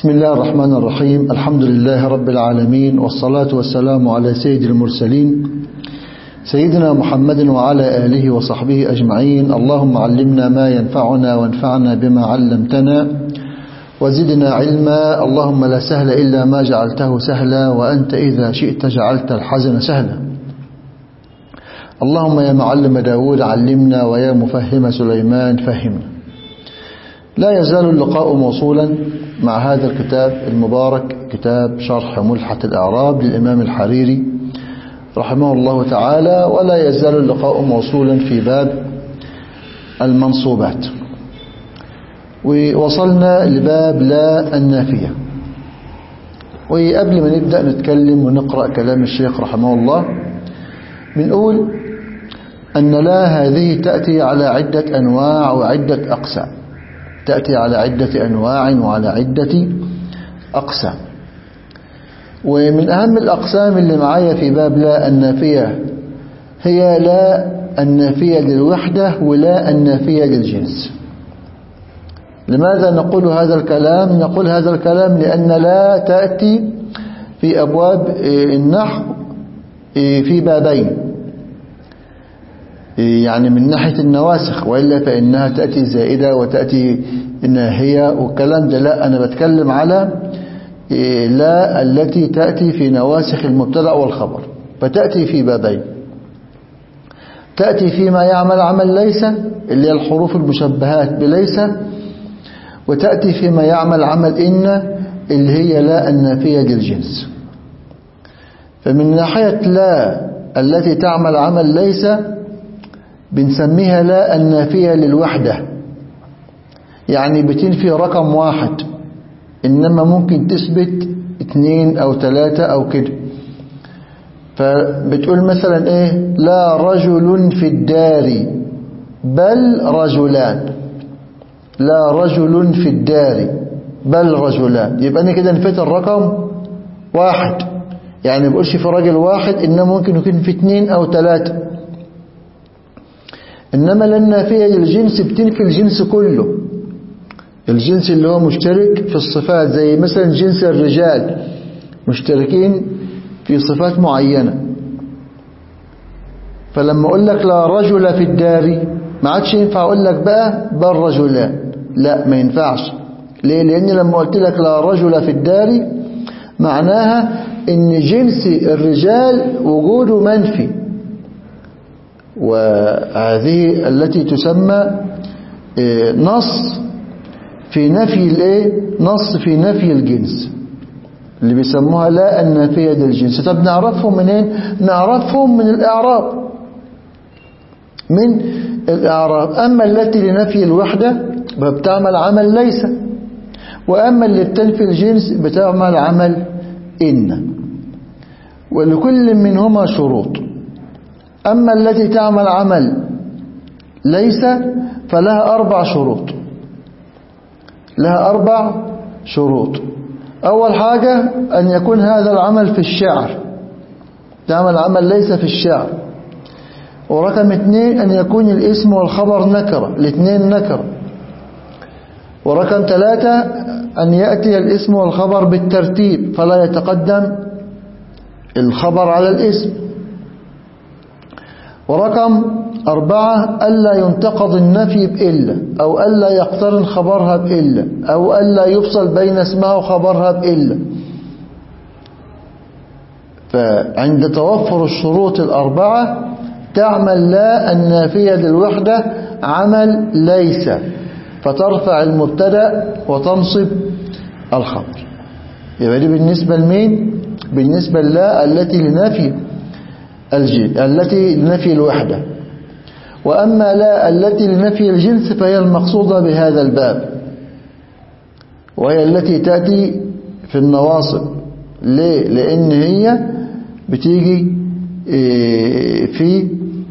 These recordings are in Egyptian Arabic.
بسم الله الرحمن الرحيم الحمد لله رب العالمين والصلاة والسلام على سيد المرسلين سيدنا محمد وعلى آله وصحبه أجمعين اللهم علمنا ما ينفعنا وانفعنا بما علمتنا وزدنا علما اللهم لا سهل إلا ما جعلته سهلا وأنت إذا شئت جعلت الحزن سهلا اللهم يا معلم داود علمنا ويا مفهم سليمان فهمنا لا يزال اللقاء موصولا مع هذا الكتاب المبارك كتاب شرح ملحة الأعراب للإمام الحريري رحمه الله تعالى ولا يزال اللقاء موصولا في باب المنصوبات ووصلنا لباب لا النافية وقبل ما نبدأ نتكلم ونقرأ كلام الشيخ رحمه الله بنقول أن لا هذه تأتي على عدة أنواع وعدة أقسام تأتي على عدة أنواع وعلى عدة أقسام ومن أهم الأقسام اللي معايا في باب لا النافية هي لا النافية للوحدة ولا النافية للجنس لماذا نقول هذا الكلام نقول هذا الكلام لأن لا تأتي في أبواب النحو في بابين يعني من ناحية النواسخ وإلا فإنها تأتي زائدة وتأتي ناهية والكلام ده لا أنا بتكلم على لا التي تأتي في نواسخ المبتدا والخبر فتأتي في بابين تأتي فيما يعمل عمل ليس اللي هي الحروف المشبهات بليس وتأتي فيما يعمل عمل إن اللي هي لا النافية للجنس فمن ناحية لا التي تعمل عمل ليس بنسميها لا النافية للوحدة يعني بتنفي رقم واحد إنما ممكن تثبت اثنين أو ثلاثة أو كده فبتقول مثلا إيه لا رجل في الدار بل رجلان لا رجل في الدار بل رجلان يبقى أنا كده نفيت الرقم واحد يعني بقولش في راجل واحد إنما ممكن يكون في اثنين أو ثلاثة إنما للنافية للجنس بتنفي الجنس كله الجنس اللي هو مشترك في الصفات زي مثلا جنس الرجال مشتركين في صفات معينة فلما أقول لك لا رجل في الدار ما عادش ينفع أقول لك بقى بل رجلان لا ما ينفعش ليه لأن لما قلت لك لا رجل في الدار معناها ان جنس الرجال وجوده منفي وهذه التي تسمى نص في نفي الايه نص في نفي الجنس اللي بيسموها لا النافية للجنس طب نعرفهم منين نعرفهم من الإعراب من الإعراب أما التي لنفي الوحدة بتعمل عمل ليس وأما اللي بتنفي الجنس بتعمل عمل إن ولكل منهما شروط أما التي تعمل عمل ليس فلها أربع شروط لها أربع شروط أول حاجة أن يكون هذا العمل في الشعر تعمل عمل ليس في الشعر ورقم اثنين أن يكون الاسم والخبر نكرة الاثنين نكرة ورقم ثلاثة أن يأتي الاسم والخبر بالترتيب فلا يتقدم الخبر على الاسم ورقم أربعة ألا ينتقض النفي بإلا أو ألا يقترن خبرها بإلا أو ألا يفصل بين اسمها وخبرها بإلا فعند توفر الشروط الأربعة تعمل لا النافية للوحدة عمل ليس فترفع المبتدا وتنصب الخبر يبقى دي بالنسبة لمين بالنسبة للا التي لنفي الجن التي لنفي الوحدة وأما لا التي لنفي الجنس فهي المقصودة بهذا الباب وهي التي تأتي في النواصب ليه؟ لأن هي بتيجي في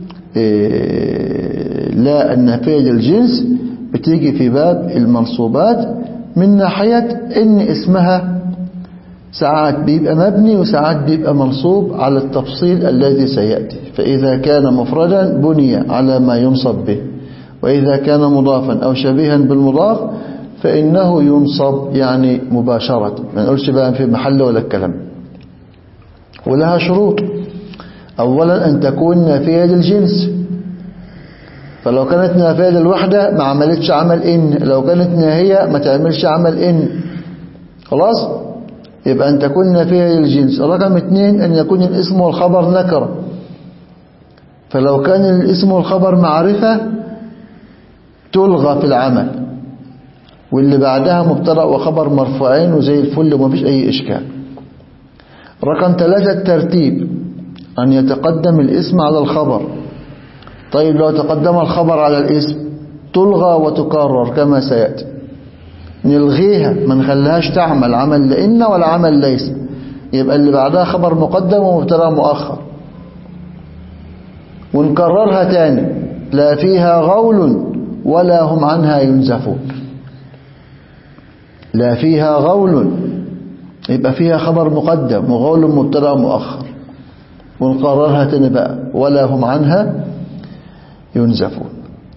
لا النفي للجنس بتيجي في باب المنصوبات من ناحية ان اسمها ساعات بيبقى مبني وساعات بيبقى منصوب على التفصيل الذي سيأتي فإذا كان مفردا بني على ما ينصب به وإذا كان مضافا أو شبيها بالمضاف فإنه ينصب يعني مباشرة ما نقولش بقى في محل ولا الكلام ولها شروط أولا أن تكون نافية للجنس فلو كانت نافية للوحدة ما عملتش عمل إن لو كانت ناهية ما تعملش عمل إن خلاص يبقى أن تكون نافية للجنس رقم اثنين أن يكون الاسم والخبر نكرة فلو كان الاسم والخبر معرفة تلغى في العمل واللي بعدها مبتدا وخبر مرفوعين وزي الفل وما فيش أي إشكال رقم ثلاثة الترتيب أن يتقدم الاسم على الخبر طيب لو تقدم الخبر على الاسم تلغى وتكرر كما سيأتي نلغيها ما نخليهاش تعمل عمل لإن ولا عمل ليس يبقى اللي بعدها خبر مقدم ومبتدا مؤخر ونكررها تاني لا فيها غول ولا هم عنها ينزفون لا فيها غول يبقى فيها خبر مقدم وغول مبتدا مؤخر ونقررها تاني بقى ولا هم عنها ينزفون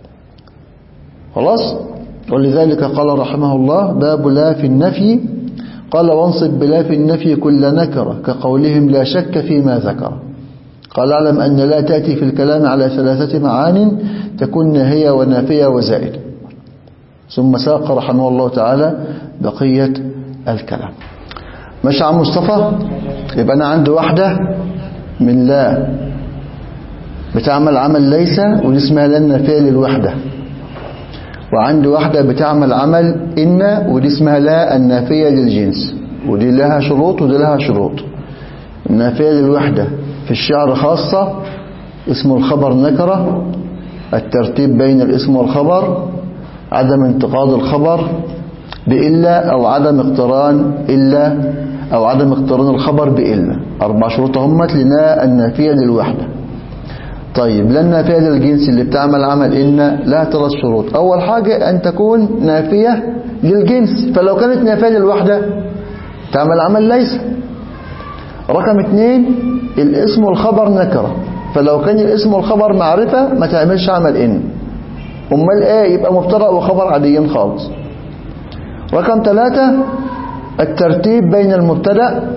خلاص ولذلك قال رحمه الله باب لا في النفي قال وانصب بلا في النفي كل نكرة كقولهم لا شك فيما ذكر قال اعلم أن لا تأتي في الكلام على ثلاثة معان تكون ناهية ونافية وزائد ثم ساق رحمه الله تعالى بقية الكلام ماشي عم مصطفى يبقى أنا عندي واحدة من لا بتعمل عمل ليس ودي اسمها لا النافية للوحدة وعندي واحدة بتعمل عمل إن ودي اسمها لا النافية للجنس ودي لها شروط ودي لها شروط النافية للوحدة في الشعر خاصة اسم الخبر نكرة الترتيب بين الاسم والخبر عدم انتقاض الخبر بإلا أو عدم اقتران إلا أو عدم اقتران الخبر بإلا أربع شروط همت لنا النافية للوحدة طيب لا النافية للجنس اللي بتعمل عمل إن لها ثلاث شروط أول حاجة أن تكون نافية للجنس فلو كانت نافية للوحدة تعمل عمل ليس رقم اثنين الاسم والخبر نكرة فلو كان الاسم والخبر معرفة ما تعملش عمل إن أمال إيه يبقى مبتدأ وخبر عاديين خالص رقم ثلاثة الترتيب بين المبتدأ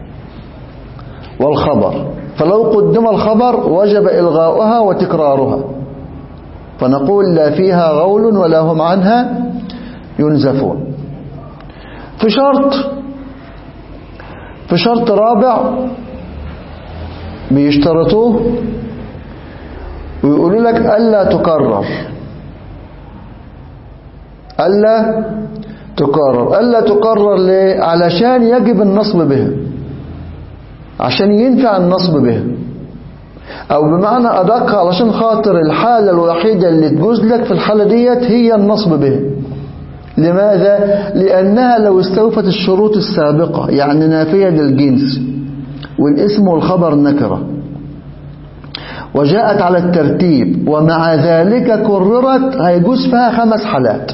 والخبر فلو قدم الخبر وجب إلغاؤها وتكرارها فنقول لا فيها غول ولا هم عنها ينزفون في شرط في شرط رابع بيشترطوه ويقولوا لك ألا تكرر ألا تكرر ألا تكرر ليه علشان يجب النصب بها عشان ينفع النصب بها أو بمعنى أدق علشان خاطر الحالة الوحيدة اللي تجوز لك في الحالة ديت هي النصب بها لماذا؟ لأنها لو استوفت الشروط السابقة يعني نافية للجنس والاسم والخبر نكرة وجاءت على الترتيب ومع ذلك كررت هيجوز فيها خمس حالات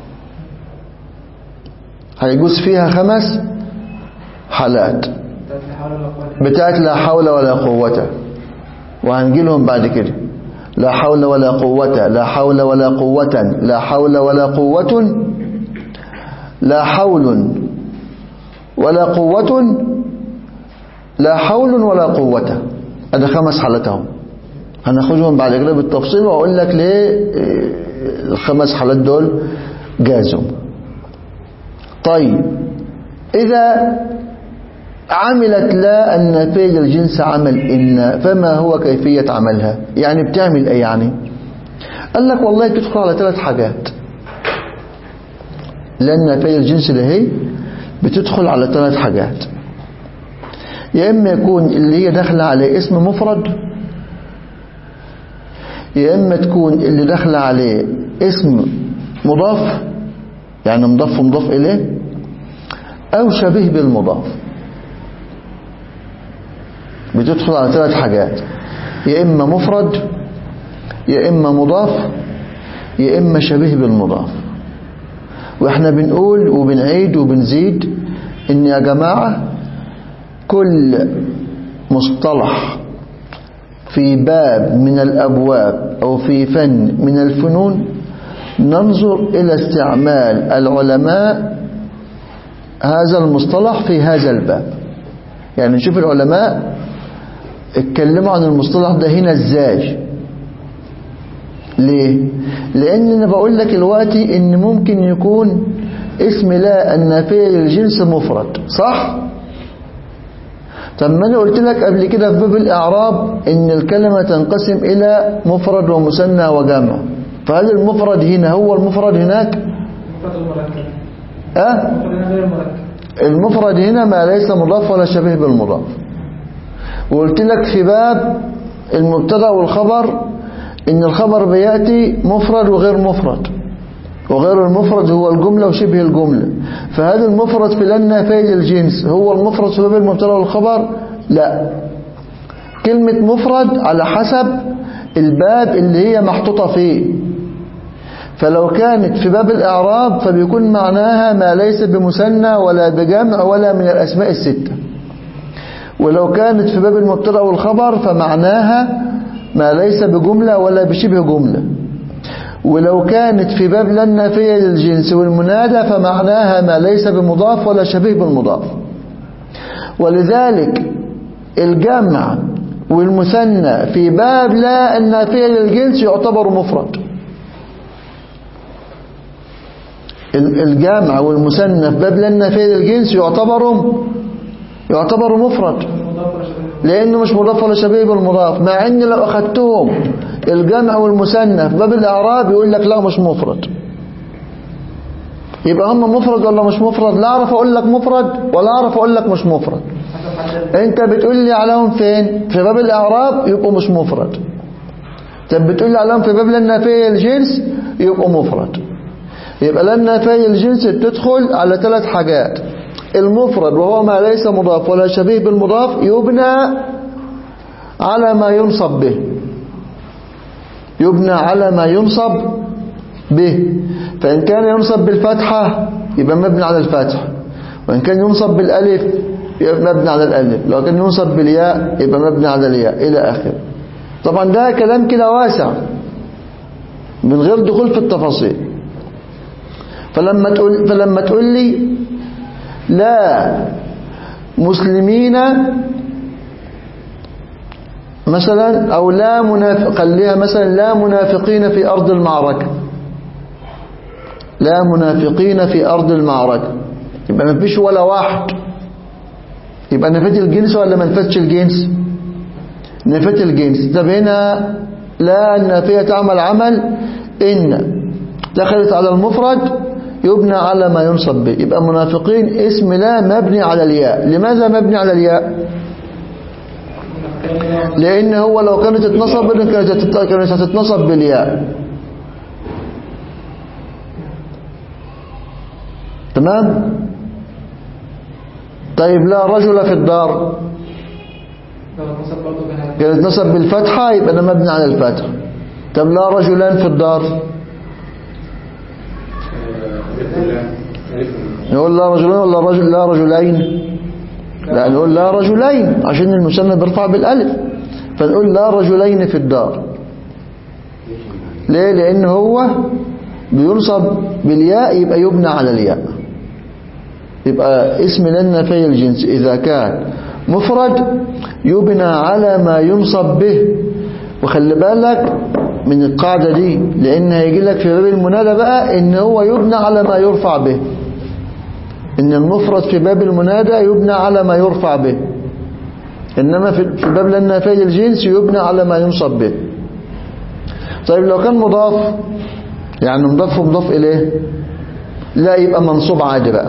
هيجوز فيها خمس حالات بتاعت لا حول ولا قوة وهنجي لهم بعد كده لا حول ولا قوة لا حول ولا قوة لا حول ولا قوة لا حول ولا قوة لا حول ولا قوة هذا خمس حالاتهم هناخدهم بعد كده بالتفصيل واقول لك ليه الخمس حالات دول جازوا طيب إذا عملت لا النافية الجنس عمل إن فما هو كيفية عملها يعني بتعمل ايه يعني قال لك والله تدخل على ثلاث حاجات لا النافية الجنس ده هي بتدخل على ثلاث حاجات يا إما يكون اللي هي داخله عليه اسم مفرد يا إما تكون اللي داخله عليه اسم مضاف يعني مضاف ومضاف إليه أو شبيه بالمضاف بتدخل على ثلاث حاجات يا إما مفرد يا إما مضاف يا إما شبيه بالمضاف وإحنا بنقول وبنعيد وبنزيد إن يا جماعة كل مصطلح في باب من الأبواب أو في فن من الفنون ننظر إلى استعمال العلماء هذا المصطلح في هذا الباب يعني نشوف العلماء اتكلموا عن المصطلح ده هنا ازاي ليه لان انا بقول لك دلوقتي ان ممكن يكون اسم لا النافية للجنس مفرد صح طب ما انا قلت لك قبل كده في باب الاعراب ان الكلمة تنقسم الى مفرد ومثنى وجمع فهل المفرد هنا هو المفرد هناك المفرد المركب اه المفرد هنا غير المركب المفرد هنا ما ليس مضاف ولا شبيه بالمضاف وقلت لك في باب المبتدا والخبر ان الخبر بياتي مفرد وغير مفرد وغير المفرد هو الجمله وشبه الجمله فهل المفرد في لن نافيه للجنس هو المفرد في باب المبتدا والخبر لا كلمه مفرد على حسب الباب اللي هي محطوطه فيه فلو كانت في باب الإعراب فبيكون معناها ما ليس بمثنى ولا بجمع ولا من الأسماء الستة ولو كانت في باب المبتدا والخبر فمعناها ما ليس بجملة ولا بشبه جملة ولو كانت في باب لا النافية للجنس والمنادى فمعناها ما ليس بمضاف ولا شبيه بالمضاف ولذلك الجمع والمثنى في باب لا النافية للجنس يعتبر مفرد الجامع والمثنى في باب لنا في الجنس يعتبر يعتبر مفرد مضاف ولا شبيه لانه مش مضاف ولا شبيه بالمضاف مع ان لو اخدتهم الجمع والمثنى في باب الاعراب يقول لك لا مش مفرد يبقى هم مفرد ولا مش مفرد لا اعرف اقول لك مفرد ولا اعرف اقول لك مش مفرد حسب حد انت بتقول لي عليهم فين في باب الاعراب يبقوا مش مفرد طب بتقول لي عليهم في باب لنا في الجنس يبقوا مفرد يبقى لنا في الجنس بتدخل على ثلاث حاجات المفرد وهو ما ليس مضاف ولا شبيه بالمضاف يبنى على ما ينصب به يبنى على ما ينصب به فإن كان ينصب بالفتحة يبقى مبني على الفتح وإن كان ينصب بالألف يبقى مبني على الألف لو كان ينصب بالياء يبقى مبني على الياء إلى آخره طبعا ده كلام كده واسع من غير دخول في التفاصيل فلما تقول فلما تقول لي لا مسلمين مثلا او لا منافق خليها مثلا لا منافقين في ارض المعركه لا منافقين في ارض المعركه يبقى ما فيش ولا واحد يبقى نفت الجنس ولا ما نفتش الجنس نفت الجنس طب هنا لا النافيه تعمل عمل ان دخلت على المفرد يبنى على ما ينصب به يبقى منافقين اسم لا مبني على الياء لماذا مبني على الياء لان هو لو كانت اتنصب كانت هتت- كانت هتتنصب بالياء تمام طيب لا رجل في الدار لو نصب برضه بهذا كانت نصب بالفتحة يبقى ده مبني على الفتح طب لا رجلان في الدار نقول لا رجلين ولا رجل لا رجلين لا نقول لا رجلين عشان المثنى بيرفع بالالف فنقول لا رجلين في الدار ليه لان هو بينصب بالياء يبقى يبنى على الياء يبقى اسم لنا في الجنس اذا كان مفرد يبنى على ما ينصب به وخلي بالك من القاعدة دي لان هيجي لك في باب المنادى بقى ان هو يبنى على ما يرفع به ان المفرد في باب المنادى يبنى على ما يرفع به انما في في باب لنا في الجنس يبنى على ما ينصب به طيب لو كان مضاف يعني مضاف ومضاف اليه لا يبقى منصوب عادي بقى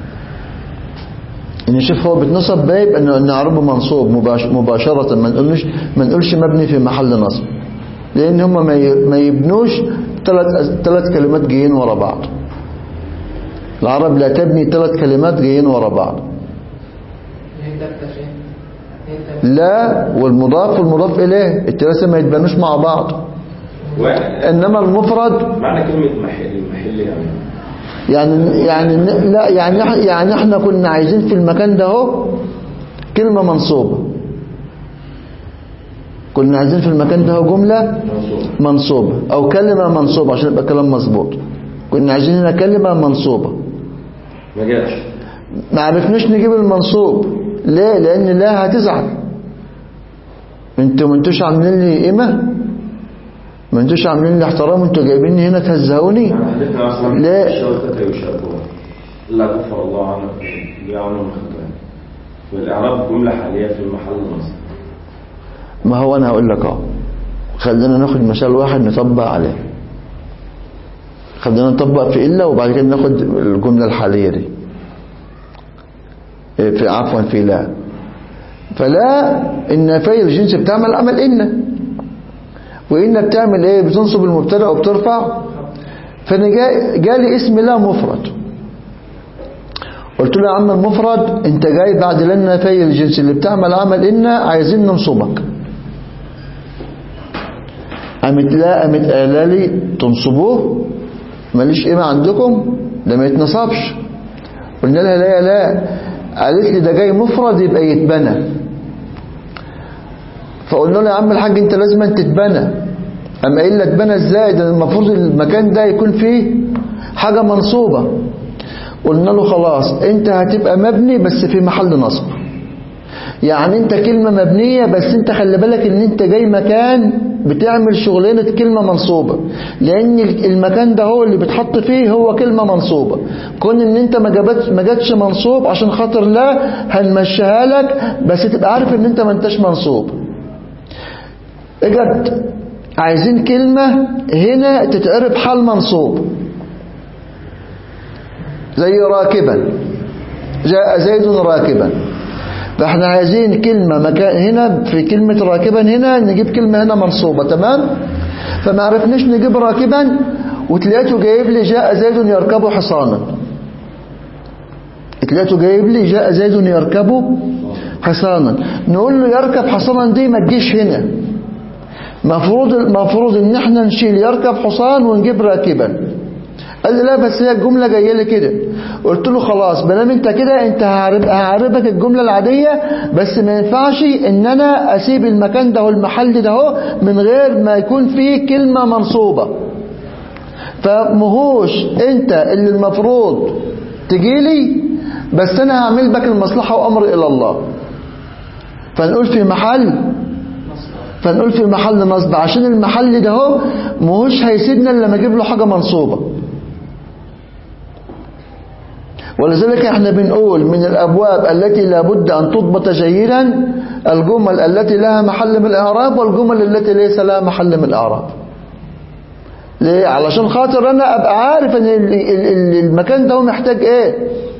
ان شوف هو بتنصب بقى يبقى إنه نعربه منصوب مباش- مباشرة ما نقولش ما نقولش مبني في محل نصب لان هم ما ي- ما يبنوش ثلاث ثلاث كلمات جايين ورا بعض العرب لا تبني ثلاث كلمات جايين ورا بعض هي التالتة فين؟ هي التالتة لا والمضاف والمضاف اليه الثلاثه ما يتبنوش مع بعض واحد انما المفرد معنى كلمة محل محل يعني يعني يعني لا يعني إح- يعني احنا كنا عايزين في المكان ده اهو كلمه منصوبه كنا عايزين في المكان ده جملة منصوب منصوبة أو كلمة منصوبة عشان يبقى كلام مظبوط كنا عايزين هنا كلمة منصوبة ما جاش ما عرفناش نجيب المنصوب ليه لأن لا هتزعل انتوا ما انتوش عاملين لي قيمة ما انتوش عاملين لي احترام انتوا جايبيني هنا تهزقوني يعني حدثنا اصلا لا. الشرطة يشابهون الا غفر الله عنه يعلم الخطأ والاعراب جملة حالية في المحل نصب ما هو انا هقول لك اهو خلينا ناخد مثال واحد نطبق عليه خلينا نطبق في إلا وبعد كده ناخد الجملة الحالية دي إيه، في عفوا في لا فلا النفي الجنس بتعمل عمل إن وإن بتعمل إيه بتنصب المبتدا وبترفع فأنا جا- جالي اسم لا مفرد قلت له يا عم المفرد انت جاي بعد لا النفي الجنس اللي بتعمل عمل إن عايزين ننصبك قامت لا قامت قايله لي تنصبوه ماليش قيمه عندكم ده ما يتنصبش قلنا لها لا يا لا قالت لي ده جاي مفرد يبقى يتبنى فقلنا له يا عم الحاج انت لازم تتبنى اما قايل لك اتبنى ازاي ده المفروض المكان ده يكون فيه حاجه منصوبه قلنا له خلاص انت هتبقى مبني بس في محل نصب يعني انت كلمة مبنية بس انت خلي بالك ان انت جاي مكان بتعمل شغلانة كلمة منصوبة لان المكان ده هو اللي بتحط فيه هو كلمة منصوبة كون ان انت ما جابتش ما جاتش منصوب عشان خاطر لا هنمشيها لك بس تبقى عارف ان انت ما انتش منصوب اجد عايزين كلمة هنا تتعرف حال منصوب زي راكبا جاء زيد راكبا فاحنا عايزين كلمة مكان هنا في كلمة راكبا هنا نجيب كلمة هنا منصوبة تمام فما عرفناش نجيب راكبا وتلاقيته جايب لي جاء زيد يركب حصانا تلاقيته جايب لي جاء زيد يركب حصانا نقول له يركب حصانا دي ما تجيش هنا مفروض المفروض ان احنا نشيل يركب حصان ونجيب راكبا قال لي لا بس هي الجملة جاية لي كده قلت له خلاص بنام انت كده انت هعرب هعربك الجملة العادية بس ما ينفعش ان انا اسيب المكان ده والمحل ده هو من غير ما يكون فيه كلمة منصوبة فمهوش انت اللي المفروض تجيلي بس انا هعمل بك المصلحة وامر الى الله فنقول في محل فنقول في محل نصب عشان المحل ده هو مهوش هيسيبنا الا لما اجيب له حاجة منصوبة ولذلك احنا بنقول من الابواب التي لابد ان تضبط جيدا الجمل التي لها محل من الاعراب والجمل التي ليس لها محل من الاعراب ليه علشان خاطر انا ابقى عارف ان ال- ال- ال- المكان ده هو محتاج ايه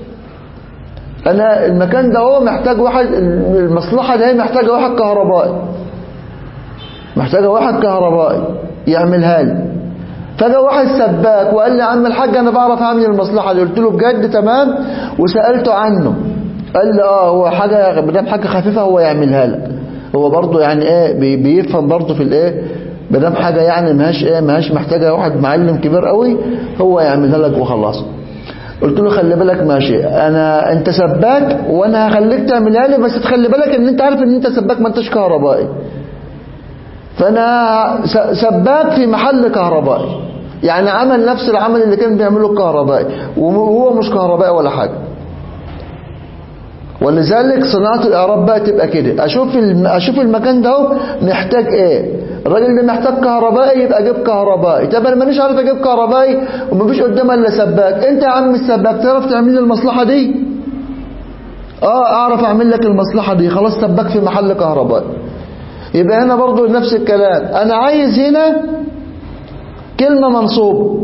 انا المكان ده هو محتاج واحد المصلحة ده هي محتاجة واحد كهربائي محتاجة واحد كهربائي يعملها لي فجاء واحد سباك وقال لي يا عم الحاج انا بعرف اعمل المصلحه دي قلت له بجد تمام وسالته عنه قال لي اه هو حاجه ما دام حاجه خفيفه هو يعملها لك هو برضه يعني ايه بي- بيفهم برضه في الايه ما دام حاجه يعني ماهاش ايه ماهاش محتاجه واحد معلم كبير قوي هو يعملها لك وخلاص قلت له خلي بالك ماشي انا انت سباك وانا هخليك تعملها لي بس تخلي بالك ان انت عارف ان انت سباك ما انتش كهربائي فانا س- سباك في محل كهربائي يعني عمل نفس العمل اللي كان بيعمله الكهربائي وهو مش كهربائي ولا حاجة ولذلك صناعة الإعراب بقى تبقى كده أشوف الم... أشوف المكان ده هو محتاج إيه الراجل ده محتاج كهربائي يبقى أجيب كهربائي طب أنا مانيش عارف أجيب كهربائي ومفيش قدامي إلا سباك أنت يا عم السباك تعرف تعمل لي المصلحة دي آه أعرف أعمل لك المصلحة دي خلاص سباك في محل كهربائي يبقى هنا برضو نفس الكلام أنا عايز هنا كلمة منصوبة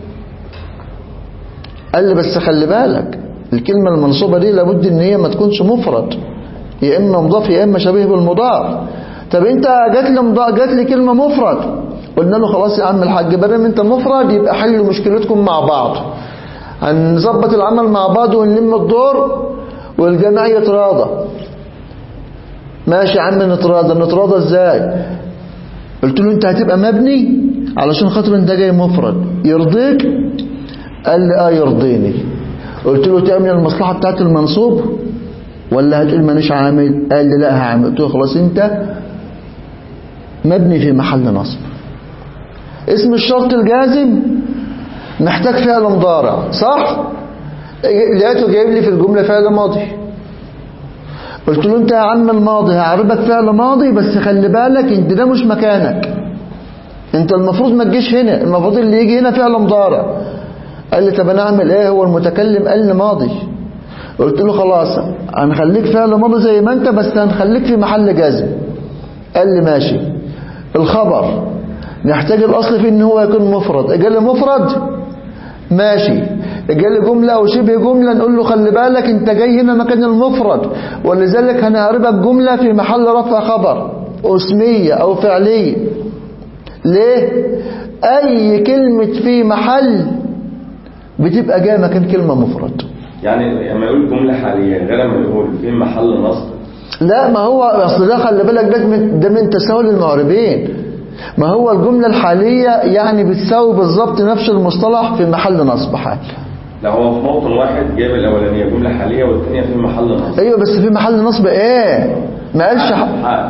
قال لي بس خلي بالك الكلمة المنصوبة دي لابد ان هي ما تكونش مفرد يا اما مضاف يا اما شبيه بالمضاف طب انت جات لي مضاف جات لي كلمة مفرد قلنا له خلاص يا عم الحاج بدل انت مفرد يبقى حلوا مشكلتكم مع بعض هنظبط العمل مع بعض ونلم الدور والجميع يتراضى ماشي يا عم نتراضى نتراضى ازاي قلت له انت هتبقى مبني علشان خاطر انت جاي مفرد يرضيك قال لي اه يرضيني قلت له تعمل المصلحة بتاعت المنصوب ولا هتقول مانيش عامل قال لي لا هعمل قلت له خلاص انت مبني في محل نصب اسم الشرط الجازم محتاج فعل مضارع صح لقيته جايب لي في الجملة فعل ماضي قلت له انت يا عم الماضي هعربك فعل ماضي بس خلي بالك انت ده مش مكانك انت المفروض ما تجيش هنا المفروض اللي يجي هنا فعل مضارع قال لي طب انا اعمل ايه هو المتكلم قال لي ماضي قلت له خلاص هنخليك فعل ماضي زي ما انت بس هنخليك في محل جازم قال لي ماشي الخبر نحتاج الاصل فيه ان هو يكون مفرد قال لي مفرد ماشي جالي جملة أو شبه جملة نقول له خلي بالك انت جاي هنا مكان المفرد ولذلك هنعربك جملة في محل رفع خبر اسمية أو فعلية ليه أي كلمة في محل بتبقى جاية مكان كلمة مفرد يعني لما يقول جملة حالية غير ما يقول في محل نصب لا ما هو اصل ده خلي بالك ده من ده من تساهل المعربين ما هو الجملة الحالية يعني بتساوي بالظبط نفس المصطلح في محل نصب حال لا هو في موطن واحد جايب الأولانية جملة حالية والثانية في محل نصب ايوه بس في محل نصب ايه ما قالش ح... حال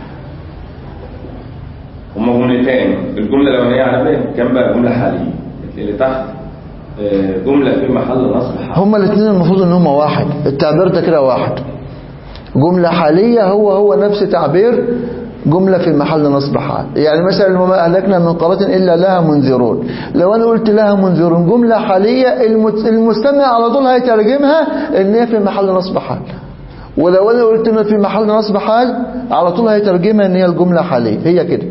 هما جملتين الجملة الأولانية على بالي كام بقى جملة حالية اللي تحت آه، جملة في محل نصب حال هما الاثنين المفروض ان هما واحد التعبير ده كده واحد جملة حالية هو هو نفس تعبير جملة في محل نصب حال يعني مثلا وما أهلكنا من قرية إلا لها منذرون لو أنا قلت لها منذرون جملة حالية المت- المستمع على طول هيترجمها إن هي في محل نصب حال ولو أنا قلت إن في محل نصب حال على طول هيترجمها إن هي الجملة حالية هي كده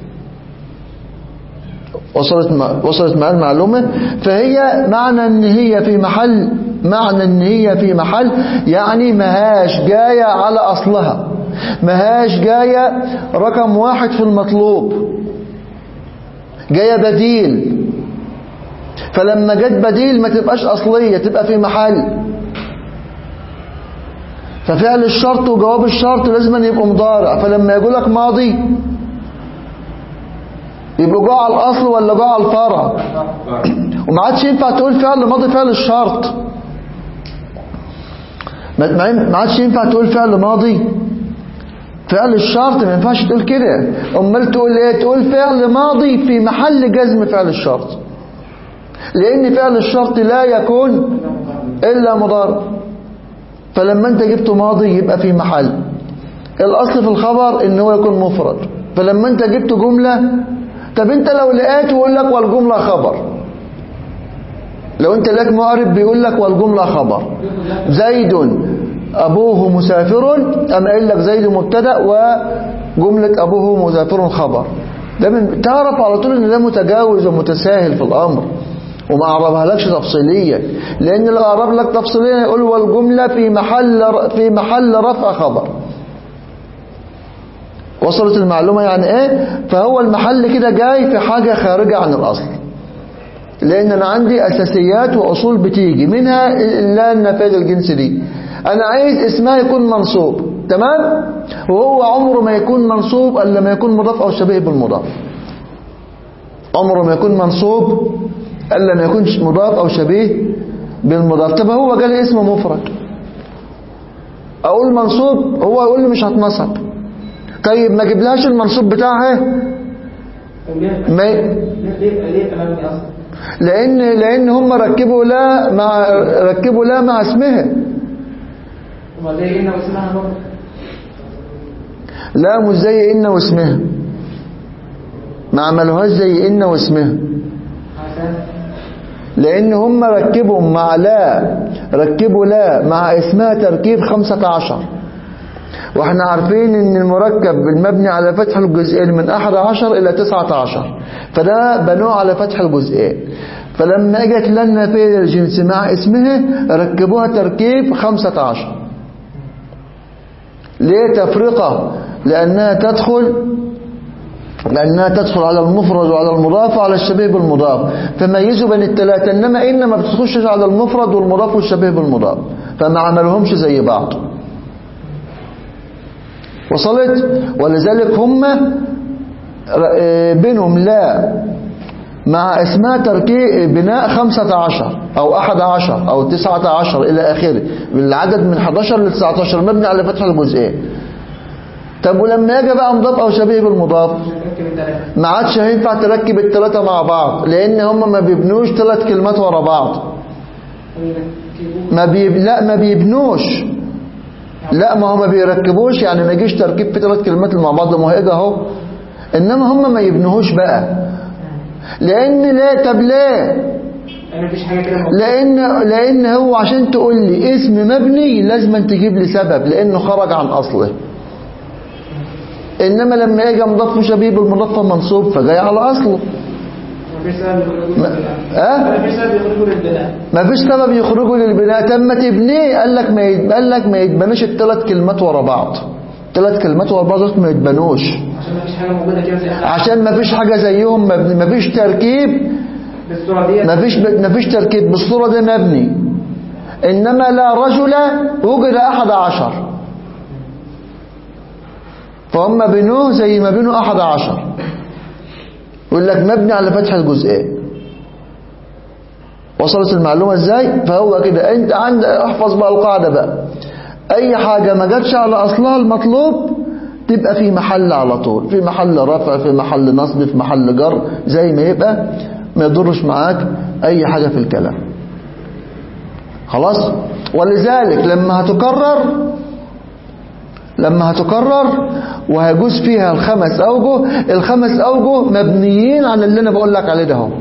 وصلت مع وصلت مع المعلومة فهي معنى ان هي في محل معنى ان هي في محل يعني مهاش جاية على اصلها مهاش جاية رقم واحد في المطلوب جاية بديل فلما جت بديل ما تبقاش اصلية تبقى في محل ففعل الشرط وجواب الشرط لازم أن يبقوا مضارع فلما يقول لك ماضي يبقوا جوه على الاصل ولا جوه على الفرع وما عادش ينفع تقول فعل ماضي فعل الشرط ما ما- ما عادش ينفع تقول فعل ماضي فعل الشرط ما ينفعش تقول كده امال تقول ايه تقول فعل ماضي في محل جزم فعل الشرط لان فعل الشرط لا يكون الا مضارع فلما انت جبته ماضي يبقى في محل الاصل في الخبر ان هو يكون مفرد فلما انت جبت جملة طب انت لو لقيته يقول لك والجملة خبر لو انت لك معرب بيقول لك والجملة خبر زيد ابوه مسافر اما قايل لك زيد مبتدا وجملة ابوه مسافر خبر ده من تعرف على طول ان ده متجاوز ومتساهل في الامر وما اعربها لكش تفصيليا لان لو اعرب لك تفصيليا يقول والجملة في محل في محل رفع خبر وصلت المعلومة يعني ايه فهو المحل كده جاي في حاجة خارجة عن الاصل لان انا عندي اساسيات واصول بتيجي منها لا النفاذ الجنس دي انا عايز اسمها يكون منصوب تمام وهو عمره ما يكون منصوب الا لما يكون مضاف او شبيه بالمضاف عمره ما يكون منصوب الا لما يكون مضاف او شبيه بالمضاف طب هو جالي اسمه مفرد اقول منصوب هو يقول لي مش هتنصب طيب ما جبلهاش المنصوب بتاعها طب ليه ما ليه ليه ليه كلامني اصلا لان لان هم ركبوا لا مع ركبوا لا مع اسمها امال ليه جبنا واسمها برضه لا مش زي ان واسمها ما عملوهاش زي ان واسمها عشان لان هم ركبوا مع لا ركبوا لا مع اسمها تركيب خمسة عشر واحنا عارفين ان المركب المبني على فتح الجزئين من احد عشر الى تسعة عشر فده بنوه على فتح الجزئين فلما اجت لنا في الجنس مع اسمها ركبوها تركيب خمسة عشر ليه تفرقة لانها تدخل لأنها تدخل على المفرد وعلى المضاف وعلى الشبيه بالمضاف فميزوا بين الثلاثة إنما إن ما بتخشش على المفرد والمضاف والشبيه بالمضاف فما عملهمش زي بعض وصلت ولذلك هم ر- بينهم لا مع اسماء تركيب بناء خمسة عشر أو أحد عشر أو تسعة عشر إلى آخره بالعدد من 11 ل 19 مبني على فتح الجزئين طب ولما يجي بقى مضاف او شبيه بالمضاف ركب الثلاثة ما عادش هينفع تركب الثلاثه مع بعض لان هم ما بيبنوش ثلاث كلمات ورا بعض ويركبوه ما بيب... لا ما بيبنوش لا ما هو ما بيركبوش يعني ما يجيش تركيب في ثلاث كلمات مع بعض ما هو ايه اهو انما هم ما يبنوهوش بقى لان لا طب ليه يعني مفيش حاجة كده موجودة. لان لان هو عشان تقول لي اسم مبني لازم أن تجيب لي سبب لانه خرج عن اصله انما لما يجي مضاف شبيه بالمضاف منصوب فجاي على اصله مفيش سبب يخرجوا ما- للبناء آه؟ مفيش سبب يخرجوا للبناء ما فيش سبب يخرجوا للبناء تم تبنيه قال لك ما يت- قال لك ما يتبنوش الثلاث كلمات ورا بعض ثلاث كلمات ورا بعض دول ما يتبنوش عشان مفيش حاجة موجودة كده زي احنا عشان ما فيش حاجه زيهم مبني ما فيش تركيب بالصورة دي ما فيش ما فيش تركيب بالصوره دي مبني انما لا رجل وجد احد عشر فهم بنوه زي ما بنوا احد عشر يقول لك مبني على فتح الجزئين وصلت المعلومة ازاي فهو كده انت عند احفظ بقى القاعدة بقى اي حاجة ما جاتش على اصلها المطلوب تبقى في محل على طول في محل رفع في محل نصب في محل جر زي ما يبقى ما يضرش معاك اي حاجة في الكلام خلاص ولذلك لما هتكرر لما هتكرر وهيجوز فيها الخمس اوجه الخمس اوجه مبنيين على اللي انا بقول لك عليه ده اهو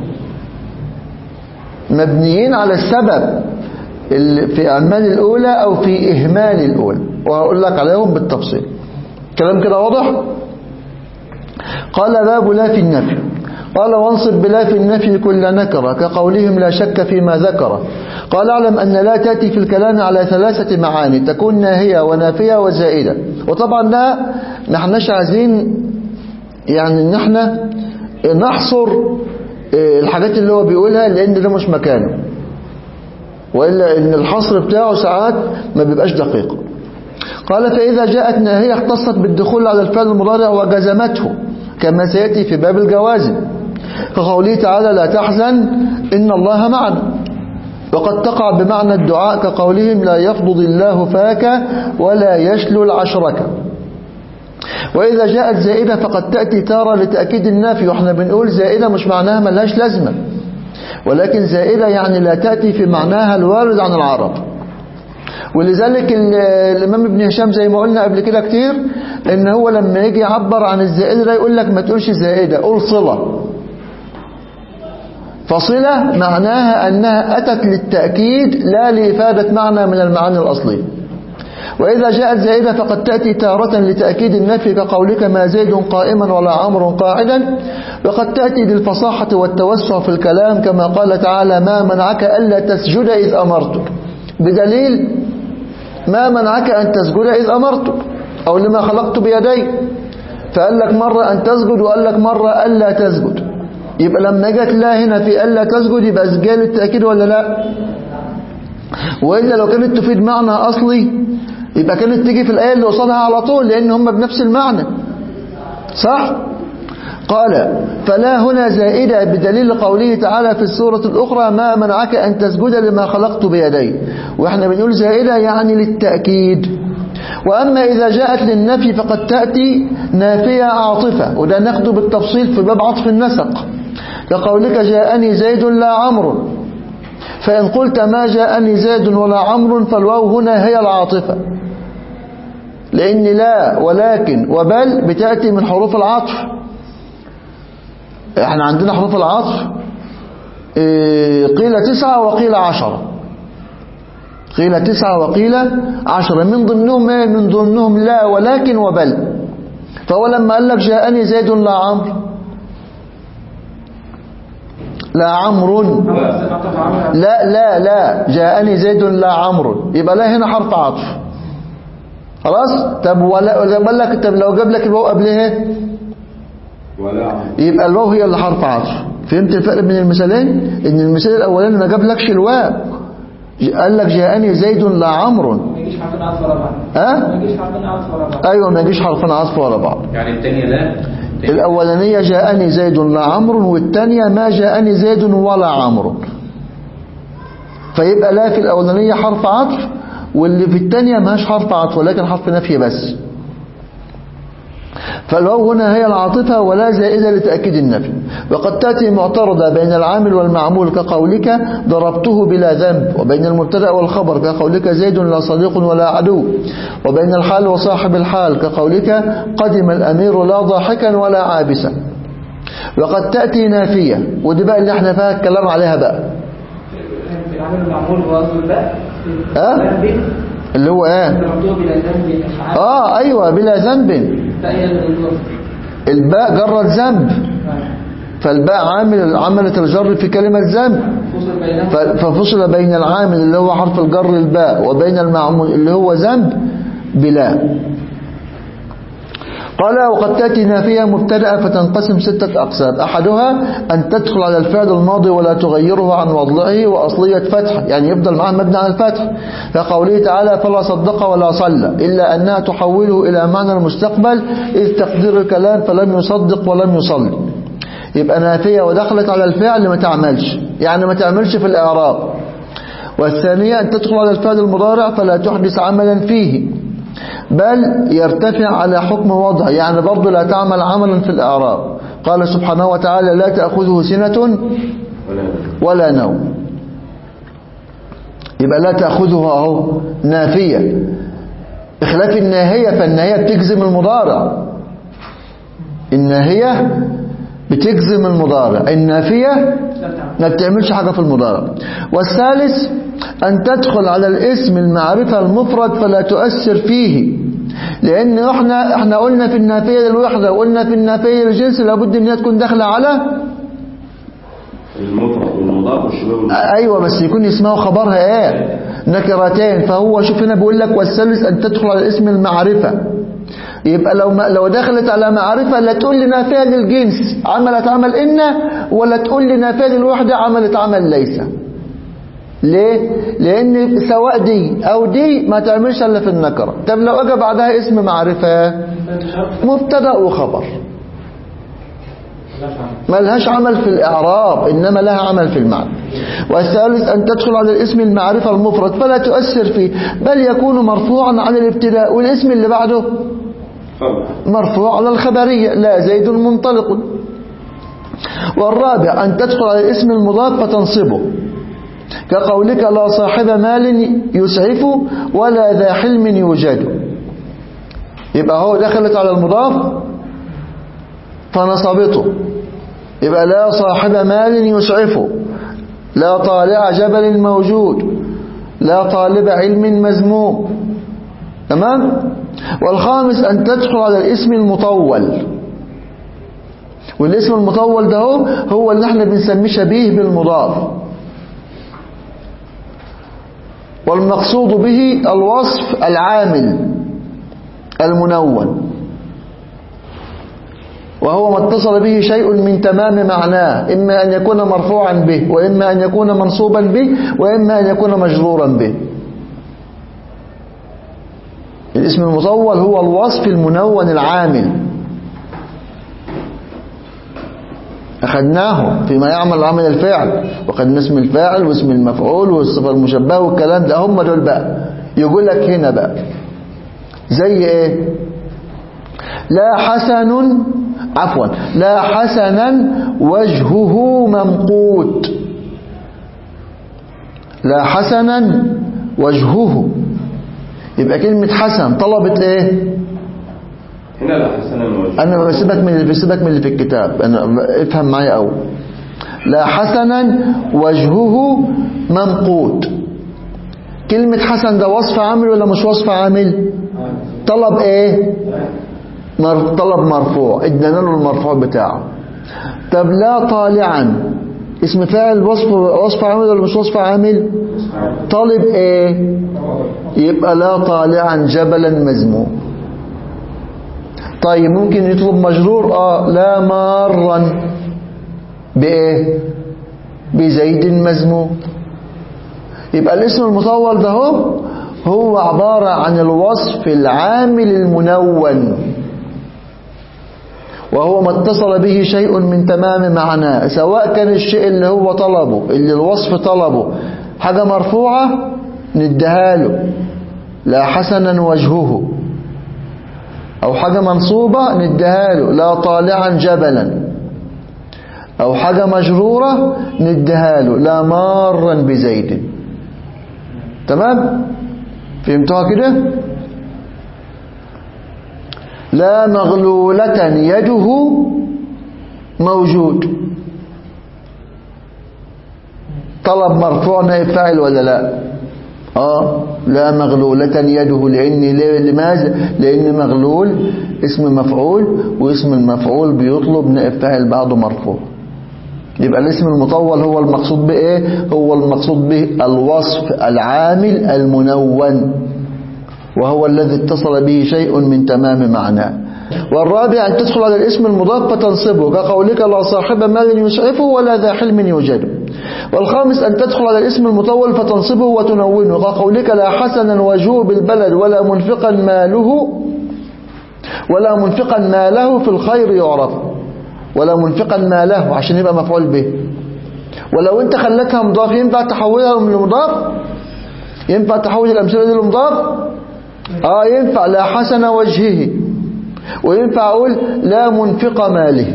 مبنيين على السبب اللي في أعمال الأولى أو في إهمال الأولى وهقول لك عليهم بالتفصيل كلام كده واضح قال باب لا في النفي قال وانصب بلا في النفي كل نكرة كقولهم لا شك فيما ذكر قال اعلم أن لا تأتي في الكلام على ثلاثة معاني تكون ناهية ونافية وزائدة وطبعا لا نحنش عايزين يعني ان احنا نحصر اه، الحاجات اللي هو بيقولها لان ده مش مكانه وإلا ان الحصر بتاعه ساعات ما بيبقاش دقيق قال فإذا جاءت ناهية اختصت بالدخول على الفعل المضارع وجزمته كما سيأتي في باب الجوازم كقوله تعالى لا تحزن إن الله معنا وقد تقع بمعنى الدعاء كقولهم لا يفضض الله فاك ولا يشلل عشرك وإذا جاءت زائدة فقد تأتي تارة لتأكيد النافي وإحنا بنقول زائدة مش معناها ملهاش لازمة ولكن زائدة يعني لا تأتي في معناها الوارد عن العرب ولذلك ال- الإمام ابن هشام زي ما قلنا قبل كده كتير إن هو لما يجي يعبر عن الزائدة ده يقول لك ما تقولش زائدة قول صلة فصلة معناها أنها أتت للتأكيد لا لإفادة معنى من المعاني الأصلية وإذا جاءت زائدة فقد تأتي تارة لتأكيد النفي كقولك ما زيد قائما ولا عمر قاعدا وقد تأتي للفصاحة والتوسع في الكلام كما قال تعالى ما منعك ألا تسجد إذ أمرتك بدليل ما منعك أن تسجد إذ أمرتك أو لما خلقت بيدي فقال لك مرة أن تسجد وقال لك مرة ألا تسجد يبقى لما جت لا هنا في ألا تسجد يبقى اسجال التأكيد ولا لا وإلا لو كانت تفيد معنى أصلي يبقى كانت تيجي في الآية اللي قصادها على طول لأن هم بنفس المعنى صح؟ قال فلا هنا زائدة بدليل قوله تعالى في السورة الأخرى ما منعك أن تسجد لما خلقت بيدي وإحنا بنقول زائدة يعني للتأكيد وأما إذا جاءت للنفي فقد تأتي نافية عاطفة وده ناخده بالتفصيل في باب عطف النسق كقولك جاءني زيد لا عمرو فإن قلت ما جاءني زيد ولا عمرو فالواو هنا هي العاطفة لأن لا ولكن وبل بتأتي من حروف العطف احنا عندنا حروف العطف إيه، قيل تسعة وقيل عشرة قيل تسعة وقيل عشرة من ضمنهم ايه من ضمنهم لا ولكن وبل فهو لما قال لك جاءني زيد لا عمرو لا عمرو عطف عمرو لا لا لا جاءني زيد لا عمرو يبقى لا هنا حرف عطف خلاص طب ولا ولا بقول لك طب لو جاب لك الواو قبلها ولا عمر يبقى الواو هي اللي حرف عطف فهمت الفرق بين المثالين ان المثال الاولاني ما جابلكش الواو ج- قال لك جاءني زيد لا عمرو ما يجيش حرفين عطف ورا بعض ها ما يجيش حرفين عطف ورا بعض ايوه ما يجيش حرفين عطف ورا بعض يعني الثانية لا الاولانيه جاءني زيد لا عمرو والثانيه ما جاءني زيد ولا عمرو فيبقى لا في الاولانيه حرف عطف واللي في الثانيه ماهاش حرف عطف ولكن حرف نفي بس فالواو هنا هي العاطفة ولا زائدة لتأكيد النفي وقد تأتي معترضة بين العامل والمعمول كقولك ضربته بلا ذنب وبين المبتدا والخبر كقولك زيد لا صديق ولا عدو وبين الحال وصاحب الحال كقولك قدم الأمير لا ضاحكا ولا عابسا وقد تأتي نافية ودي بقى اللي احنا فيها الكلام عليها بقى في العمل المعمول بوصل الباء ها؟ ذنب اللي هو ايه ضربته بلا ذنب افعال اه ايوه بلا ذنب فهي الوصف الباء جرت ذنب فالباء عامل عملت الجر في كلمة ذنب فصل بينهم ف- ففصل بين العامل اللي هو حرف الجر الباء وبين المعمول اللي هو ذنب بلا قال وقد تأتي نافية مبتدأة فتنقسم ستة أقسام أحدها أن تدخل على الفعل الماضي ولا تغيره عن وضعه وأصلية فتح يعني يفضل معاه مبني على الفتح كقوله تعالى فلا صدق ولا صلى إلا أنها تحوله إلى معنى المستقبل إذ تقدير الكلام فلم يصدق ولم يصلي يبقى نافية ودخلت على الفعل ما تعملش يعني ما تعملش في الإعراب والثانية أن تدخل على الفعل المضارع فلا تحدث عملا فيه بل يرتفع على حكم وضع يعني برضه لا تعمل عملا في الإعراب قال سبحانه وتعالى لا تأخذه سنة ولا ولا نوم يبقى لا تأخذه أهو نافية بخلاف الناهية فالناهية بتجزم المضارع الناهية بتجزم المضارع النافية ما بتعملش حاجة في المضارع والثالث أن تدخل على الاسم المعرفة المفرد فلا تؤثر فيه لأن احنا احنا قلنا في النافية للوحدة وقلنا في النافية للجنس لابد ان هي تكون داخلة على المفرد والمضاف والشباب والمضاف. ايوه بس يكون اسمها وخبرها ايه نكرتين فهو شوف هنا بيقول لك والثالث ان تدخل على اسم المعرفة يبقى لو ما لو دخلت على معرفة لا تقول لي نافية للجنس عملت عمل إن ولا تقول لي نافية للوحدة عملت عمل ليس ليه؟ لأن سواء دي أو دي ما تعملش إلا في النكرة طب لو أجى بعدها اسم معرفة مبتدأ وخبر ما لهاش عمل في الإعراب إنما لها عمل في المعنى والثالث أن تدخل على الاسم المعرفة المفرد فلا تؤثر فيه بل يكون مرفوعا على الابتداء والاسم اللي بعده خبر مرفوع على الخبرية لا زيد منطلق والرابع أن تدخل على الاسم المضاف فتنصبه كقولك لا صاحب مال يسعف ولا ذا حلم يوجد يبقى هو دخلت على المضاف فنصبته يبقى لا صاحب مال يسعفه لا طالع جبل موجود لا طالب علم مذموم تمام والخامس أن تدخل على الاسم المطول والاسم المطول ده هو, هو اللي احنا بنسميه شبيه بالمضاف والمقصود به الوصف العامل المنون وهو ما اتصل به شيء من تمام معناه إما أن يكون مرفوعا به وإما أن يكون منصوبا به وإما أن يكون مجرورا به الاسم المطول هو الوصف المنون العامل أخذناه فيما يعمل عمل الفعل وخدنا اسم الفاعل واسم المفعول والصفة المشبهة والكلام ده هم دول بقى يقول لك هنا بقى زي ايه لا حسن عفوا لا حسنا وجهه ممقوت لا حسنا وجهه يبقى كلمة حسن طلبت ايه هنا لا حسنا وجه انا بسيبك من اللي بسيبك من اللي في الكتاب انا افهم معايا قوي لا حسنا وجهه ممقوت كلمة حسن ده وصف عامل ولا مش وصف عامل طلب ايه مر... طلب مرفوع ادانا له المرفوع بتاعه طب لا طالعا اسم فاعل وصف وصف عامل ولا مش وصف عامل طالب ايه يبقى لا طالعا جبلا مذموم طيب ممكن يطلب مجرور اه لا مارا بايه بزيد مذموم يبقى الاسم المطول ده هو هو عبارة عن الوصف العامل المنون وهو ما اتصل به شيء من تمام معناه سواء كان الشيء اللي هو طلبه اللي الوصف طلبه حاجة مرفوعة نديها له لا حسنا وجهه أو حاجة منصوبة نديها له لا طالعا جبلا أو حاجة مجرورة نديها له لا مارا بزيد تمام فهمتوها كده لا مغلولة يده موجود طلب مرفوع نائب فاعل ولا لا اه لا مغلولة يده لان ليه- لماذا لان مغلول اسم مفعول واسم المفعول بيطلب نائب فاعل بعده مرفوع يبقى الاسم المطول هو المقصود بايه هو المقصود به الوصف العامل المنون وهو الذي اتصل به شيء من تمام معناه والرابع أن تدخل على الاسم المضاف فتنصبه كقولك لا صاحب مال يسعفه ولا ذا حلم يوجده والخامس أن تدخل على الاسم المطول فتنصبه وتنونه كقولك لا حسنا وجوه بالبلد ولا منفقا ماله ولا منفقا ماله في الخير يعرف ولا منفقا ماله عشان يبقى مفعول به ولو انت خلتها مضاف ينفع تحولها لمضاف ينفع تحول الأمثلة دي لمضاف اه ينفع لا حسن وجهه وينفع أقول لا منفق ماله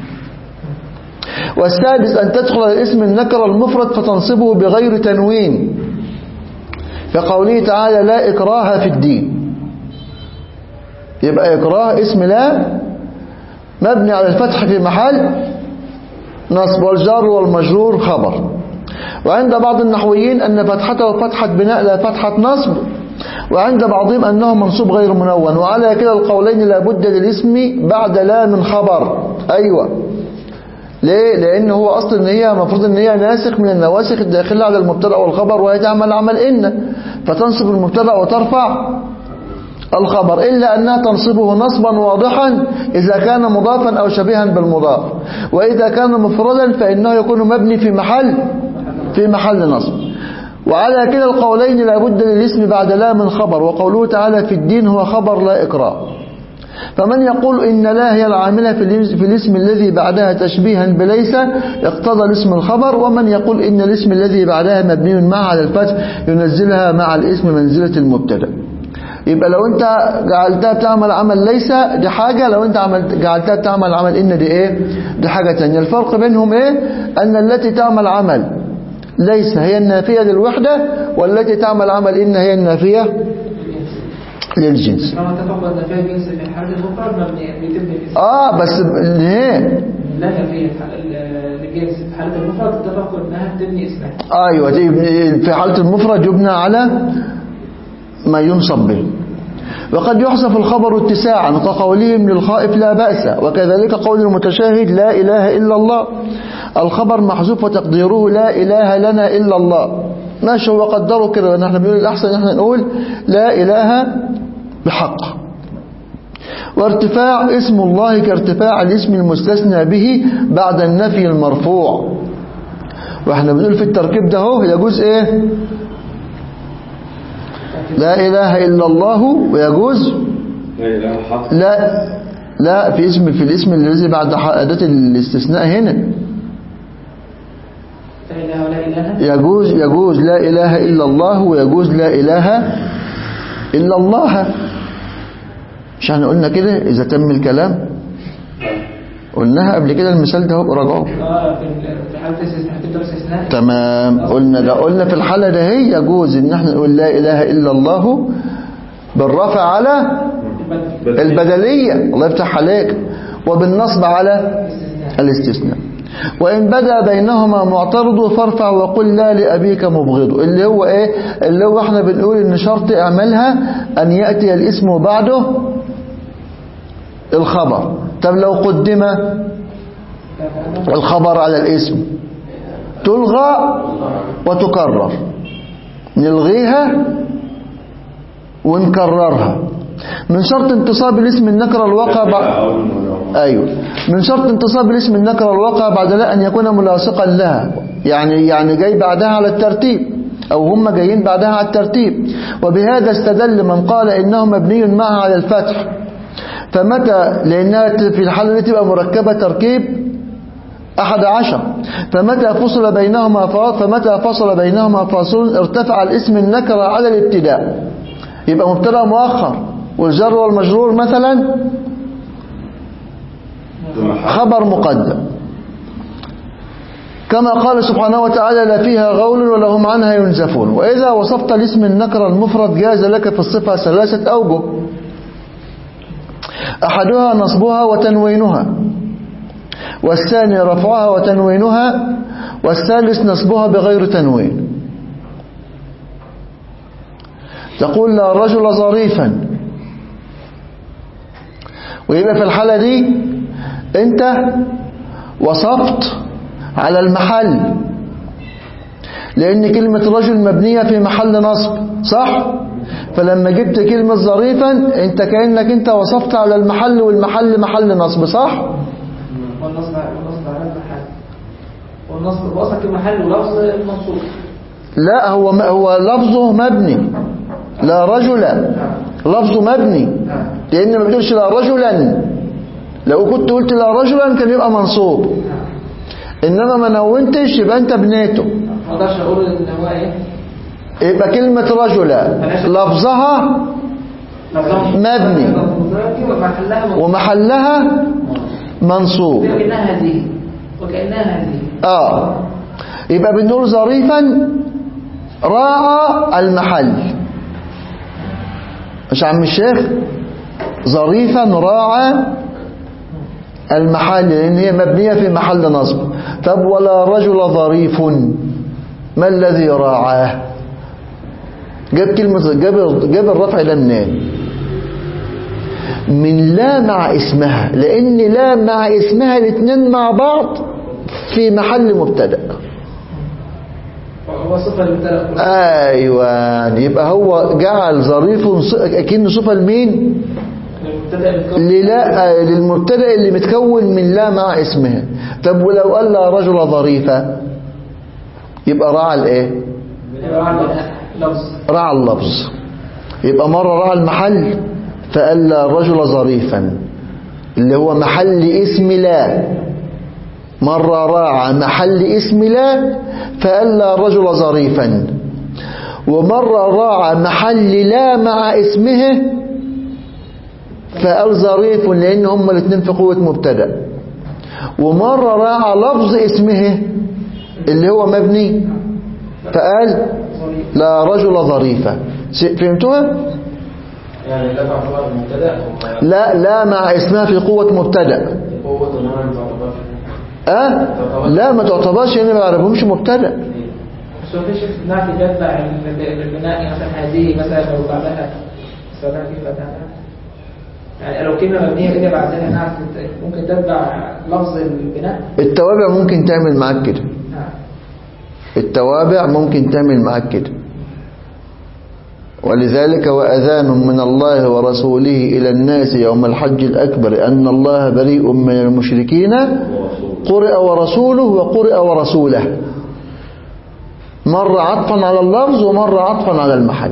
والسادس أن تدخل على الاسم النكر المفرد فتنصبه بغير تنوين كقوله تعالى لا إكراه في الدين يبقى إكراه اسم لا مبني على الفتح في محل نصب والجار والمجرور خبر وعند بعض النحويين أن فتحته فتحة بناء لا فتحة نصب وعند بعضهم أنه منصوب غير منون وعلى كلا القولين لابد للاسم بعد لا من خبر أيوة ليه؟ لأن هو أصل إن هي المفروض إن هي ناسخ من النواسخ الداخلة على المبتدا والخبر وهي تعمل عمل إن فتنصب المبتدا وترفع الخبر إلا أنها تنصبه نصبا واضحا إذا كان مضافا أو شبيها بالمضاف وإذا كان مفردا فإنه يكون مبني في محل في محل نصب وعلى كلا القولين لابد للاسم بعد لا من خبر وقوله تعالى في الدين هو خبر لا إقرار فمن يقول إن لا هي العاملة في الاسم- في الاسم الذي بعدها تشبيها بليس اقتضى الاسم الخبر ومن يقول إن الاسم الذي بعدها مبني معها على الفتح ينزلها مع الاسم منزلة المبتدا يبقى لو انت جعلتها بتعمل عمل ليس دي حاجة لو انت عملت جعلتها بتعمل عمل ان دي ايه دي حاجة تانية الفرق بينهم ايه ان التي تعمل عمل ليس هي النافية للوحدة والتي تعمل عمل ان هي النافية للجنس لو اتفق ان فيها جنس في الحالة المفرد مبني بتبني الاسم اه بس ب- ليه لا نفي الجنس في حالة المفرد اتفقوا انها بتبني اسمها ايوه دي- في حالة المفرد يبنى على ما ينصب به وقد يحذف الخبر اتساعا كقولهم للخائف لا بأس وكذلك قول المتشاهد لا إله إلا الله الخبر محذوف وتقديره لا إله لنا إلا الله ماشي هو قدره كده نحن بنقول الأحسن نحن نقول لا إله بحق وارتفاع اسم الله كارتفاع الاسم المستثنى به بعد النفي المرفوع واحنا بنقول في التركيب ده هو يجوز ايه لا اله الا الله ويجوز لا إله حق لا لا في اسم في الاسم الذي بعد اداه الاستثناء هنا لا اله ولا اله يجوز يجوز لا اله الا الله ويجوز لا اله الا الله مش احنا قلنا كده اذا تم الكلام قلناها قبل كده المثال ده هو راجعه اه في في حالة الاستثناء هتبدأ استثناء تمام قلنا ده قلنا في الحالة ده هي يجوز ان احنا نقول لا اله الا الله بالرفع على البدلية الله يفتح عليك وبالنصب على الاستثناء وإن بدأ بينهما معترض فارفع وقل لا لأبيك مبغض اللي هو إيه اللي هو احنا بنقول إن شرط اعملها أن يأتي الاسم بعده الخبر طب لو قدم الخبر على الاسم تلغى وتكرر نلغيها ونكررها من شرط انتصاب الاسم النكرة الواقع بعد أيوه من شرط انتصاب الاسم النكرة الواقع بعد لا أن يكون ملاصقا لها يعني يعني جاي بعدها على الترتيب أو هم جايين بعدها على الترتيب وبهذا استدل من قال إنه مبني معها على الفتح فمتى لأنها في الحالة دي تبقى مركبة تركيب أحد عشر فمتى فصل بينهما فاصل فمتى فصل بينهما فاصل ارتفع الاسم النكرة على الابتداء يبقى مبتدا مؤخر والجر والمجرور مثلا خبر مقدم كما قال سبحانه وتعالى لا فيها غول ولا هم عنها ينزفون وإذا وصفت الاسم النكر المفرد جاز لك في الصفة ثلاثة أوجه أحدها نصبها وتنوينها والثاني رفعها وتنوينها والثالث نصبها بغير تنوين تقول لا رجل ظريفا ويبقى في الحالة دي انت وصفت على المحل لأن كلمة رجل مبنية في محل نصب صح؟ فلما جبت كلمة ظريفا انت كأنك انت وصفت على المحل والمحل محل نصب صح؟ والنصب والنصب على المحل والنصب وصلك المحل ولفظ المنصوب لا هو هو لفظه مبني لا رجل لفظه مبني لأن ما بتقولش لا رجلا لو كنت قلت لا رجلا كان يبقى منصوب إنما ما نونتش يبقى أنت بنيته ما اقدرش اقول ان هو ايه يبقى كلمة رجل لفظها مبني. ومحلها منصوب. ومحلها منصوب وكأنها هذه وكأنها هذه آه يبقى بنقول ظريفا راعى المحل مش عم الشيخ ظريفا راعى المحل لأن هي مبنية في محل نصب طب ولا رجل ظريف ما الذي راعاه جاب كلمة جاب, جاب الرفع ده منين من لا مع اسمها لأن لا مع اسمها الاثنين مع بعض في محل مبتدأ هو صفة للمبتدأ كله. ايوه يبقى هو جعل ظريف ص- اكنه صفه لمين المبتدأ المكون للا للمبتدا اللي متكون من لا مع اسمها طب ولو قال لا رجل ظريفه يبقى راعى الايه يبقى عندك لفظ راعى اللفظ يبقى مره راعى المحل فقال لا رجل ظريفا اللي هو محل اسم لا مرة راعى محل اسم لا فقال لا رجل ظريفا ومرة راعى محل لا مع اسمه فقال ظريف لأن هما الاثنين في قوة مبتدا ومرة راعى لفظ اسمه اللي هو مبني فقال لا رجل ظريفة س- فهمتوها؟ يعني لا تعتبر مبتدا لا لا مع اسمها في قوة مبتدا قوة انما ما تعتبرش أه؟ لا ما تعتبرش لأن ما يعرفهمش مبتدا بس هو في شيء نعرف يتبع البناء يعني مثلا هذه مثلا لو بعدها استخدام في بعدها يعني لو كلمة مبنية كده بعدها نعرف ممكن تتبع لفظ البناء التوابع ممكن تعمل معاك كده نعم التوابع ممكن تعمل معاك كده ولذلك وأذان من الله ورسوله إلى الناس يوم الحج الأكبر أن الله بريء من المشركين قرئ ورسوله وقرئ ورسوله مرة عطفا على اللفظ ومرة عطفا على المحل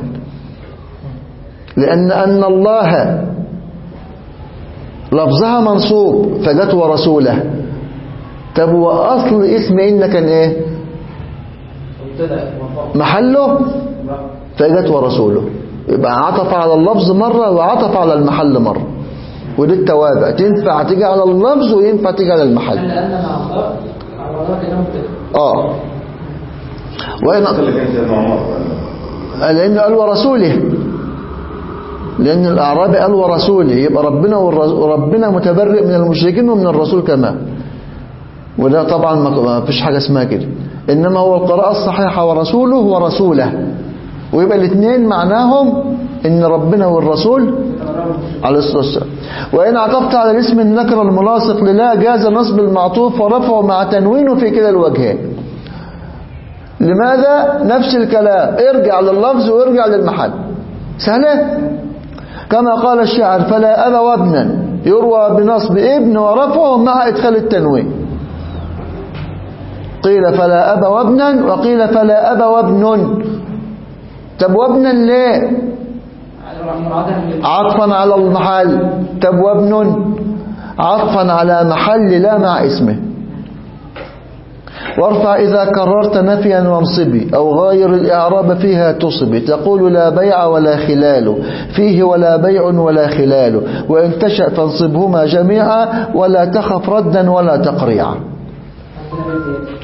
لأن أن الله لفظها منصوب فجت ورسوله طب وأصل اسم إن كان إيه مبتدأ مرفوع محله فجت ورسوله يبقى عطف على اللفظ مرة وعطف على المحل مرة ودي التوابع تنفع تيجي على اللفظ وينفع تيجي على المحل لأن مع الله على الله كده مبتدأ اه وإن اللي كان سيدنا عمر لأنه قال ورسوله لأن الأعرابي قال ورسوله يبقى ربنا والرس- وربنا متبرئ من المشركين ومن الرسول كمان وده طبعا ما ما فيش حاجة اسمها كده إنما هو القراءة الصحيحة ورسوله ورسوله ويبقى الاثنين معناهم إن ربنا والرسول عليه الصلاة والسلام وإن عطفت على الاسم النكر الملاصق للا جاز نصب المعطوف ورفعه مع تنوينه في كلا الوجهين لماذا نفس الكلام ارجع لللفظ وارجع للمحل سهلة كما قال الشاعر فلا أبا وابنا يروى بنصب ابن ورفعه مع إدخال التنوين قيل فلا أبا وابنا وقيل فلا أبا وابن طب وابنا ليه مرادها من عطفا على المحل طب وابن عطفا على محل لا مع اسمه وارفع إذا كررت نفيا وانصبي أو غاير الإعراب فيها تصبي تقول لا بيع ولا خلال فيه ولا بيع ولا خلال وإن تشأ فانصبهما جميعا ولا تخف ردا ولا تقريعا عندنا بيت زيادة.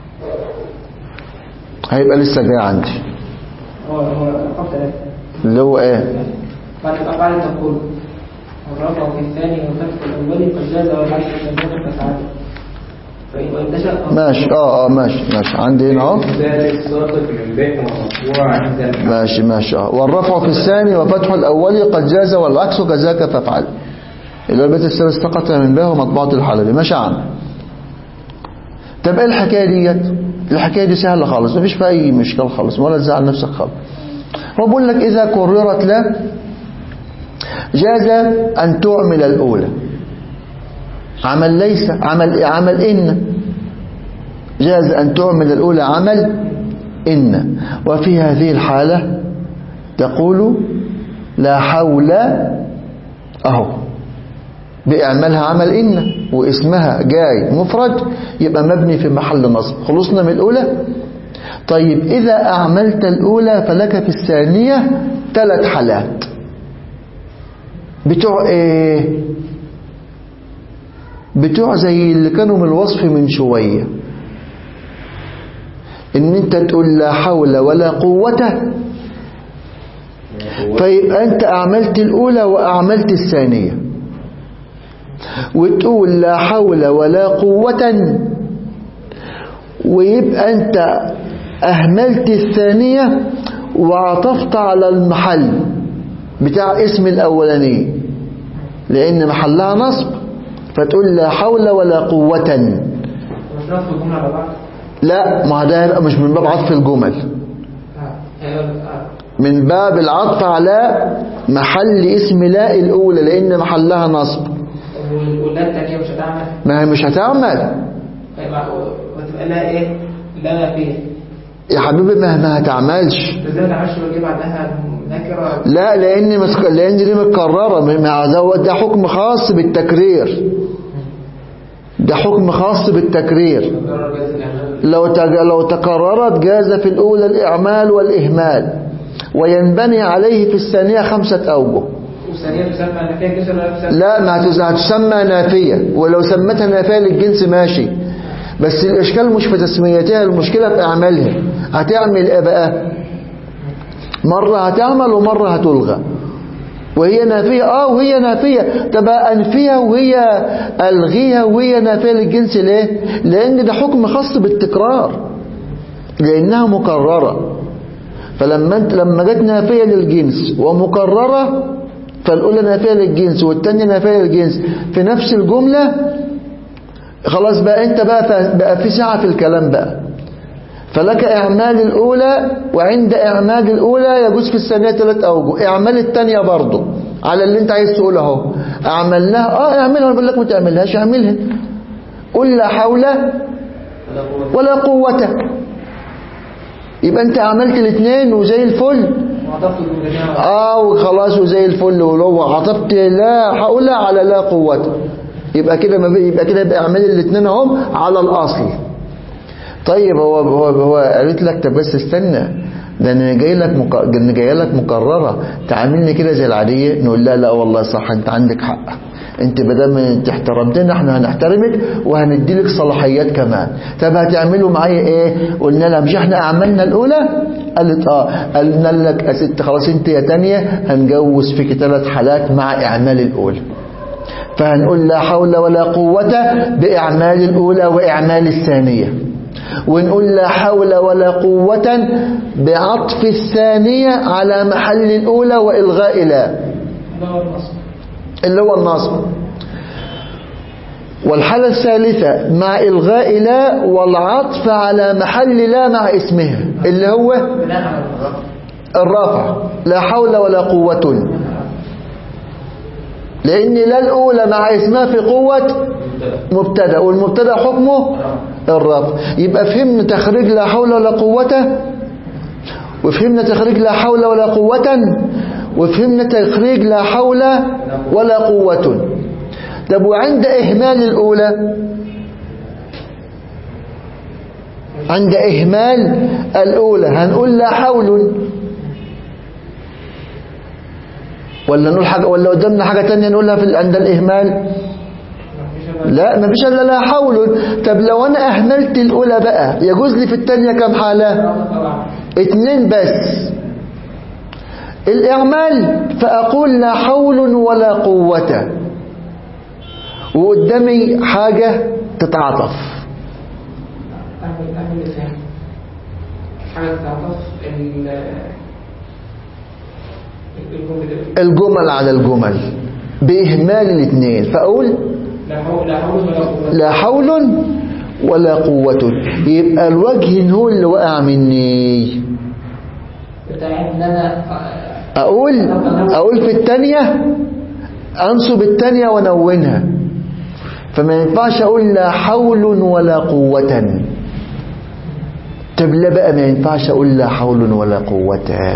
هيبقى لسه جاي عندي هو هو رقم ثلاثة اللي هو ايه بعد الأفعال تقول والرفع في الثاني والفتح الأول قد جاز والعكس الثاني فسعد فإن وإن تشأ ماشي اه اه ماشي ماشي عندي هنا اهو ذلك ساقط من بيت مرفوع عند المعنى ماشي ماشي اه والرفع في الثاني وفتح الأول قد جاز والعكس كذاك فافعل اللي هو البيت الثالث سقط من به ومطبعة الحلبي ماشي عم طب ايه الحكاية ديت الحكاية دي سهلة خالص مفيش فيها أي مشكلة خالص ولا تزعل نفسك خالص هو بيقول لك إذا كررت لا جاز أن تعمل الأولى عمل ليس عمل عمل إن جاز أن تعمل الأولى عمل إن وفي هذه الحالة تقول لا حول أهو بإعمالها عمل إن واسمها جاي مفرد يبقى مبني في محل نصب خلصنا من الأولى طيب إذا أعملت الأولى فلك في الثانية ثلاث حالات بتوع إيه بتوع زي اللي كانوا من الوصف من شوية ان انت تقول لا حول ولا قوة فيبقى انت اعملت الاولى واعملت الثانية وتقول لا حول ولا قوة ويبقى انت اهملت الثانية وعطفت على المحل بتاع اسم الاولاني لان محلها نصب فتقول لا حول ولا قوة مش نصب الجملة على بعض لا ما ده هيبقى مش من باب عطف الجمل آه. أيوة. آه. من باب العطف على محل اسم لا الأولى لأن محلها نصب وال- واللا التانية مش هتعمل ما هي مش هتعمل هيبقى وتبقى لها ايه؟ لا فيه يا حبيبي ما ما هتعملش ازاي ما تعملش ويجي بعدها نكرة لا لأن مس- لأن دي متكررة ما ده ده حكم خاص بالتكرير ده حكم خاص بالتكرير مكرر جاز الإعمال لو تج- لو تكررت جاز في الأولى الإعمال والإهمال وينبني عليه في الثانية خمسة أوجه والثانية تسمى ان فيها كسر ولا تسمى لا ما هتز- هتسمى نافية ولو سمتها نافية للجنس ماشي بس الإشكال مش في تسميتها المشكلة في أعمالها هتعمل إيه بقى مرة هتعمل ومرة هتلغى وهي نافية اه وهي نافية تبقى أنفيها وهي ألغيها وهي نافية للجنس ليه لأن ده حكم خاص بالتكرار لأنها مكررة فلما انت لما جت نافية للجنس ومكررة فالأولى نافية للجنس والتانية نافية للجنس في نفس الجملة خلاص بقى انت بقى ف- بقى في سعة في الكلام بقى فلك إعمال الأولى وعند إعمال الأولى يجوز في الثانية ثلاث أوجه إعمال الثانية برضه على اللي أنت عايز تقوله أهو أعملناها أه اعملها أنا بقول لك ما تعملهاش اعملها قل لا حول ولا قوة يبقى أنت عملت الاثنين وزي الفل وعطفت الجملتين على بعض. اه وخلاص وزي الفل ولو عطفت لا حول على لا قوة يبقى كده ما بي- يبقى كده يبقى اعمل الاثنين اهم على الاصل طيب هو هو هو قالت لك طب بس استنى ده انا جاي لك مك... انا جاي لك مكرره تعاملني كده زي العاديه نقول لا لا والله صح انت عندك حق انت بدل ما انت احترمتنا احنا هنحترمك وهندي لك صلاحيات كمان طب هتعملوا معايا ايه قلنا لها مش احنا اعملنا الاولى قالت اه قلنا لك يا ست خلاص انت يا تانية هنجوز فيك ثلاث حالات مع اعمال الاولى فهنقول لا حول ولا قوة بإعمال الأولى وإعمال الثانية ونقول لا حول ولا قوة بعطف الثانية على محل الأولى وإلغاء لا ده هو النصب اللي هو النصب والحالة الثالثة مع إلغاء لا والعطف على محل لا مع اسمها اللي هو بناء على الرفع الرفع لا حول ولا قوة لأن لا الأولى مع اسمها في قوة مبتدا والمبتدا حكمه الرفع يبقى فهمنا تخريج لا حول ولا قوة وفهمنا تخريج لا حول ولا قوة وفهمنا تخريج لا حول ولا قوة طب وعند إهمال الأولى عند إهمال الأولى هنقول لا حول ولا نقول حاجة ولا قدامنا حاجة تانية نقولها في عند الإهمال لا ما فيش إلا لا حول طب لو أنا أهملت الأولى بقى يجوز لي في التانية كم حالة طبعا اتنين بس الإعمال فأقول لا حول ولا قوة وقدامي حاجة تتعاطف أعمل أعمل إيه حاجة تعطف ال الجمل الجمل على الجمل بإهمال الاثنين فأقول لا حول لا حول ولا قوة لا حول ولا قوة يبقى الوجه هو اللي وقع مني بتاع إن أنا أقول أقول في التانية أنصب التانية ونونها فما ينفعش أقول لا حول ولا قوة طب لا بقى ما ينفعش أقول لا حول ولا قوة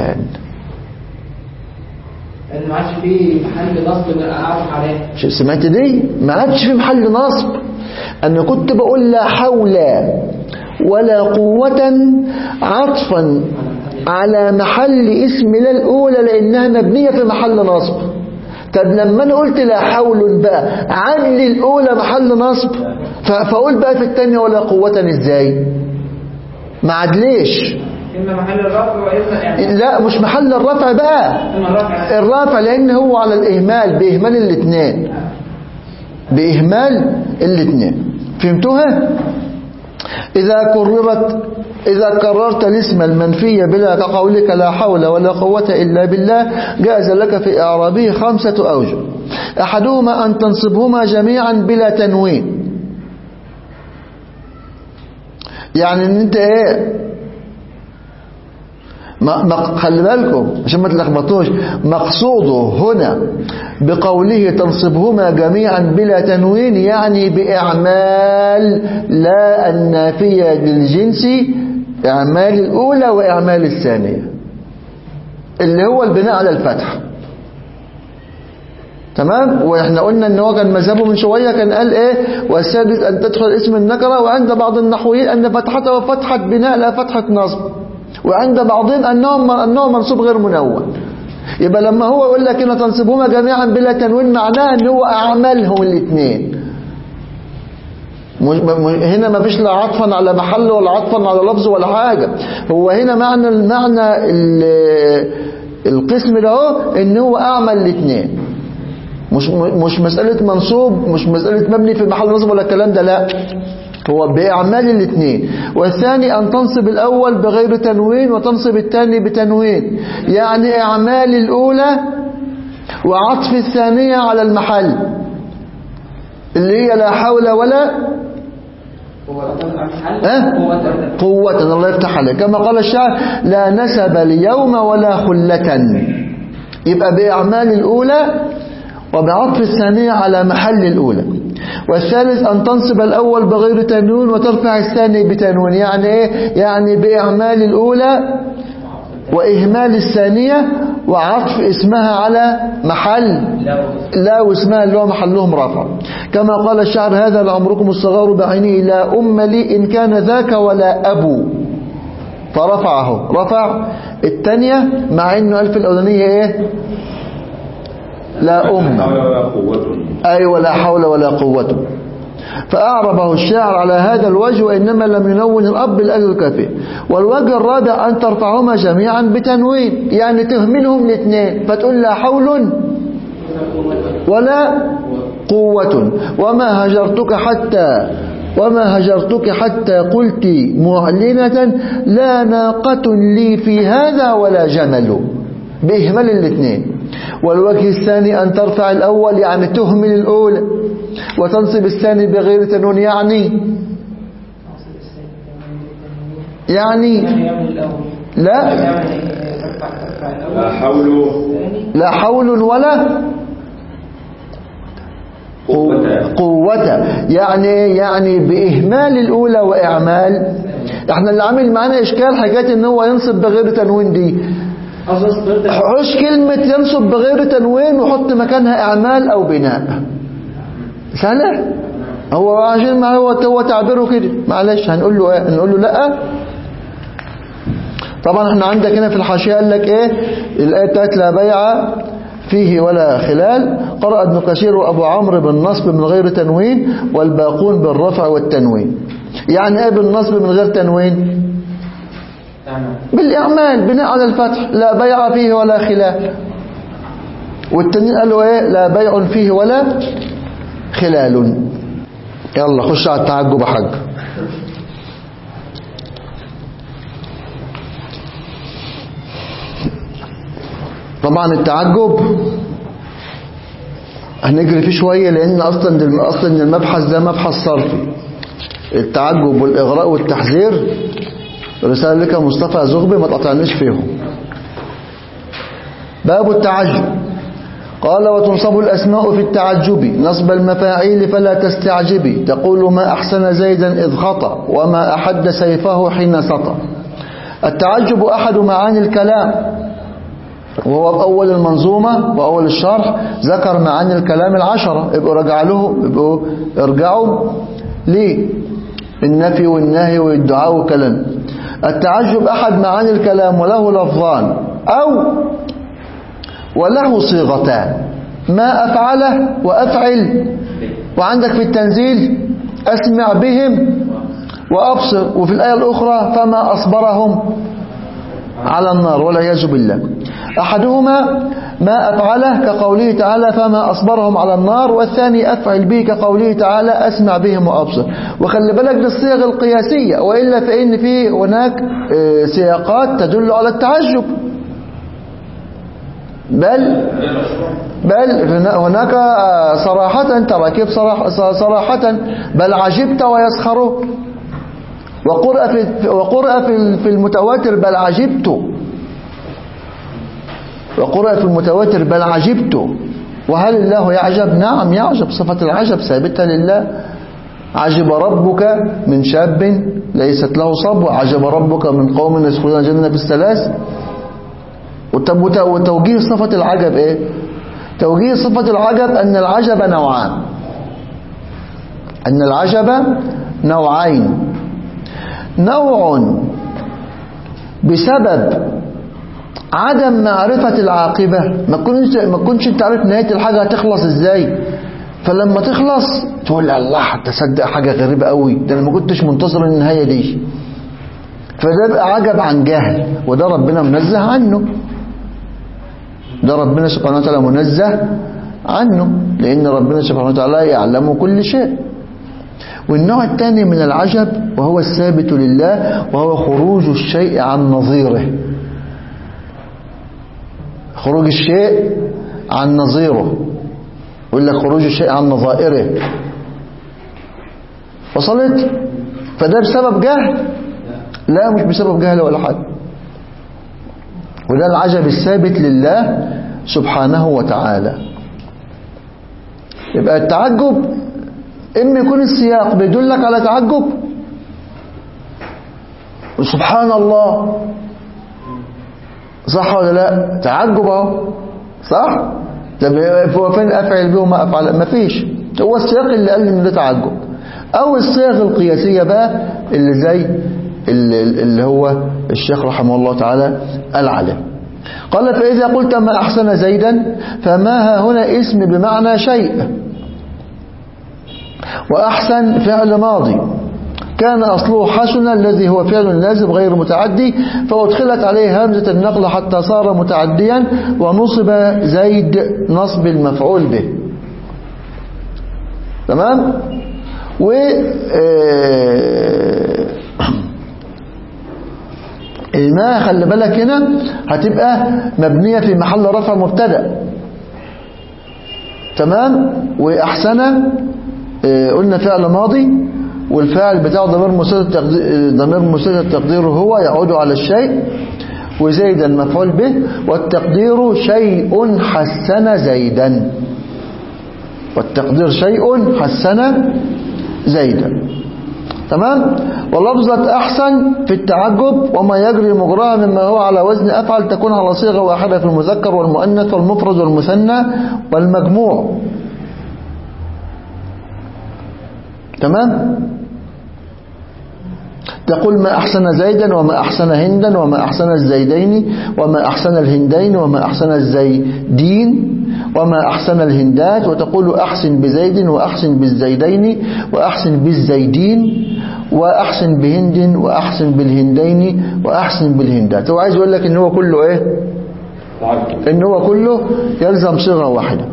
إن ما عادش فيه محل نصب أعرف عليه شو سمعت دي ما عادش في محل نصب أنا كنت بقول لا حول ولا قوة عطفا على محل اسم لا الأولى لأنها مبنية في محل نصب طب لما أنا قلت لا حول بقى عدل الأولى محل نصب ف- فأقول بقى في الثانية ولا قوة إزاي ما عدليش إما محل الرفع وإما يعني لا مش محل الرفع بقى إما الرفع الرافع لأن هو على الإهمال بإهمال الاثنين بإهمال الاثنين فهمتوها إذا كررت إذا كررت الاسم المنفي بلا كقولك لا حول ولا قوة إلا بالله جاز لك في إعرابه خمسة أوجه أحدهما أن تنصبهما جميعا بلا تنوين يعني ان انت ايه ما ما خلي بالكم عشان ما تلخبطوش مقصوده هنا بقوله تنصبهما جميعا بلا تنوين يعني بإعمال لا النافية للجنس إعمال الأولى وإعمال الثانية اللي هو البناء على الفتح تمام واحنا قلنا ان هو كان مذهبه من شويه كان قال ايه والسادس ان تدخل اسم النكره وعند بعض النحويين ان فتحته فتحه بناء لا فتحه نصب وعند بعضهم انهم انه منصوب غير منون يبقى لما هو يقول لك ان تنصبهما جميعا بلا تنوين معناه ان هو اعمالهم الاثنين مش م- هنا ما فيش لا عطفا على محل ولا عطفا على لفظ ولا حاجة هو هنا معنى المعنى ال- القسم ده هو ان هو اعمل الاثنين مش مش مسألة منصوب مش مسألة مبني في محل نصب ولا الكلام ده لا هو بإعمال الاثنين والثاني أن تنصب الأول بغير تنوين وتنصب الثاني بتنوين يعني إعمال الأولى وعطف الثانية على المحل اللي هي لا حول ولا هو محل أه؟ هو تبدأ قوة الله يفتح عليك كما قال الشاعر لا نسب اليوم ولا خلة يبقى بإعمال الأولى وبعطف الثانية على محل الأولى والثالث أن تنصب الأول بغير تنوين وترفع الثاني بتنوين يعني إيه؟ يعني بإعمال الأولى وإهمال الثانية وعطف اسمها على محل لا واسمها اللي هو محلهم رفع كما قال الشعر هذا لعمركم الصغار بعينه لا أم لي إن كان ذاك ولا أبو فرفعه رفع الثانية مع انه ألف الأولانية ايه لا أم حول ولا قوة أي ولا حول ولا قوة فأعربه الشاعر على هذا الوجه وإنما لم ينون الأب بالأجر الكافي والوجه الرابع أن ترفعهما جميعا بتنوين يعني تهملهم الاثنين فتقول لا حول ولا قوة وما هجرتك حتى وما هجرتك حتى قلت معلنة لا ناقة لي في هذا ولا جمل بإهمال الاثنين والوجه الثاني أن ترفع الأول يعني تهمل الأولى وتنصب الثاني بغير تنون يعني يعني يعني يعمل الأول لا يعمل إيه؟ ترفع ترفع لا الأول حول الثاني لا حول ولا قوة قوة يعني يعني بإهمال الأولى وإعمال احنا اللي عامل معانا إشكال حكاية إن هو ينصب بغير تنوين دي أصلا صدرت حوش كلمة ينصب بغير تنوين وحط مكانها إعمال أو بناء سهلة هو عشان ما هو هو تعبيره كده معلش هنقول له ايه هنقول له لا طبعا احنا عندك هنا في الحاشيه قال لك ايه الايه بتاعت لا بيع فيه ولا خلال قرأ ابن كثير وابو عمرو بالنصب من غير تنوين والباقون بالرفع والتنوين يعني ايه بالنصب من غير تنوين تمام بالاعمال بناء على الفتح لا بيع فيه ولا خلال والتانيين قالوا ايه لا بيع فيه ولا خلال يلا خش على التعجب يا حاج طبعا التعجب هنجري فيه شوية لأن أصلا أصلا المبحث ده مبحث صرفي التعجب والإغراء والتحذير رسالة لك مصطفى زغبي ما تقطعنيش فيهم باب التعجب قال وتنصب الأسماء في التعجب نصب المفاعيل فلا تستعجبي تقول ما أحسن زيدا إذ خطأ وما أحد سيفه حين سطى التعجب أحد معاني الكلام وهو بأول المنظومة وأول الشرح ذكر معاني الكلام العشرة ابقوا رجع له ابقوا ارجعوا ليه النفي والنهي والدعاء والكلام التعجب أحد معاني الكلام وله لفظان أو وله صيغتان ما أفعله وأفعل وعندك في التنزيل أسمع بهم وأبصر وفي الآية الأخرى فما أصبرهم على النار والعياذ بالله أحدهما ما أفعله كقوله تعالى فما أصبرهم على النار والثاني أفعل به كقوله تعالى أسمع بهم وأبصر وخلي بالك بالصيغ القياسية وإلا فإن في هناك آه، سياقات تدل على التعجب بل بل هناك آه، صراحة تراكيب صراحة, صراحة بل عجبت ويسخرون وقرأ في وقرأ في في المتواتر بل عجبت وقرأ في المتواتر بل عجبت وهل الله يعجب نعم يعجب صفة العجب ثابتة لله عجب ربك من شاب ليست له صبوة عجب ربك من قوم يدخلون الجنة بالثلاث وطب وت- وتوجيه صفة العجب ايه توجيه صفة العجب أن العجب نوعان أن العجب نوعين نوع بسبب عدم معرفة العاقبة ما كنتش ما كنتش انت عارف نهاية الحاجة هتخلص ازاي فلما تخلص تقول الله تصدق حاجة غريبة قوي ده انا ما كنتش منتظر النهاية دي فده بقى عجب عن جهل وده ربنا منزه عنه ده ربنا سبحانه وتعالى منزه عنه لأن ربنا سبحانه وتعالى يعلم كل شيء والنوع الثاني من العجب وهو الثابت لله وهو خروج الشيء عن نظيره خروج الشيء عن نظيره يقول لك خروج الشيء عن نظائره وصلت فده بسبب جهل لا مش بسبب جهل ولا حاجه وده العجب الثابت لله سبحانه وتعالى يبقى التعجب إما يكون السياق بيدلك على تعجب سبحان الله صح ولا لا تعجب اهو صح طب هو فين افعل به وما افعل ما فيش هو السياق اللي قال لي ان ده تعجب او الصيغ القياسيه بقى اللي زي اللي, اللي هو الشيخ رحمه الله تعالى قال عليه قال فاذا قلت ما احسن زيدا فما ها هنا اسم بمعنى شيء وأحسن فعل ماضي كان أصله حسن الذي هو فعل لازم غير متعدي فأدخلت عليه همزة النقل حتى صار متعديا ونصب زيد نصب المفعول به تمام و آه، ما خلي بالك هنا هتبقى مبنية في محل رفع مبتدأ تمام وأحسن آه، قلنا فعل ماضي والفاعل بتاعه ضمير مسدد تقدير ضمير مسدد تقديره هو يعود على الشيء وزيدا مفعول به والتقدير شيء حسن زيدا والتقدير شيء حسن زيدا تمام ولفظة أحسن في التعجب وما يجري مجراها مما هو على وزن أفعل تكون على صيغة واحدة في المذكر والمؤنث والمفرد والمثنى والمجموع تمام تقول ما أحسن زيدا وما أحسن هندا وما أحسن الزيدين وما أحسن الهندين وما أحسن الزيدين وما أحسن الهندات وتقول أحسن بزيد وأحسن بالزيدين وأحسن بالزيدين وأحسن بهند وأحسن بالهندين وأحسن بالهندات هو عايز يقول لك إن هو كله إيه تعجب إن هو كله يلزم صيغة واحدة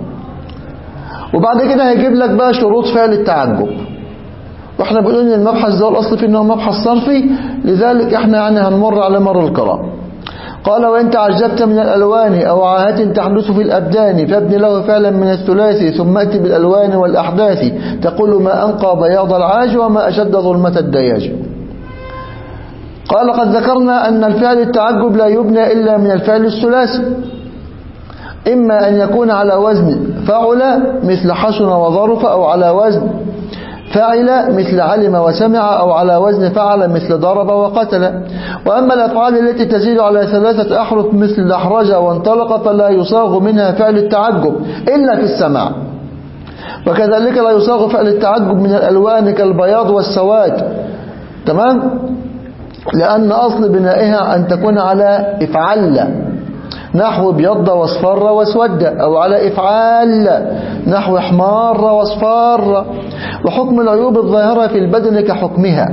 وبعد كده هيجيب لك بقى شروط فعل التعجب واحنا بنقول ان المبحث ده الاصل فيه انه مبحث صرفي لذلك احنا يعني هنمر على مر القراء قال وإن تعجبت من الألوان أو عاهات تحدث في الأبدان فابن له فعلا من الثلاثي ثم أتي بالألوان والأحداث تقول ما أنقى بياض العاج وما أشد ظلمة الدياج قال قد ذكرنا أن الفعل التعجب لا يبنى إلا من الفعل الثلاثي إما أن يكون على وزن فعل مثل حسن وظرف أو على وزن فعل مثل علم وسمع أو على وزن فعل مثل ضرب وقتل وأما الأفعال التي تزيد على ثلاثة أحرف مثل دحرج وانطلق فلا يصاغ منها فعل التعجب إلا في السماع وكذلك لا يصاغ فعل التعجب من الألوان كالبياض والسواد تمام لأن أصل بنائها أن تكون على إفعل نحو ابيض واصفر واسود أو على إفعال نحو احمار واصفار وحكم العيوب الظاهرة في البدن كحكمها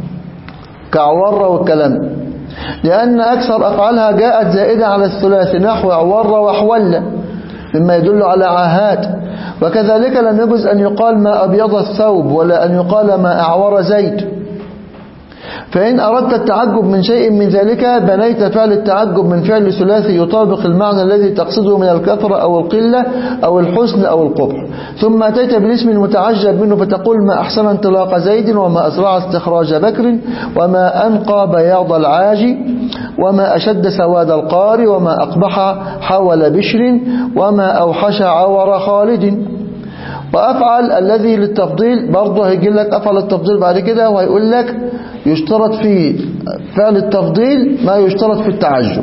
كعور والكلام لأن أكثر أفعالها جاءت زائدة على الثلاث نحو عور وحول مما يدل على عاهات وكذلك لم يجوز أن يقال ما أبيض الثوب ولا أن يقال ما أعور زيت فإن أردت التعجب من شيء من ذلك بنيت فعل التعجب من فعل ثلاثي يطابق المعنى الذي تقصده من الكثرة أو القلة أو الحسن أو القبح ثم أتيت بالاسم المتعجب منه فتقول ما أحسن انطلاق زيد وما أسرع استخراج بكر وما أنقى بياض العاج وما أشد سواد القار وما أقبح حول بشر وما أوحش عور خالد وأفعل الذي للتفضيل برضه هيجي لك أفعل التفضيل بعد كده وهيقول لك يشترط في فعل التفضيل ما يشترط في التعجب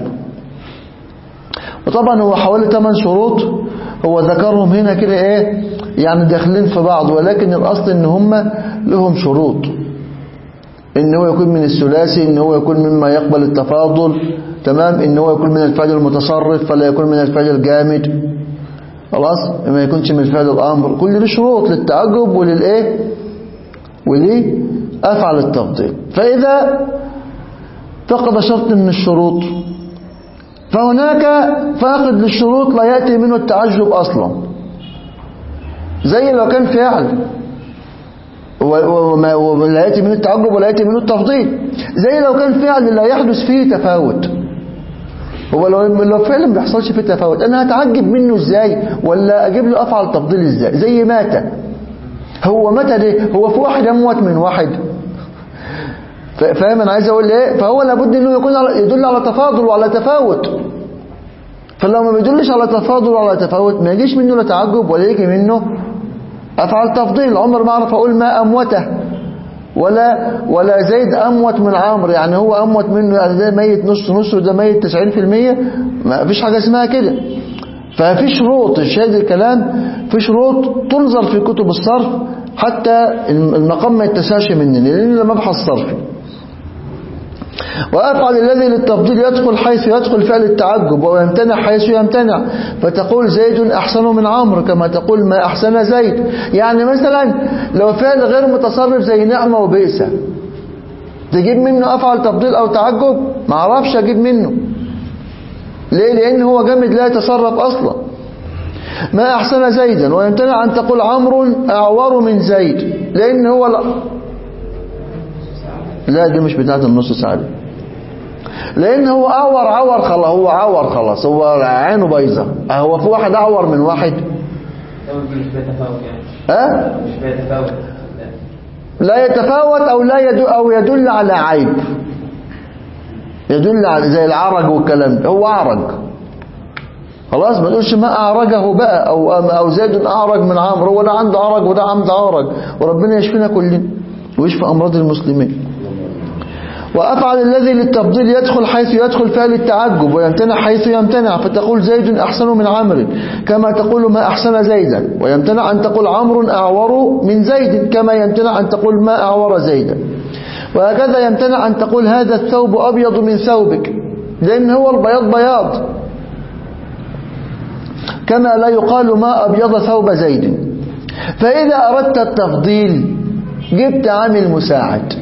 وطبعا هو حوالي 8 شروط هو ذكرهم هنا كده ايه يعني داخلين في بعض ولكن الأصل ان هم لهم شروط ان هو يكون من الثلاثي ان هو يكون مما يقبل التفاضل تمام ان هو يكون من الفعل المتصرف فلا يكون من الفعل الجامد خلاص ما يكونش من الفعل الامر كل دي شروط للتعجب وللايه وليه افعل التفضيل فاذا فقد شرط من الشروط فهناك فاقد للشروط لا ياتي منه التعجب اصلا زي لو كان فعل وما- ولا ياتي منه التعجب ولا ياتي منه التفضيل زي لو كان فعل لا يحدث فيه تفاوت هو لو لو فعلا ما بيحصلش فيه تفاوت انا هتعجب منه ازاي ولا اجيب له افعل تفضيل ازاي زي مات هو متى ده هو في واحد اموت من واحد ف- فاهم انا عايز اقول ايه فهو لابد انه يكون على يدل على تفاضل وعلى تفاوت فلو ما بيدلش على تفاضل وعلى تفاوت ما يجيش منه لا تعجب ولا يجي منه افعل تفضيل عمر ما اعرف اقول ما اموته ولا ولا زيد اموت من عمرو يعني هو اموت منه يعني ده ميت نص نص وده ميت 90% ما فيش حاجه اسمها كده ففي شروط الشاهد الكلام في شروط تنظر في كتب الصرف حتى المقام ما يتساش مننا لان ده مبحث صرفي وأفعل الذي للتفضيل يدخل حيث يدخل فعل التعجب ويمتنع حيث يمتنع فتقول زيد أحسن من عمرو كما تقول ما أحسن زيد يعني مثلا لو فعل غير متصرف زي نعمة وبئس تجيب منه أفعل تفضيل أو تعجب ما اعرفش أجيب منه ليه لأن هو جامد لا يتصرف أصلا ما أحسن زيدا ويمتنع أن تقول عمرو أعور من زيد لأن هو لا لا دي مش بتاعت النص ساعة دي لان هو اعور عور خلاص هو عور خلاص هو عينه بايظه هو في واحد اعور من واحد مش بيتفاوت يعني ها مش بيتفاوت لا يتفاوت او لا يدل او يدل على عيب يدل على زي العرج والكلام ده هو اعرج خلاص ما تقولش ما اعرجه بقى او او زيد اعرج من عمرو هو ده عنده عرج وده عنده عرج وربنا يشفينا كلنا ويشفي امراض المسلمين وأفعل الذي للتفضيل يدخل حيث يدخل فعل التعجب ويمتنع حيث يمتنع فتقول زيد أحسن من عمرو كما تقول ما أحسن زيدا ويمتنع أن تقول عمرو أعور من زيد كما يمتنع أن تقول ما أعور زيدا وهكذا يمتنع أن تقول هذا الثوب أبيض من ثوبك لأن هو البياض بياض كما لا يقال ما أبيض ثوب زيد فإذا أردت التفضيل جبت عامل مساعد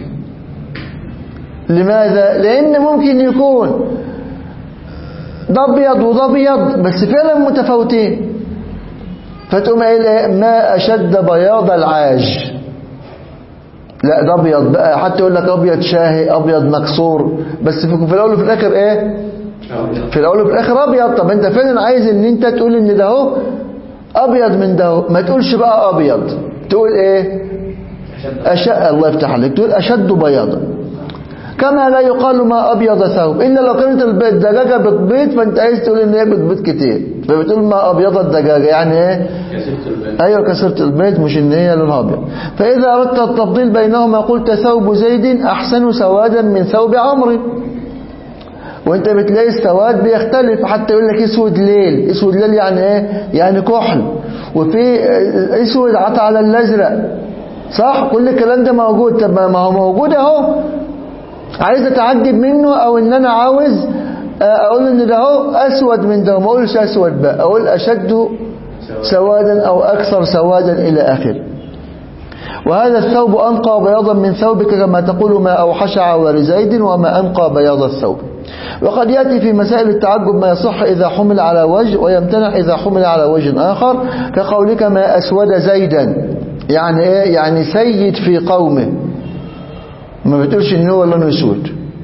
لماذا؟ لأن ممكن يكون ده أبيض وده أبيض بس فعلا متفاوتين فتقوم قايل إيه؟ ما أشد بياض العاج لا ده أبيض بقى حتى يقول لك أبيض شاهي أبيض مكسور بس في في الأول وفي الآخر إيه؟ في الأول وفي الآخر أبيض طب أنت فعلا عايز إن أنت تقول إن ده هو أبيض من ده هو. ما تقولش بقى أبيض تقول إيه؟ أشد الله يفتح عليك تقول أشد بياضا كما لا يقال ما أبيض ثوب إلا لو كانت البيض دجاجة بتبيض فأنت عايز تقول إن هي بتبيض كتير فبتقول ما أبيض الدجاجة يعني إيه أيوة كسرت البيض مش إن هي لونها أبيض فإذا أردت التفضيل بينهما قلت ثوب زيد أحسن سوادا من ثوب عمرو وانت بتلاقي السواد بيختلف حتى يقول لك اسود ليل اسود ليل يعني ايه يعني كحل وفي اسود عطى على الازرق صح كل الكلام ده موجود طب ما هو موجود اهو عايز اتعجب منه او ان انا عاوز اقول ان ده هو اسود من ده ما اقولش اسود بقى اقول اشد سوادا او اكثر سوادا الى اخره وهذا الثوب أنقى بياضا من ثوبك كما تقول ما أوحش عور زيد وما أنقى بياض الثوب وقد يأتي في مسائل التعجب ما يصح إذا حمل على وجه ويمتنع إذا حمل على وجه آخر كقولك ما أسود زيدا يعني إيه يعني سيد في قومه ما بتقولش إن هو لونه أسود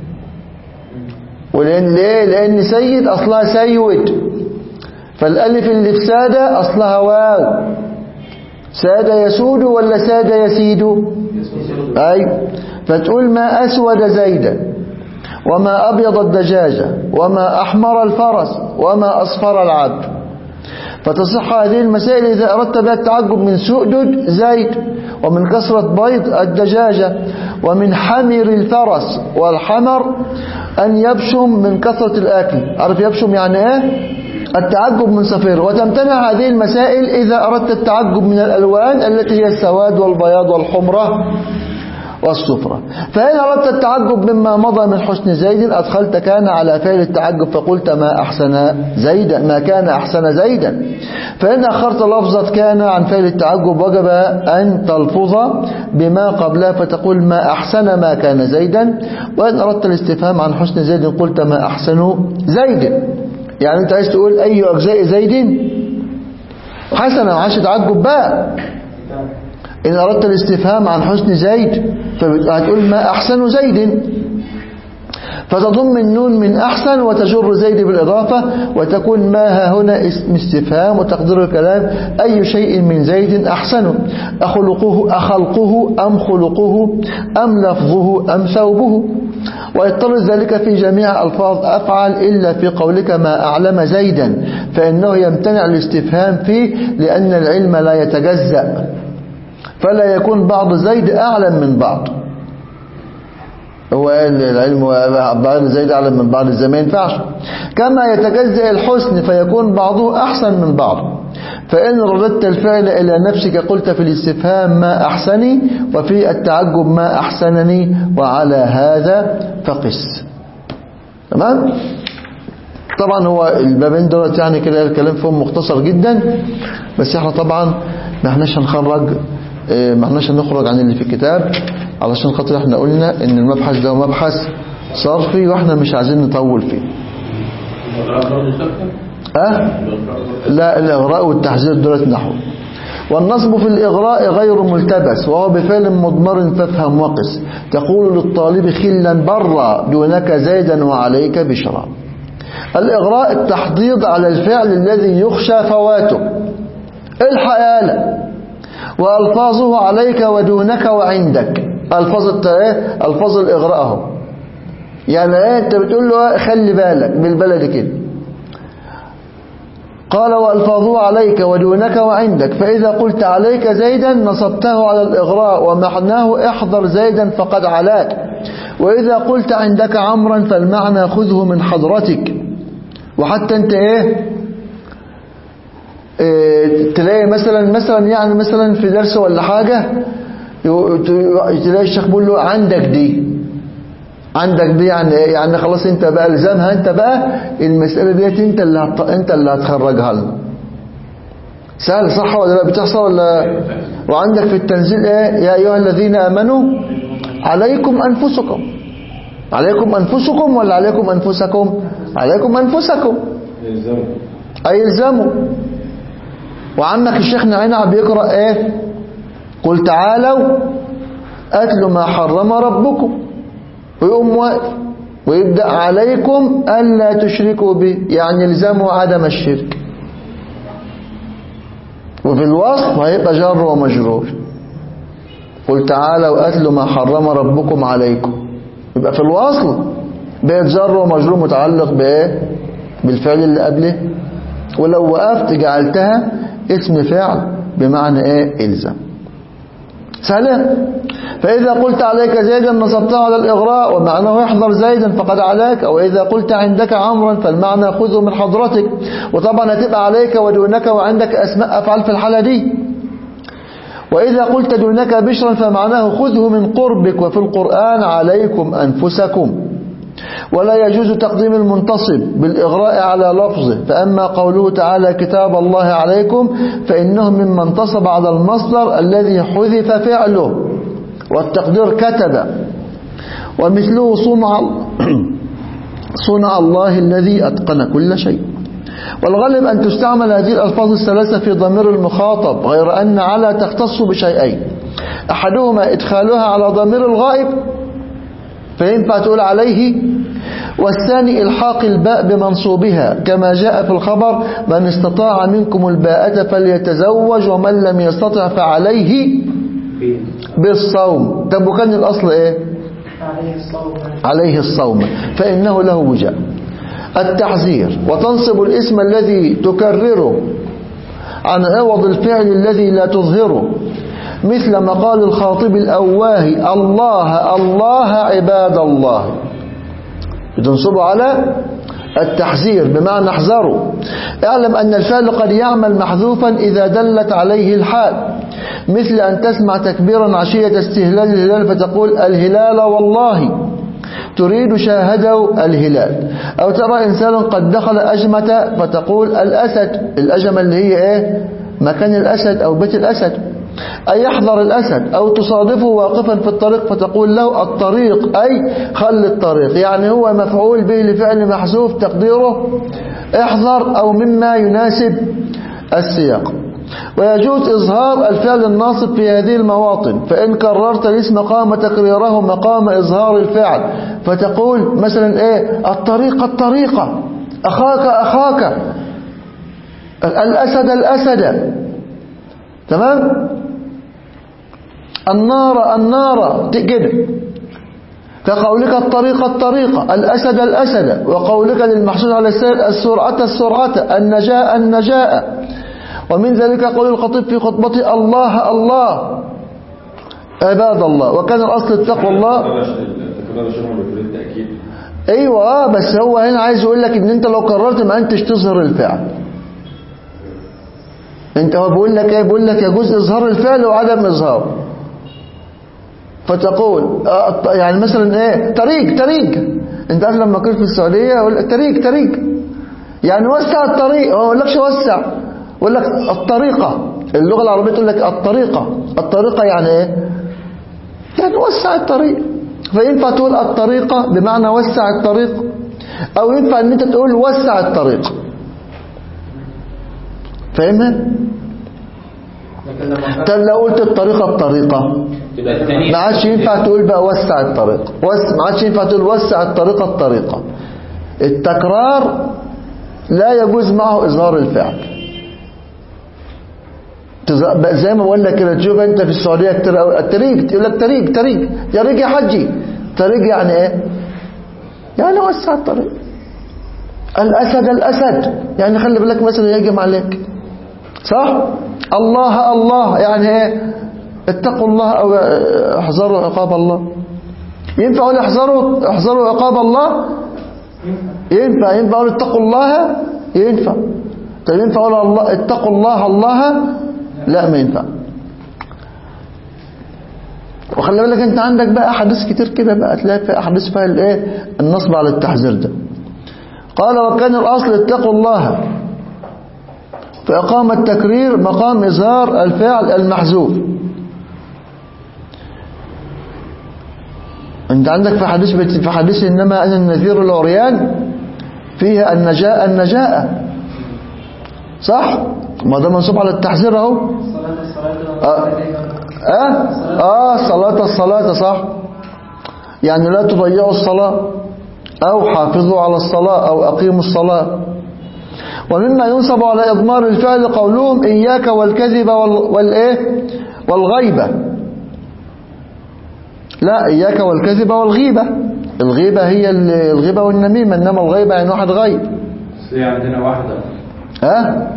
ولأن ليه لأن سيد أصلها سيود فالألف اللي في سادة أصلها واو ساد يسود ولا ساد يسيد أي فتقول ما أسود زيدا وما أبيض الدجاجة وما أحمر الفرس وما أصفر العبد فتصح هذه المسائل إذا أردت بها التعجب من سؤدد زيد ومن كسرة بيض الدجاجة ومن حمر الفرس والحمر أن يبشم من كثرة الأكل عارف يبشم يعني إيه التعجب من صفير وتمتنع هذه المسائل إذا أردت التعجب من الألوان التي هي السواد والبياض والحمرة والصفرة فإن أردت التعجب مما مضى من حسن زيد أدخلت كان على فعل التعجب فقلت ما أحسن زيدا ما كان أحسن زيدا فإن أخرت لفظة كان عن فعل التعجب وجب أن تلفظ بما قبلها فتقول ما أحسن ما كان زيدا وإن أردت الاستفهام عن حسن زيد قلت ما أحسن زيد يعني أنت عايز تقول أي أجزاء زيد حسنا عايز تعجب بقى إن أردت الاستفهام عن حسن زيد فهتقول ما أحسن زيد فتضم النون من أحسن وتجر زيد بالإضافة وتكون ما ها هنا اسم استفهام وتقدير الكلام أي شيء من زيد أحسن أخلقه, أخلقه أم خلقه أم لفظه أم ثوبه ويضطر ذلك في جميع ألفاظ أفعل إلا في قولك ما أعلم زيدا فإنه يمتنع الاستفهام فيه لأن العلم لا يتجزأ فلا يكون بعض زيد أعلم من بعض هو قال العلم بعض زيد أعلم من بعض ازاي ما ينفعش كما يتجزأ الحسن فيكون بعضه أحسن من بعض فإن رددت الفعل إلى نفسك قلت في الاستفهام ما أحسني وفي التعجب ما أحسنني وعلى هذا فقس تمام طبعا هو البابين دولت يعني كده الكلام فيهم مختصر جدا بس احنا طبعا ما احناش هنخرج ما احناش هنخرج عن اللي في الكتاب علشان خاطر احنا قلنا ان المبحث ده مبحث صرفي واحنا مش عايزين نطول فيه أه؟ لا الإغراء والتحذير دولت نحو والنصب في الإغراء غير ملتبس وهو بفعل مضمر فافهم وقس تقول للطالب خلا برا دونك زيدا وعليك بشرا الإغراء التحضيض على الفعل الذي يخشى فواته الحق يالا وألفاظه عليك ودونك وعندك ألفاظ ألفاظ الإغراء اهو يعني ايه انت بتقول له خلي بالك بالبلد كده قال وألفاظه عليك ودونك وعندك فإذا قلت عليك زيدا نصبته على الإغراء ومعناه احضر زيدا فقد علاك وإذا قلت عندك عمرا فالمعنى خذه من حضرتك وحتى انت ايه, إيه تلاقي مثلا مثلا يعني مثلا في درس ولا حاجة يو- تلاقي الشيخ بيقول له عندك دي عندك دي يعني ايه يعني خلاص انت بقى الزمها انت بقى المسألة ديت انت اللي هت... انت اللي هتخرجها لنا سهل صح ولا لا بتحصل ولا وعندك في التنزيل ايه يا ايها الذين امنوا عليكم انفسكم عليكم انفسكم ولا عليكم انفسكم عليكم انفسكم يلزموا اي الزموا وعمك الشيخ نعينع بيقرأ ايه قل تعالوا اتلوا ما حرم ربكم ويقوم واقف ويبدأ عليكم ألا تشركوا به يعني الزموا عدم الشرك وفي الوصف هيبقى جر ومجرور قل تعالوا أتلوا ما حرم ربكم عليكم يبقى في الوصل بقت جر ومجرور متعلق بإيه بالفعل اللي قبله ولو وقفت جعلتها اسم فعل بمعنى إيه إلزم سهلة فإذا قلت عليك زيدا نصبته على الإغراء ومعناه احضر زيدا فقد علاك أو إذا قلت عندك عمرا فالمعنى خذه من حضرتك وطبعا هتبقى عليك ودونك وعندك أسماء أفعال في الحالة دي وإذا قلت دونك بشرا فمعناه خذه من قربك وفي القرآن عليكم أنفسكم ولا يجوز تقديم المنتصب بالإغراء على لفظه فأما قوله تعالى كتاب الله عليكم فإنه مما انتصب على المصدر الذي حذف فعله والتقدير كتب ومثله صنع صنع الله الذي أتقن كل شيء والغالب أن تستعمل هذه الألفاظ الثلاثة في ضمير المخاطب غير أن على تختص بشيئين أحدهما إدخالها على ضمير الغائب فينفع تقول عليه والثاني إلحاق الباء بمنصوبها كما جاء في الخبر من استطاع منكم الباءة فليتزوج ومن لم يستطع فعليه بالصوم طب وكان الأصل إيه عليه الصوم عليه الصوم فإنه له وجاء التحذير وتنصب الاسم الذي تكرره عن عوض الفعل الذي لا تظهره مثل مقال الخاطب الأواهي الله الله عباد الله بتنصبه على التحذير بمعنى احذروا اعلم أن الفعل قد يعمل محذوفا إذا دلت عليه الحال مثل أن تسمع تكبيرا عشية استهلال الهلال فتقول الهلال والله تريد شاهدوا الهلال أو ترى إنسان قد دخل أجمة فتقول الأسد الأجمة اللي هي إيه مكان الأسد أو بيت الأسد أي يحضر الأسد أو تصادفه واقفا في الطريق فتقول له الطريق أي خل الطريق يعني هو مفعول به لفعل محذوف تقديره احذر أو مما يناسب السياق ويجوز إظهار الفعل الناصب في هذه المواطن فإن كررت الاسم قام تكريره مقام إظهار الفعل فتقول مثلا إيه الطريق الطريقة أخاك أخاك الأسد الأسد تمام النار النار كده كقولك الطريقة الطريقة الأسد الأسد وقولك للمحسوس على السير السرعة السرعة النجاء النجاء ومن ذلك قول الخطيب في خطبته الله الله عباد الله وكان الأصل التقوى الله تكرار شرح بيقول التأكيد ايوه آه، بس هو هنا عايز يقول لك ان انت لو قررت ما انتش تظهر الفعل انت هو بيقول لك ايه بيقول لك يجوز اظهار الفعل وعدم اظهاره فتقول آه، يعني مثلا ايه طريق طريق انت عارف لما كنت في السعوديه يقول لك طريق طريق يعني وسع الطريق هو ما يقولكش وسع يقول لك الطريقه اللغه العربيه تقول لك الطريقه الطريقه يعني ايه يعني وسع الطريق فينفع تقول الطريقة بمعنى وسع الطريق أو ينفع أن أنت تقول وسع الطريق فاهمها؟ لكن لما طب لو قلت الطريقة الطريقة تبقى الثانية ما عادش ينفع تقول بقى وسع الطريق وس... ما عادش ينفع تقول وسع الطريقة الطريقة التكرار لا يجوز معه إظهار الفعل تز- بقى زي ما بقول لك كده تشوف انت في السعوديه كتير قوي الطريق يقول لك طريق طريق يا ريق يا حجي طريق يعني ايه يعني وسع الطريق الأسد الأسد يعني خلي بالك مثلا يهجم عليك صح الله الله يعني ايه اتقوا الله او احذروا عقاب الله ينفع اقول احذروا احذروا عقاب الله ينفع ينفع اقول اتقوا الله ينفع طب ينفع اقول الله اتقوا الله الله لا ما ينفع وخلي بالك انت عندك بقى احاديث كتير كده بقى تلاقي في احاديث فيها الايه النصب على التحذير ده قال وكان الاصل اتقوا الله فاقام التكرير مقام اظهار الفعل المحذوف انت عندك في حديث بت- في حديث انما انا النذير العريان فيها النجاء النجاء صح ما ده منصوب على التحذير اهو الصلاة الصلاة آه. اه اه صلاة الصلاة صح يعني لا تضيعوا الصلاة او حافظوا على الصلاة او اقيموا الصلاة ومما ينصب على اضمار الفعل قولهم اياك والكذب وال... والايه والغيبة لا اياك والكذب والغيبة الغيبة هي ال- الغيبة والنميمة انما الغيبة يعني واحد غيب بس هي عندنا واحدة ها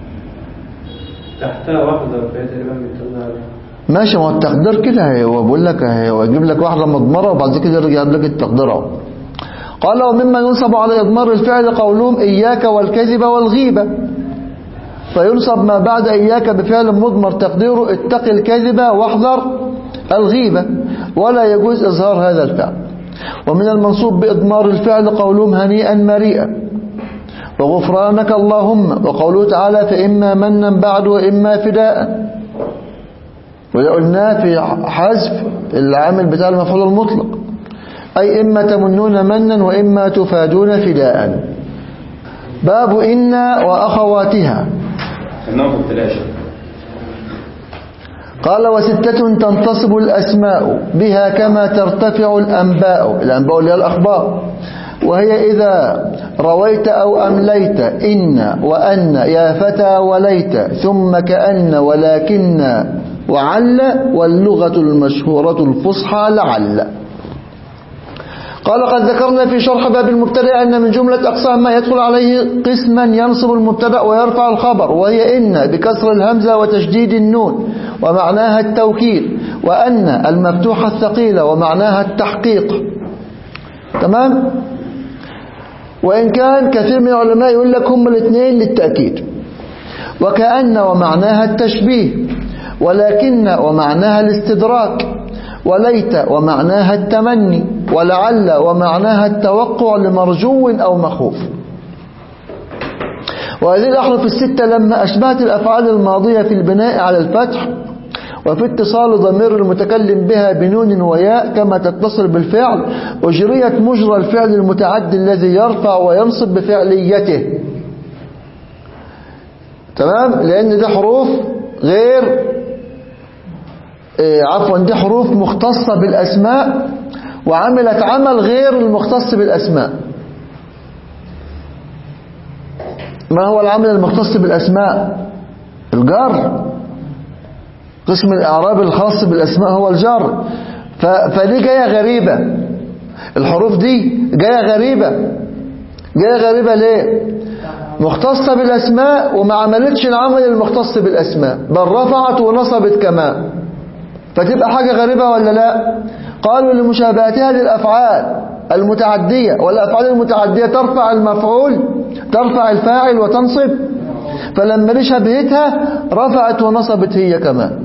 تحتها واحدة فهي تقريبا بيطلع ماشي ما هو التقدير كده هو بيقول لك هو يجيب لك واحدة مضمرة وبعد كده يرجع يجيب لك التقدير اهو قال ومما ينصب على إضمار الفعل قولهم إياك والكذب والغيبة فينصب ما بعد إياك بفعل مضمر تقديره اتق الكذب واحذر الغيبة ولا يجوز إظهار هذا الفعل ومن المنصوب بإضمار الفعل قولهم هنيئا مريئا وغفرانك اللهم وقوله تعالى فإما منا بعد وإما فداء وده قلناه في حذف العامل بتاع المفعول المطلق أي إما تمنون منا وإما تفادون فداء باب إن وأخواتها خلينا في التلاشى قال وستة تنتصب الأسماء بها كما ترتفع الأنباء الأنباء اللي هي الأخبار وهي إذا رويت أو أمليت إن وأن يا فتى وليت ثم كأن ولكن وعل واللغة المشهورة الفصحى لعل قال قد ذكرنا في شرح باب المبتدأ أن من جملة أقسام ما يدخل عليه قسما ينصب المبتدأ ويرفع الخبر وهي إن بكسر الهمزة وتشديد النون ومعناها التوكيد وأن المفتوحة الثقيلة ومعناها التحقيق تمام وإن كان كثير من العلماء يقول لك هم الاثنين للتأكيد وكأن ومعناها التشبيه ولكن ومعناها الاستدراك وليت ومعناها التمني ولعل ومعناها التوقع لمرجو أو مخوف وهذه الأحرف الستة لما أشبهت الأفعال الماضية في البناء على الفتح وفي اتصال ضمير المتكلم بها بنون وياء كما تتصل بالفعل أجريت مجرى الفعل المتعدي الذي يرفع وينصب بفعليته تمام لأن دي حروف غير إيه، عفوا دي حروف مختصة بالأسماء وعملت عمل غير المختص بالأسماء ما هو العمل المختص بالأسماء الجر قسم الإعراب الخاص بالأسماء هو الجر ف... فدي جاية غريبة الحروف دي جاية غريبة جاية غريبة ليه مختصة بالأسماء وما عملتش العمل المختص بالأسماء بل رفعت ونصبت كمان فتبقى حاجة غريبة ولا لا قالوا لمشابهتها للأفعال المتعدية والأفعال المتعدية ترفع المفعول ترفع الفاعل وتنصب فلما لشبهتها رفعت ونصبت هي كمان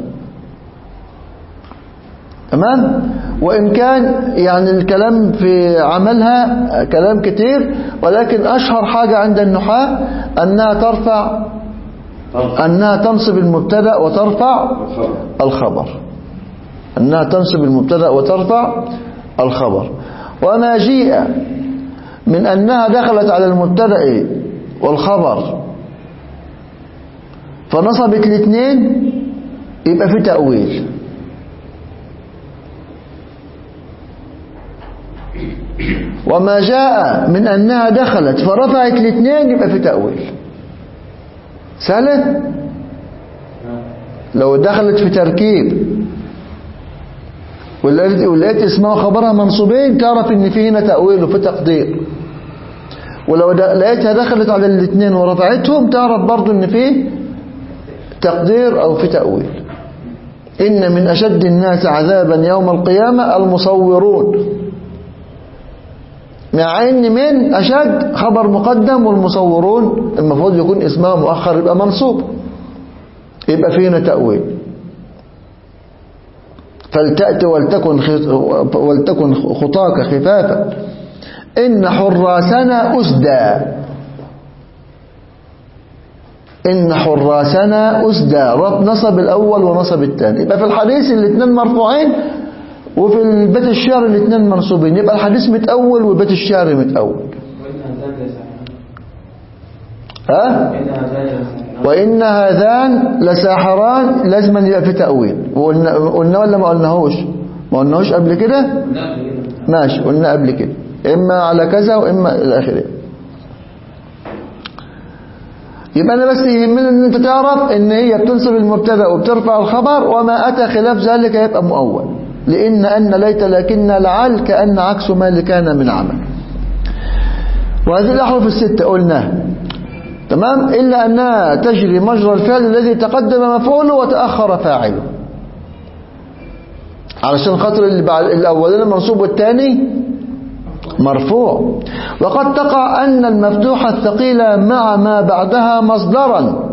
تمام وإن كان يعني الكلام في عملها كلام كتير ولكن أشهر حاجة عند النحاة أنها ترفع أنها تنصب المبتدأ وترفع الخبر أنها تنصب المبتدأ وترفع الخبر وما جيء من أنها دخلت على المبتدأ والخبر فنصبت الاثنين يبقى في تأويل وما جاء من أنها دخلت فرفعت الاثنين يبقى في تأويل سهلة لو دخلت في تركيب ولقيت ولقيت اسمها خبرها منصوبين تعرف ان في هنا تأويل وفي تقدير ولو د- لقيتها دخلت على الاثنين ورفعتهم تعرف برضو ان فيه تقدير او في تأويل إن من أشد الناس عذابا يوم القيامة المصورون مع ان من أشد خبر مقدم والمصورون المفروض يكون اسمها مؤخر يبقى منصوب يبقى فينا تأويل فلتأت ولتكن خط- ولتكن خطاك خفافا إن حراسنا أسدى إن حراسنا أسدى رب نصب الأول ونصب الثاني يبقى في الحديث الاثنين مرفوعين وفي البيت الشعر الاثنين منصوبين يبقى الحديث متأول والبيت الشعر متأول ها وإن هذان لساحران لازم أن يبقى في تأويل وقلنا قلنا ولا ما قلناهوش ما قلناهوش قبل كده ماشي قلنا قبل كده إما على كذا وإما إلى آخره يبقى أنا بس يهمني أن أنت تعرف أن هي بتنصب المبتدا وبترفع الخبر وما أتى خلاف ذلك يبقى مؤول لأن أن ليت لكن لعل كأن عكس ما اللي كان من عمل وهذه الأحرف الستة قلناها تمام إلا أنها تجري مجرى الفعل الذي تقدم مفعوله وتأخر فاعله علشان خاطر اللي بعد الأولين المنصوب والثاني مرفوع وقد تقع أن المفتوحة الثقيلة مع ما بعدها مصدرا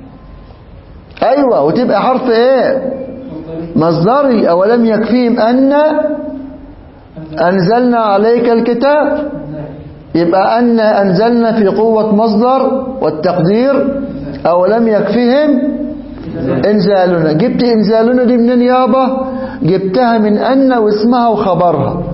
أيوة وتبقى حرف إيه مصدري أولم يكفيهم أن أنزلنا عليك الكتاب يبقى أن أنزلنا في قوة مصدر والتقدير أولم يكفيهم إنزالنا جبت إنزالنا دي منين يابا جبتها من أن واسمها وخبرها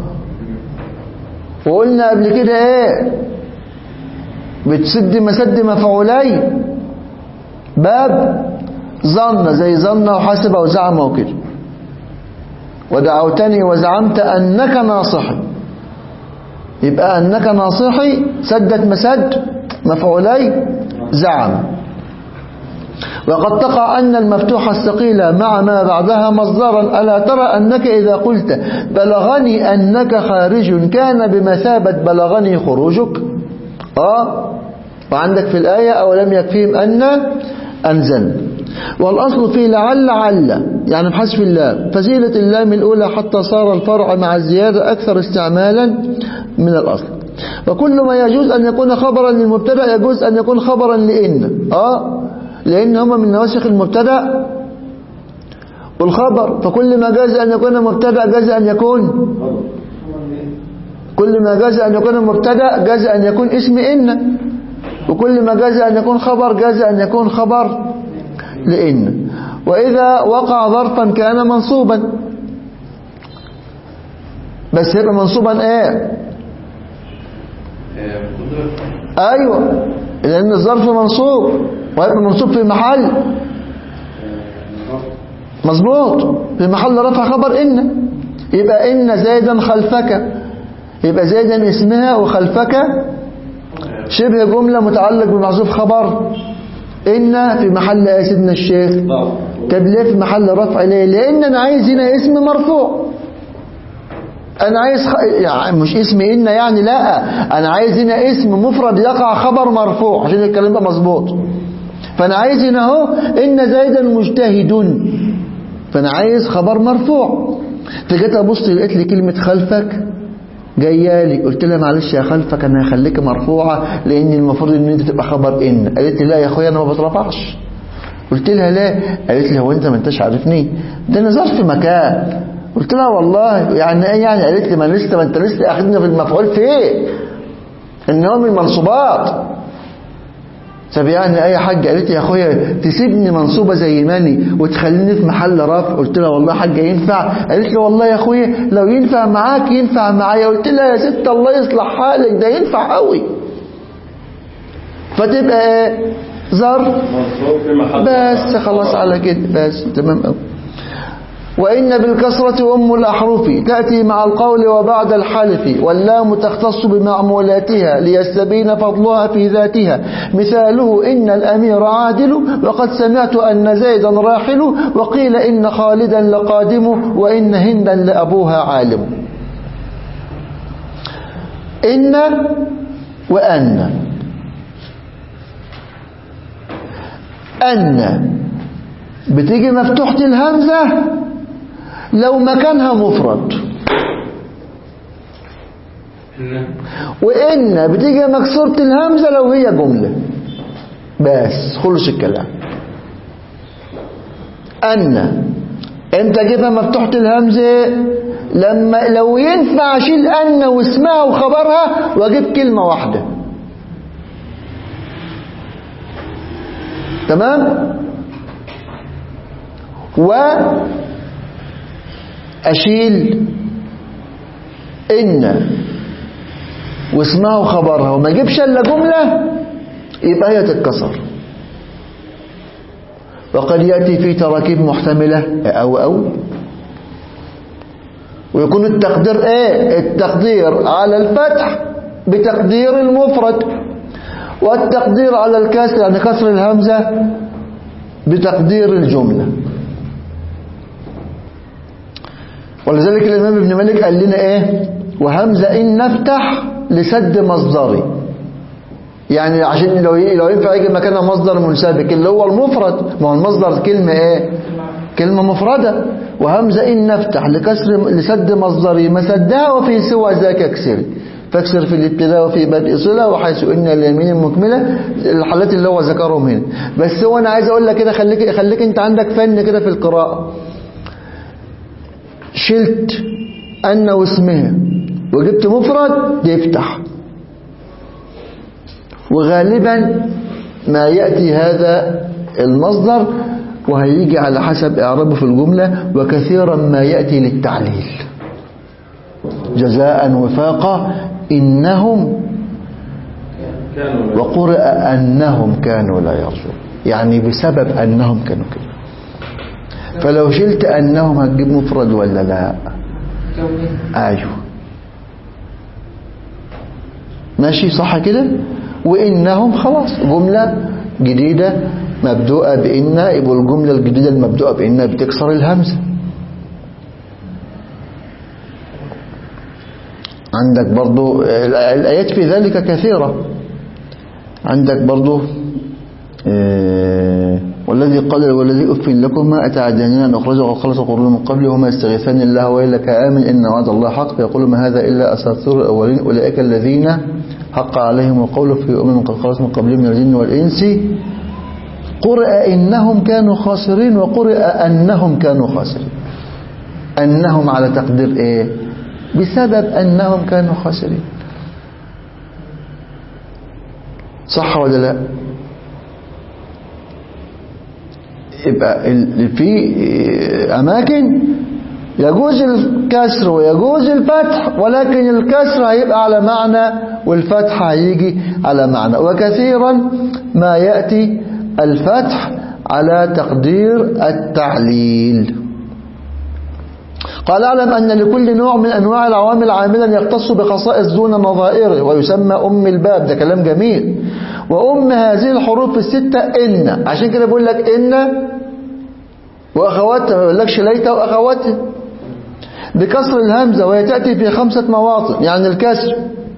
وقلنا قبل كده ايه بتسد مسد مفعولي باب ظن زي ظن وحسب وزعم وكده ودعوتني وزعمت أنك ناصحي يبقى أنك ناصحي سدت مسد مفعولي زعم وقد تقع أن المفتوحة الثقيلة مع ما بعدها مصدرا ألا ترى أنك إذا قلت بلغني أنك خارج كان بمثابة بلغني خروجك آه وعندك في الآية أولم يكفيهم أن أنزل والأصل في لعل عل يعني بحذف اللام فزيلة اللام الأولى حتى صار الفرع مع الزيادة أكثر استعمالا من الأصل وكل ما يجوز أن يكون خبرا للمبتدا يجوز أن يكون خبرا لإن آه لأن هما من نواسخ المبتدا والخبر فكل ما جاز أن يكون مبتدا جاز أن يكون كل ما جاز أن يكون مبتدا جاز أن يكون اسم إن وكل ما جاز أن يكون خبر جاز أن يكون خبر لإن وإذا وقع ظرفا كان منصوبا بس يبقى منصوبا ايه ايوه لان الظرف منصوب ويبقى منصوب في محل مظبوط في محل رفع خبر ان يبقى ان زيدا خلفك يبقى زيدا اسمها وخلفك شبه جملة متعلق بمحذوف خبر إن في محل يا سيدنا الشيخ طب ليه في محل رفع ليه لأن أنا عايز هنا اسم مرفوع أنا عايز خ... يعني مش اسم إن يعني لا أنا عايز هنا اسم مفرد يقع خبر مرفوع عشان الكلام ده مظبوط فأنا عايز هنا اهو إن زيدا مجتهد فأنا عايز خبر مرفوع فجيت أبص لقيت لي كلمة خلفك جايه لي قلت لها معلش يا خلفك انا هخليك مرفوعه لان المفروض ان انت تبقى خبر ان قالت لي لا يا اخويا انا ما بترفعش قلت لها لا قالت لي هو انت ما انتش عارفني ده انا ظرف مكان قلت لها والله يعني ايه يعني قالت لي ما لسه ما انت لسه اخدنا في المفعول في ايه ان هو من المنصوبات طب يعني اي حاجه قالت لي يا اخويا تسيبني منصوبه زي ماني وتخليني في محل رفع قلت لها والله حاجه ينفع قالت لي والله يا اخويا لو ينفع معاك ينفع معايا قلت لها يا ست الله يصلح حالك ده ينفع قوي فتبقى ايه ظرف منصوب في محل بس خلاص على كده بس تمام قوي وإن بالكسرة أم الأحرف تأتي مع القول وبعد الحلف واللام تختص بمعمولاتها ليستبين فضلها في ذاتها مثاله إن الأمير عادل وقد سمعت أن زيدا راحل وقيل إن خالدا لقادم وإن هندا لأبوها عالم إن وأن أن بتيجي مفتوحة الهمزة لو مكانها مفرد إن وإن بتيجي مكسورة الهمزة لو هي جملة بس خلص الكلام أن امتى اجيبها مفتوحة الهمزة لما لو ينفع اشيل أن واسمها وخبرها واجيب كلمة واحدة تمام وأشيل إن واسمها وخبرها وما اجيبش الا جملة يبقى هي تتكسر وقد يأتي في تراكيب محتملة أو أو ويكون التقدير ايه التقدير على الفتح بتقدير المفرد والتقدير على الكسر يعني كسر الهمزة بتقدير الجملة ولذلك الإمام ابن مالك قال لنا ايه وهمزة إن نفتح لسد مصدري يعني عشان لو لو ينفع يجي مكانها مصدر منسبك اللي هو المفرد ما هو المصدر كلمة ايه كلمة مفردة وهمزة إن نفتح لكسر لسد مصدري مسدها وفي سوى ذاك اكسري فاكسر في الابتداء وفي بدء صلة وحيث إن اليمين المكملة الحالات اللي هو ذكرهم هنا بس هو أنا عايز أقول لك كده خليك خليك أنت عندك فن كده في القراءة شلت أن واسمها وجبت مفرد يفتح وغالبا ما يأتي هذا المصدر وهيجي على حسب إعرابه في الجملة وكثيرا ما يأتي للتعليل جزاء وفاقا إنهم كانوا وقرئ أنهم كانوا لا يرجون يعني بسبب أنهم كانوا كده فلو شلت أنهم هتجيب مفرد ولا لا كوني أيوه ماشي صح كده وإنهم خلاص جملة جديدة مبدوءة بإن يبقى الجملة الجديدة المبدوءة بإن بتكسر الهمزة عندك برضو ال- الآيات في ذلك كثيرة عندك برضو آه، والذي قال والذي أف لكم ما أتعدانين أن أخرجه وخلص قرون من قبل وما يستغيثان الله ويلك آمن إن وعد الله حق فيقول ما هذا إلا أساطير الأولين أولئك الذين حق عليهم القول في أمم قد خلص من قبلهم من الجن والإنس قرئ إنهم كانوا خاسرين وقرئ أنهم كانوا خاسرين أنهم على تقدير إيه بسبب أنهم كانوا خاسرين صح ولا لا يبقى ال- في أماكن يجوز الكسر ويجوز الفتح ولكن الكسر هيبقى على معنى والفتح هيجي على معنى وكثيرا ما يأتي الفتح على تقدير التعليل قال اعلم أن لكل نوع من أنواع العوامل عاملا يختص بخصائص دون نظائره ويسمى أم الباب ده كلام جميل وأم هذه الحروف الستة إن عشان كده بقول لك إن وأخواتها ما بقولكش ليت وأخواتها بكسر الهمزة وهي تأتي في خمسة مواطن يعني الكسر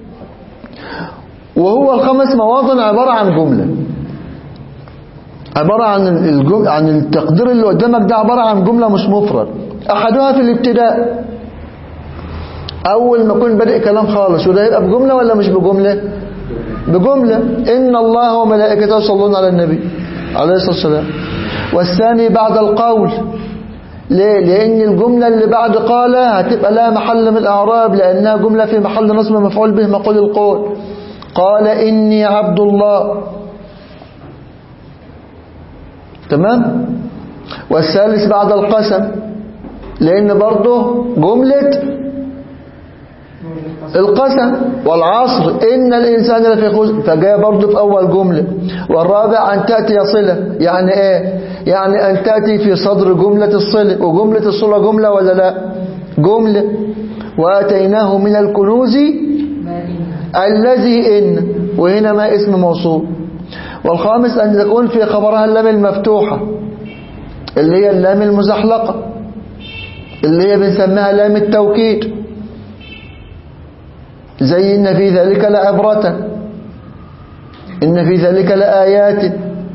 وهو الخمس مواطن عبارة عن جملة عبارة عن الجم... عن التقدير اللي قدامك ده عبارة عن جملة مش مفرد أحدها في الابتداء أول ما يكون بادئ كلام خالص وده يبقى بجملة ولا مش بجملة بجملة إن الله وملائكته يصلون على النبي عليه الصلاة والسلام والثاني بعد القول ليه؟ لأن الجملة اللي بعد قال هتبقى لها محل من الأعراب لأنها جملة في محل نصب مفعول به مقول القول قال إني عبد الله تمام والثالث بعد القسم لأن برضه جملة القسم والعصر إن الإنسان لفي خسر فجاء برضه في أول جملة والرابع أن تأتي صلة يعني إيه يعني أن تأتي في صدر جملة الصلة وجملة الصلة جملة ولا لا جملة وآتيناه من الكنوز ما إن الذي إن وهنا ما اسم موصول والخامس أن تكون في خبرها اللام المفتوحة اللي هي اللام المزحلقة اللي هي بنسميها لام التوكيد زي إن في ذلك لعبرة إن في ذلك لآيات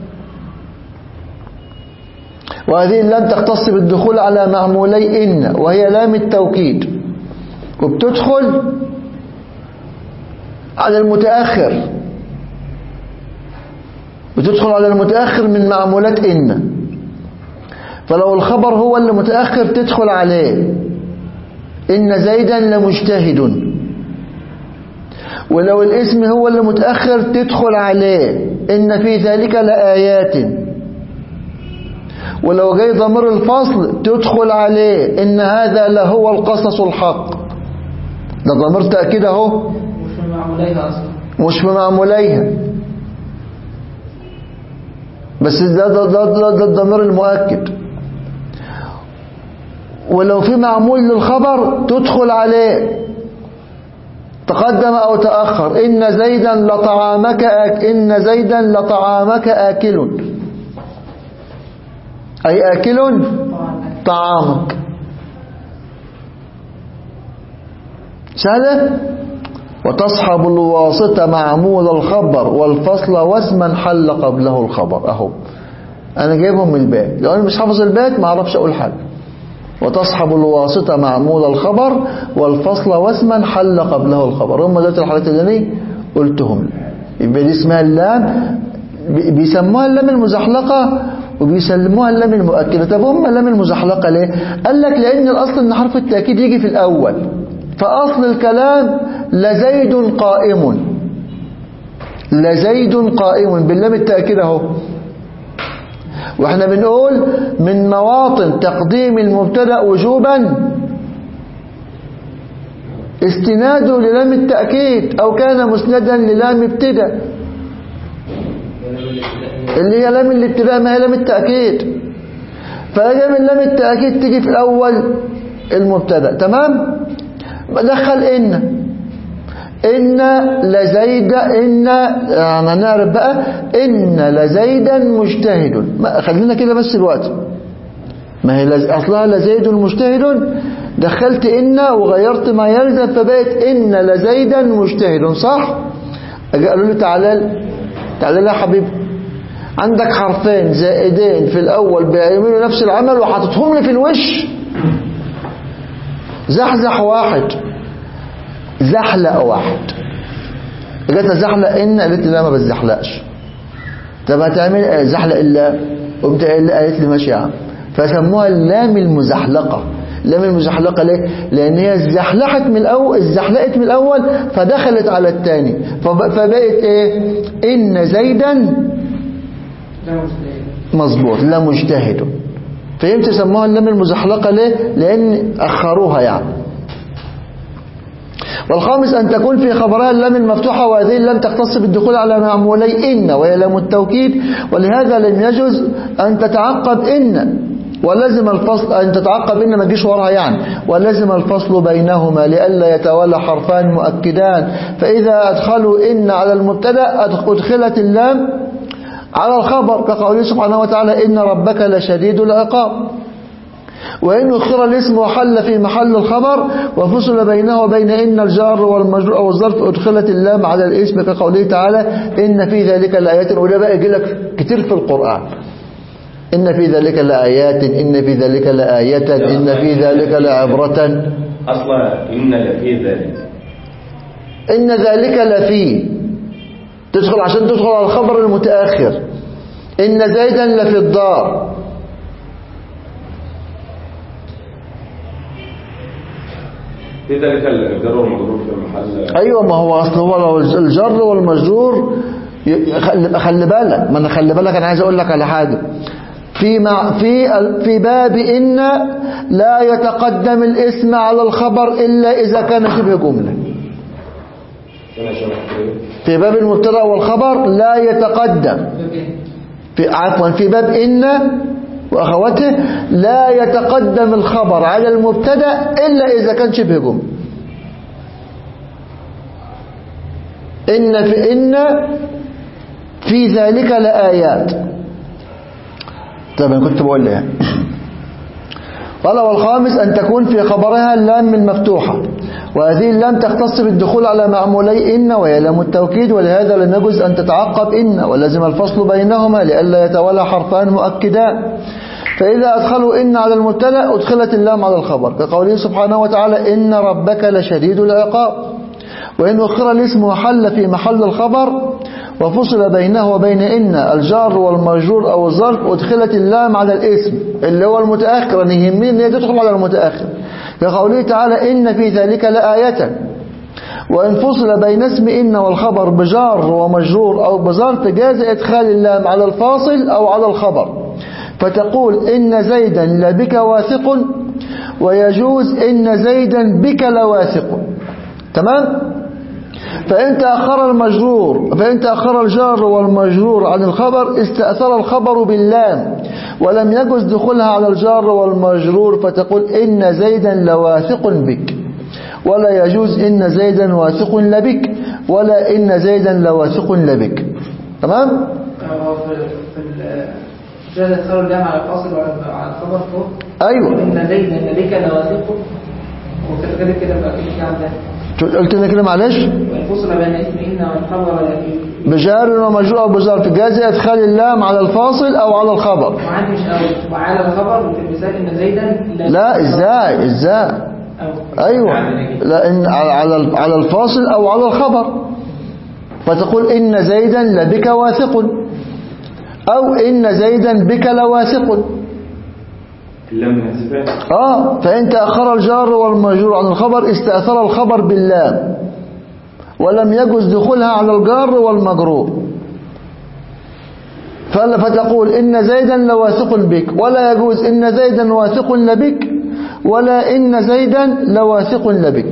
وهذه اللام تختص بالدخول على معمولي إن وهي لام التوكيد وبتدخل على المتأخر بتدخل على المتأخر من معمولات إن فلو الخبر هو اللي متأخر تدخل عليه إن زيدا لمجتهد ولو الاسم هو اللي متأخر تدخل عليه إن في ذلك لآيات ولو جاي ضمير الفصل تدخل عليه إن هذا لهو القصص الحق ده ضمير تأكيد اهو مش من معموليها أصلا مش في معموليها بس ده ده ده, ده, ده الضمير المؤكد ولو في معمول للخبر تدخل عليه تقدم أو تأخر إن زيدا لطعامك آك إن زيدا لطعامك آكل أي آكل طبعا طعامك سهلة وتصحب الواسطة معمول الخبر والفصل واسما حل قبله الخبر أهو أنا جايبهم من البيت لو أنا مش حافظ البيت ما أعرفش أقول حاجة وتصحب الواسطة معمول الخبر والفصل واسما حل قبله الخبر هم ذات الحالات اللي أنا قلتهم يبقى دي اسمها اللام بي- بيسموها اللام المزحلقة وبيسموها اللام المؤكدة طب هم اللام المزحلقة ليه قال لك لأن الأصل أن حرف التأكيد يجي في الأول فأصل الكلام لزيد قائم لزيد قائم باللام التأكيد اهو واحنا بنقول من مواطن تقديم المبتدا وجوبا استناده للام التأكيد أو كان مسندا للام ابتداء اللي هي لام الابتداء ما هي لام التأكيد فأجي من لام التأكيد تيجي في الأول المبتدا تمام دخل إن إن لزيد إن يعني هنعرف بقى إن لزيدا مجتهد ما خلينا كده بس الوقت ما هي لز... أصلها لزيد مجتهد دخلت إن وغيرت ما يلزم فبقت إن لزيدا مجتهد صح أجي قالوا لي تعالى تعالى لي يا حبيبي عندك حرفين زائدين في الأول بيعملوا نفس العمل وحاططهم لي في الوش زحزح واحد زحلق واحد جت زحلق ان قالت لي لا ما بتزحلقش طب هتعمل ايه زحلق الا قمت قايل قالت لي ماشي يا عم فسموها اللام المزحلقه اللام المزحلقه ليه لان هي اتزحلقت من الاول اتزحلقت من الاول فدخلت على الثاني فبقت ايه ان زيدا ده مجتهد مظبوط لا مجتهد فهمت سموها اللام المزحلقه ليه لان اخروها يعني والخامس أن تكون في خبرها اللام المفتوحة وهذه اللام تختص بالدخول على معمولي إن وهي لام التوكيد ولهذا لم يجوز أن تتعقب إن ولازم الفصل أن تتعقب إن ما تجيش وراها يعني ولازم الفصل بينهما لئلا يتوالى حرفان مؤكدان فإذا أدخلوا إن على المبتدا أدخلت اللام على الخبر كقوله سبحانه وتعالى إن ربك لشديد العقاب وإن أخر الاسم وحل في محل الخبر وفصل بينه وبين إن الجار والمجرور أو الظرف أدخلت اللام على الاسم كقوله تعالى إن في ذلك لآيات وده بقى يجي لك كتير في القرآن إن في ذلك لآيات إن في ذلك لآية إن في ذلك لعبرة أصلا إن لفي ذلك إن ذلك لفي تدخل عشان تدخل على الخبر المتأخر إن زيدا لفي الدار في ذلك الجر والمجرور في المحل ايوه ما هو اصل هو لو الجر والمجرور ي- خلي خلي بالك ما انا خلي بالك انا عايز اقول لك على حاجه في مع في ال- في باب ان لا يتقدم الاسم على الخبر الا اذا كان شبه جمله هنا شرح كده. في باب المبتدا والخبر لا يتقدم بإيه؟ في عفوا في باب إن وأخواته لا يتقدم الخبر على المبتدا إلا إذا كان شبه جملة إن في إن في ذلك لآيات طب أنا كنت بقول لها قال والخامس أن تكون في خبرها اللام المفتوحة وهذه اللام تختص بالدخول على معمولي إن وهي لام التوكيد ولهذا لم يجوز أن تتعقب إن ولزم الفصل بينهما لئلا يتولى حرفان مؤكدان فإذا أدخلوا إن على المبتدا أدخلت اللام على الخبر كقوله سبحانه وتعالى إن ربك لشديد العقاب وإن أخر الاسم وحل في محل الخبر وفصل بينه وبين إن الجار والمجرور أو الظرف أدخلت اللام على الاسم اللي هو المتأخر أن يهمني أن هي تدخل على المتأخر كقوله تعالى إن في ذلك لآية وإن فصل بين اسم إن والخبر بجار ومجرور أو بظرف جاز إدخال اللام على الفاصل أو على الخبر فتقول إن زيدا لبك واثق ويجوز إن زيدا بك لواثق تمام؟ فإن تأخر المجرور فإن تأخر الجار والمجرور عن الخبر استأثر الخبر باللام ولم يجوز دخولها على الجار والمجرور فتقول إن زيدا لواثق بك ولا يجوز إن زيدا واثق لبك ولا إن زيدا لواثق لبك تمام؟ هو في في ال- جاز يدخلوا اللام على الفاصل وعلى على الخبر فوق أيوة إن زيدا لبك لواثق وكده كده بقى في عندنا قلت لنا كده معلش والفصل بين اسم إن والخبر في بجار ومجرور أو بظرف جاز إدخال اللام على الفاصل أو على الخبر وعندي مش أول وعلى الخبر وفي المثال إن زيدا لا إزاي إزاي أو أيوة لأن على على على الفاصل أو على الخبر فتقول إن زيدا لبك واثق أو إن زيدا بك لواثق اللام نحذفها آه فإن تأخر الجار والمجرور عن الخبر استأثر الخبر باللام ولم يجوز دخولها على الجار والمجرور فل- فتقول إن زيدا لواثق بك ولا يجوز إن زيدا واثق لبك ولا إن زيدا لواثق لبك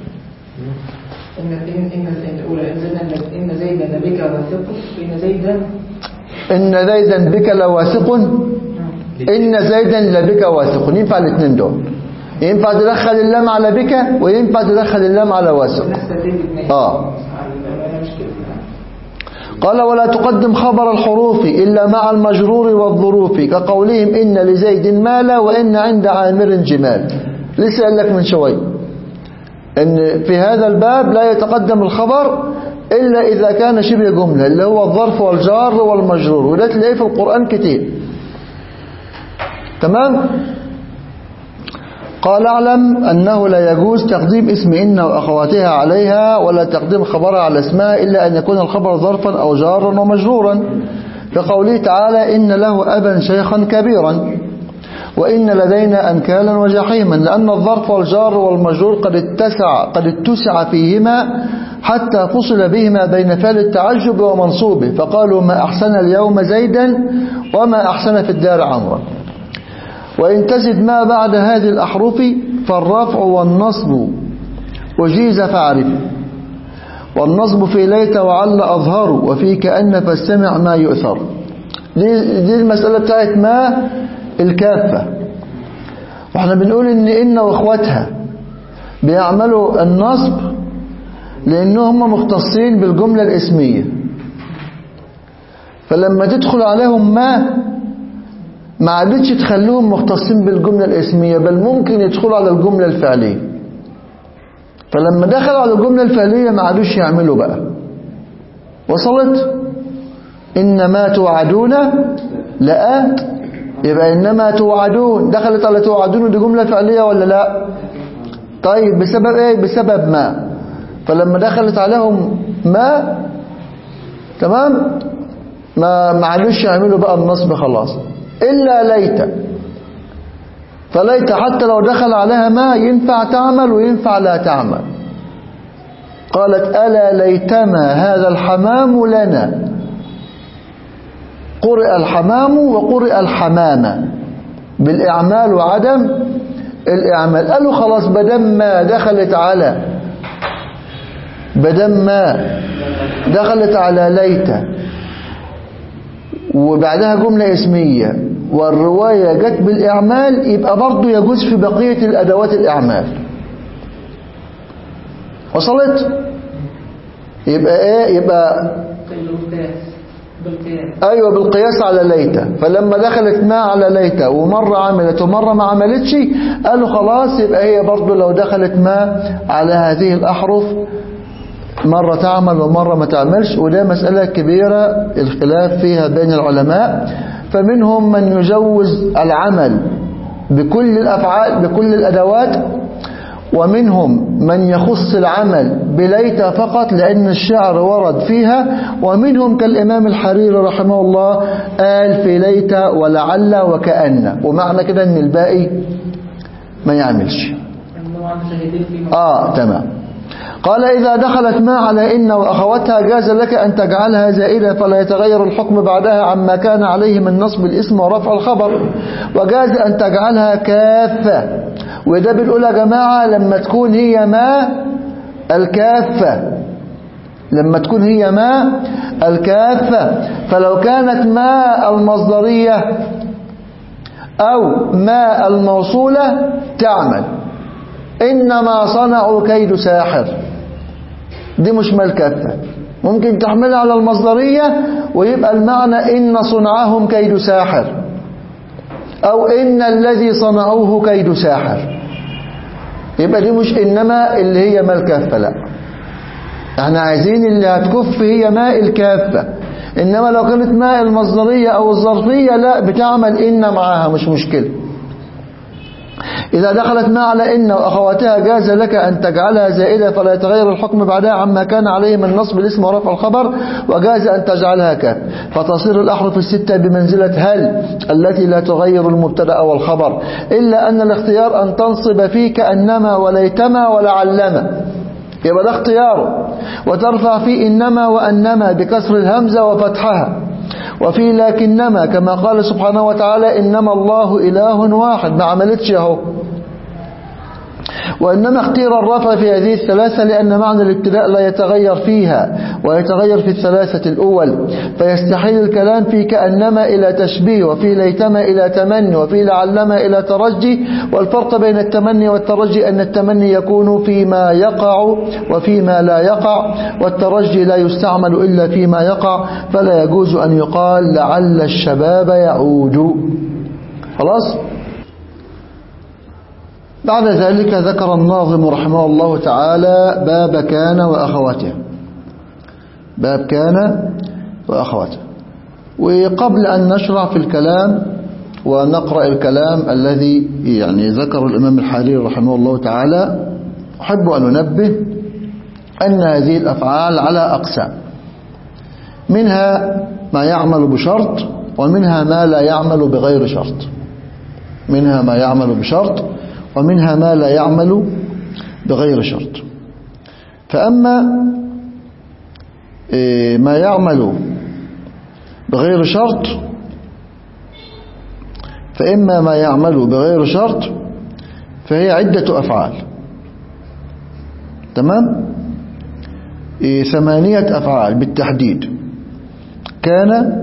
إن إن إن إن الأولى إن زيدا لب- إن زيدا لبك واثق إن زيدا إن زيدا بك لواثق إن زيدا لبك واثق ينفع الاثنين دول ينفع تدخل اللام على بك وينفع تدخل اللام على واثق نفس الاثنين آه. أنا مش كده قال ولا تقدم خبر الحروف إلا مع المجرور والظروف كقولهم إن لزيد مال وإن عند عامر جمال لسه قال لك من شوي إن في هذا الباب لا يتقدم الخبر إلا إذا كان شبه جملة اللي هو الظرف والجار والمجرور وده تلاقيه في القرآن كتير تمام قال اعلم أنه لا يجوز تقديم اسم إن وأخواتها عليها ولا تقديم خبرها على اسمها إلا أن يكون الخبر ظرفا أو جارا ومجرورا كقوله تعالى إن له أبا شيخا كبيرا وإن لدينا أنكالا وجحيما لأن الظرف والجار والمجرور قد اتسع قد اتسع فيهما حتى فصل بهما بين فعل التعجب ومنصوبه فقالوا ما أحسن اليوم زيدا وما أحسن في الدار عمرا وإن تزد ما بعد هذه الأحرف فالرفع والنصب وجيز فاعرف والنصب في ليت وعل أظهر وفي كأن فاستمع ما يؤثر دي, دي المسألة بتاعت ما الكافة واحنا بنقول ان إن واخواتها بيعملوا النصب لأنهم مختصين بالجملة الاسمية فلما تدخل عليهم ما ما عادتش تخلوهم مختصين بالجملة الاسمية بل ممكن يدخلوا على الجملة الفعلية فلما دخلوا على الجملة الفعلية ما عادوش يعملوا بقى وصلت إنما توعدون لآت يبقى إنما توعدون دخلت على توعدون دي جملة فعلية ولا لا طيب بسبب ايه بسبب ما فلما دخلت عليهم ما تمام ما ما عادوش يعملوا بقى النصب خلاص إلا ليت فليت حتى لو دخل عليها ما ينفع تعمل وينفع لا تعمل قالت ألا ليتما هذا الحمام لنا قرئ الحمام وقرئ الحمامة بالإعمال وعدم الإعمال قالوا خلاص بدم ما دخلت على بدم ما دخلت على ليت وبعدها جملة اسمية والرواية جت بالإعمال يبقى برضو يجوز في بقية الأدوات الإعمال وصلت يبقى ايه يبقى الأستاذ بالقيام أيوة بالقياس على ليتة فلما دخلت ما على ليتة ومرة عملت ومرة ما عملتش قالوا خلاص يبقى هي برضو لو دخلت ما على هذه الأحرف مرة تعمل ومرة ما تعملش وده مسألة كبيرة الخلاف فيها بين العلماء فمنهم من يجوز العمل بكل الأفعال بكل الأدوات ومنهم من يخص العمل بليت فقط لأن الشعر ورد فيها ومنهم كالإمام الحريري رحمه الله قال في ليت ولعل وكأن ومعنى كده أن الباقي ما يعملش إنه عن شهيدين في آه تمام قال إذا دخلت ما على إن وأخواتها جاز لك أن تجعلها زائدة فلا يتغير الحكم بعدها عما كان عليه من نصب الاسم ورفع الخبر وجاز أن تجعلها كافة وده بنقول يا جماعة لما تكون هي ما الكافة لما تكون هي ما الكافة فلو كانت ما المصدرية أو ما الموصولة تعمل إنما صنعوا كيد ساحر دي مش ما الكافة ممكن تحملها على المصدرية ويبقى المعنى إن صنعهم كيد ساحر أو إن الذي صنعوه كيد ساحر يبقى دي مش إنما اللي هي ما الكافة لا احنا عايزين اللي هتكف هي ماء الكافة إنما لو كانت ماء المصدرية أو الظرفية لا بتعمل إن معاها مش مشكلة إذا دخلت ما على إن وأخواتها جاز لك أن تجعلها زائدة فلا يتغير الحكم بعدها عما كان عليه من نصب الاسم ورفع الخبر وجاز أن تجعلها كاف فتصير الأحرف الستة بمنزلة هل التي لا تغير المبتدا والخبر إلا أن الاختيار أن تنصب فيه كأنما وليتما ولعلما يبقى ده اختياره وترفع فيه إنما وأنما بكسر الهمزة وفتحها وفي لكنما كما قال سبحانه وتعالى إنما الله إله واحد ما عملتش اهو وإنما اختير الرفع في هذه الثلاثة لأن معنى الابتداء لا يتغير فيها ويتغير في الثلاثة الأول فيستحيل الكلام في كأنما إلى تشبيه وفي ليتما إلى تمني وفي لعلما إلى ترجي والفرق بين التمني والترجي أن التمني يكون فيما يقع وفيما لا يقع والترجي لا يستعمل إلا فيما يقع فلا يجوز أن يقال لعل الشباب يعود خلاص؟ بعد ذلك ذكر الناظم رحمه الله تعالى باب كان وأخواته باب كان وأخواته وقبل أن نشرع في الكلام ونقرأ الكلام الذي يعني ذكر الإمام الحريري رحمه الله تعالى أحب أن ننبه أن هذه الأفعال على أقسام منها ما يعمل بشرط ومنها ما لا يعمل بغير شرط منها ما يعمل بشرط ومنها ما لا يعمل بغير شرط فأما ما يعمل بغير شرط فإما ما يعمل بغير شرط فهي عدة أفعال تمام ثمانية أفعال بالتحديد كان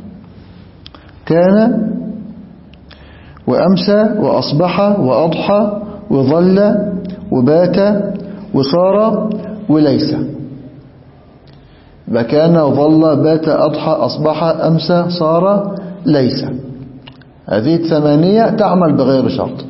كان وأمسى وأصبح وأضحى وظل وبات وصار وليس كان وظل بات أضحى أصبح أمسى صار ليس هذه الثمانية تعمل بغير شرط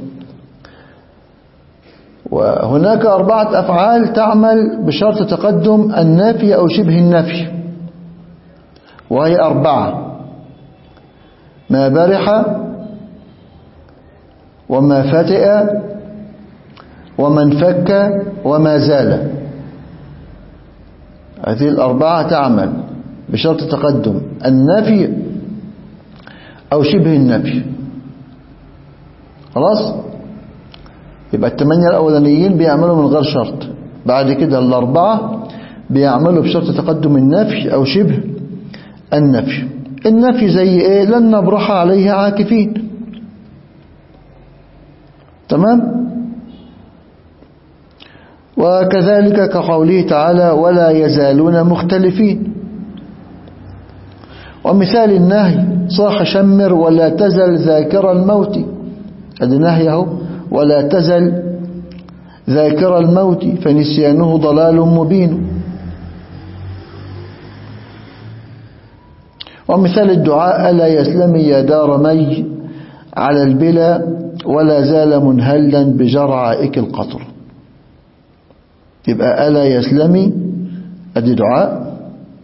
وهناك أربعة أفعال تعمل بشرط تقدم النفي أو شبه النفي وهي أربعة ما برح وما فتئ وما انفك وما زال هذه الأربعة تعمل بشرط تقدم النفي أو شبه النفي خلاص يبقى الثمانية الأولانيين بيعملوا من غير شرط بعد كده الأربعة بيعملوا بشرط تقدم النفي أو شبه النفي النفي زي إيه لن نبرح عليه عاكفين تمام وكذلك كقوله تعالى ولا يزالون مختلفين ومثال النهي صاح شمر ولا تزل ذاكر الموت هذا نهيه ولا تزل ذاكر الموت فنسيانه ضلال مبين ومثال الدعاء ألا يسلمي يا دار مي على البلا ولا زال منهلا بجرعائك القطر يبقى ألا يسلمي أدي دعاء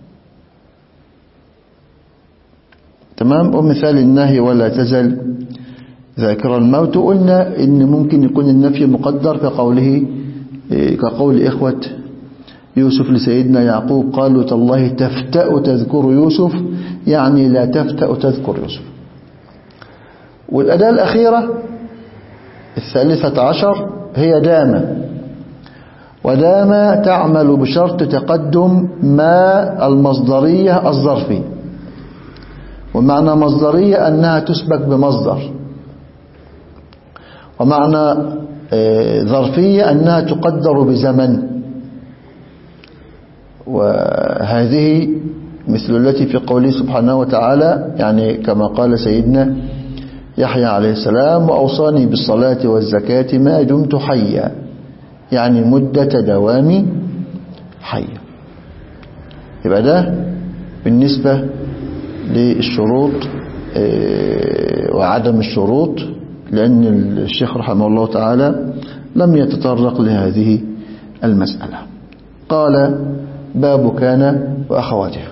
تمام ومثال النهي ولا تزل ذاكر الموت قلنا إن ممكن يكون النفي مقدر كقوله كقول إخوة يوسف لسيدنا يعقوب قالوا تالله تفتأ تذكر يوسف يعني لا تفتأ تذكر يوسف والأداة الأخيرة الثالثة عشر هي دام ودام تعمل بشرط تقدم ما المصدرية الظرفية ومعنى مصدرية أنها تسبك بمصدر ومعنى ظرفية أنها تقدر بزمن وهذه مثل التي في قوله سبحانه وتعالى يعني كما قال سيدنا يحيى عليه السلام وأوصاني بالصلاة والزكاة ما دمت حيا يعني مدة دوامي حيا يبقى ده بالنسبة للشروط وعدم الشروط لأن الشيخ رحمه الله تعالى لم يتطرق لهذه المسألة قال باب كان وأخواتها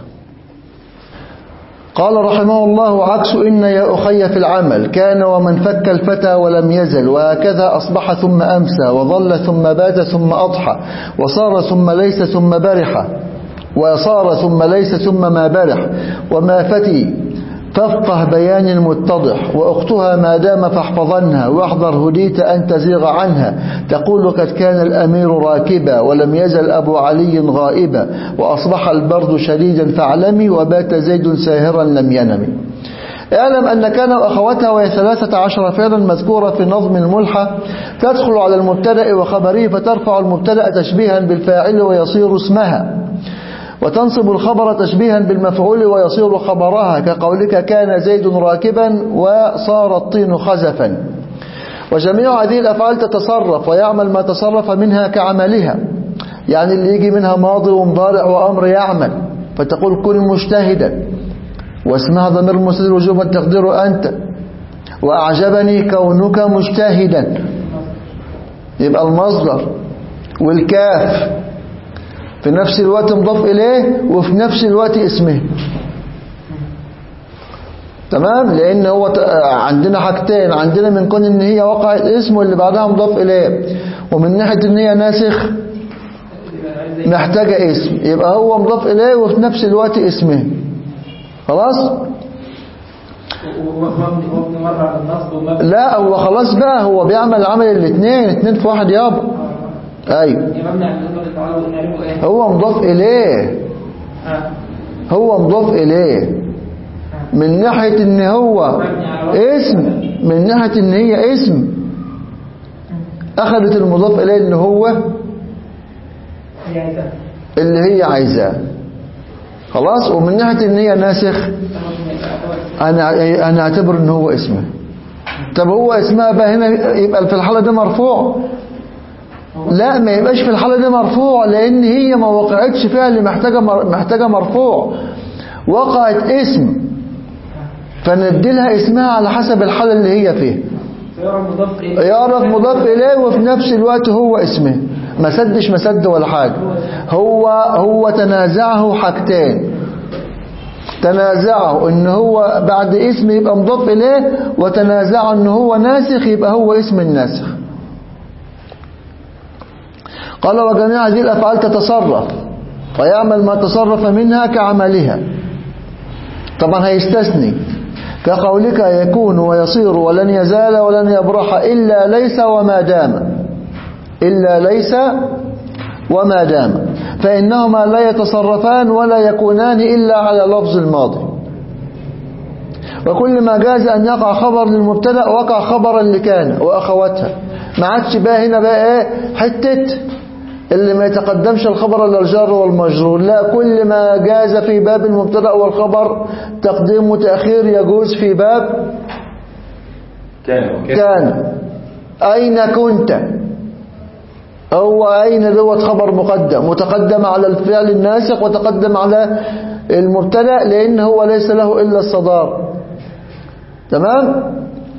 قال رحمه الله عكس إن يا أخي في العمل كان ومن فك الفتى ولم يزل وهكذا أصبح ثم أمسى وظل ثم بات ثم أضحى وصار ثم ليس ثم برح وصار ثم ليس ثم ما برح وما فتي تفقه بيان المتضح وأختها ما دام فاحفظنها واحذر هديت أن تزيغ عنها تقول قد كان الأمير راكبا ولم يزل أبو علي غائبا وأصبح البرد شديدا فاعلمي وبات زيد ساهرا لم ينم اعلم أن كان وأخواتها وهي ثلاثة عشر فعلا مذكورة في نظم الملحة تدخل على المبتدأ وخبره فترفع المبتدأ تشبيها بالفاعل ويصير اسمها وتنصب الخبر تشبيها بالمفعول ويصير خبرها كقولك كان زيد راكبا وصار الطين خزفا وجميع هذه الأفعال تتصرف ويعمل ما تصرف منها كعملها يعني اللي يجي منها ماضي ومضارع وأمر يعمل فتقول كن مجتهدا واسمها ضمير مستتر وجوبا تقدير أنت وأعجبني كونك مجتهدا يبقى المصدر والكاف في نفس الوقت مضاف إليه وفي نفس الوقت اسمه تمام لأن هو عندنا حاجتين عندنا من كون إن هي وقعت اسم واللي بعدها مضاف إليه ومن ناحية إن هي ناسخ محتاجة اسم يبقى هو مضاف إليه وفي نفس الوقت اسمه خلاص ومبني مرة على النصب ومبني لا هو خلاص بقى هو بيعمل عمل الاثنين اثنين في واحد يابا ايوه مبني على النصب التعالى ونعرفه ايه؟ هو مضاف إليه ها هو مضاف إليه من ناحية ان هو اسم من ناحية ان هي اسم اخذت المضاف إليه اللي هو هي عايزة اللي هي عايزاه خلاص ومن ناحية ان هي ناسخ انا انا اعتبر ان هو اسمه طب هو اسمها بقى هنا يبقى في الحالة دي مرفوع لا ما يبقاش في الحالة دي مرفوع لان هي ما وقعتش فيها اللي محتاجة مر- محتاجة مرفوع وقعت اسم فندي لها اسمها على حسب الحالة اللي هي فيها فيعرف مضاف ايه؟ يعرف مضاف إليه وفي نفس الوقت هو اسمه ما سدش مسد ولا حاجة هو هو تنازعه حاجتين تنازعه ان هو بعد اسم يبقى مضاف إليه وتنازعه ان هو ناسخ يبقى هو اسم الناسخ قال وجميع هذه الأفعال تتصرف ويعمل ما تصرف منها كعملها طبعا هيستثني كقولك يكون ويصير ولن يزال ولن يبرح إلا ليس وما دام إلا ليس وما دام فإنهما لا يتصرفان ولا يكونان إلا على لفظ الماضي وكل ما جاز أن يقع خبر للمبتدا وقع خبرا لكان وأخواتها ما عادش بقى هنا بقى إيه حتة اللي ما يتقدمش الخبر الا الجار والمجرور لا كل ما جاز في باب المبتدا والخبر تقديم وتأخير يجوز في باب كان كان أين كنت هو أين دوت خبر مقدم وتقدم على الفعل الناسخ وتقدم على المبتدا لان هو ليس له الا الصدار تمام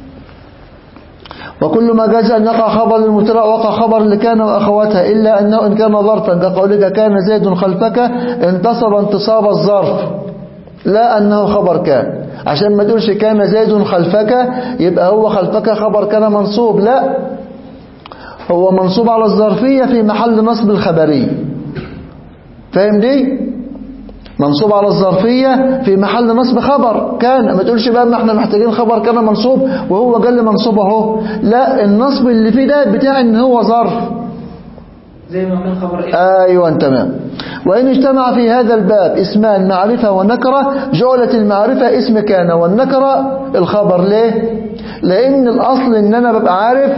وكل ما جاز أن يقع خبر للمبتدا وقع خبر لكان وأخواتها إلا أنه إن كان ظرفا كقولك كان زيد خلفك انتصب انتصاب الظرف لا أنه خبر كان عشان ما تقولش كان زيد خلفك يبقى هو خلفك خبر كان منصوب لا هو منصوب على الظرفية في محل نصب الخبري فاهم دي؟ منصوب على الظرفية في محل نصب خبر كان ما تقولش بقى ما احنا محتاجين خبر كان منصوب وهو قال لي منصوب اهو لا النصب اللي فيه ده بتاع ان هو ظرف زي ما كان خبر إيه ايوه تمام وان اجتمع في هذا الباب اسمان معرفة ونكرة جعلت المعرفة اسم كان والنكرة الخبر ليه لان الاصل ان انا ببقى عارف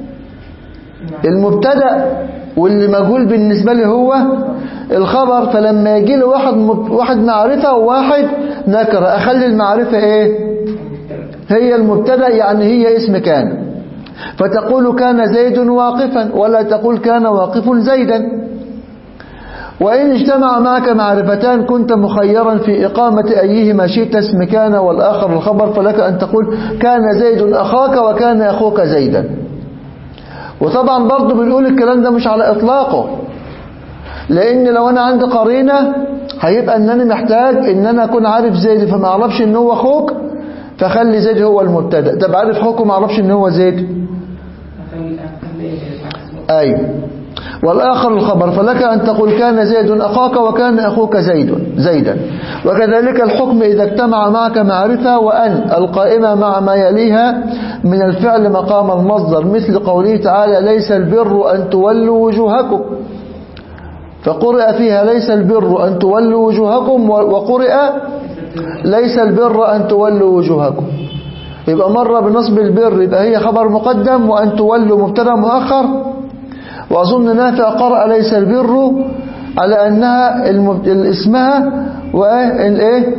المبتدا واللي مجهول بالنسبة لي هو الخبر فلما يجي له واحد مب- واحد معرفة وواحد نكرة أخلي المعرفة إيه هي المبتدا يعني هي اسم كان فتقول كان زيد واقفا ولا تقول كان واقف زيدا وإن اجتمع معك معرفتان كنت مخيرا في إقامة أيهما شئت اسم كان والآخر الخبر فلك أن تقول كان زيد أخاك وكان أخوك زيدا وطبعا برضو بنقول الكلام ده مش على إطلاقه لأن لو أنا عندي قرينة هيبقى أن أنا محتاج أن أنا أكون عارف زيد فما أعرفش أن هو أخوك فخلي زيد هو المبتدا طب عارف أخوك وما أعرفش أن هو زيد أخلي أخلي العكس. أي والآخر الخبر فلك أن تقول كان زيد أخاك وكان أخوك زيد زيدا وكذلك الحكم إذا اجتمع معك معرفة وأن القائمة مع ما يليها من الفعل مقام المصدر مثل قوله تعالى ليس البر أن تولوا وجوهكم فقرئ فيها ليس البر أن تولوا وجوهكم وقرئ ليس البر أن تولوا وجوهكم يبقى مرة بنصب البر يبقى هي خبر مقدم وأن تولوا مبتدا مؤخر وأظن نافع قرأ ليس البر على أنها المب- اسمها وإيه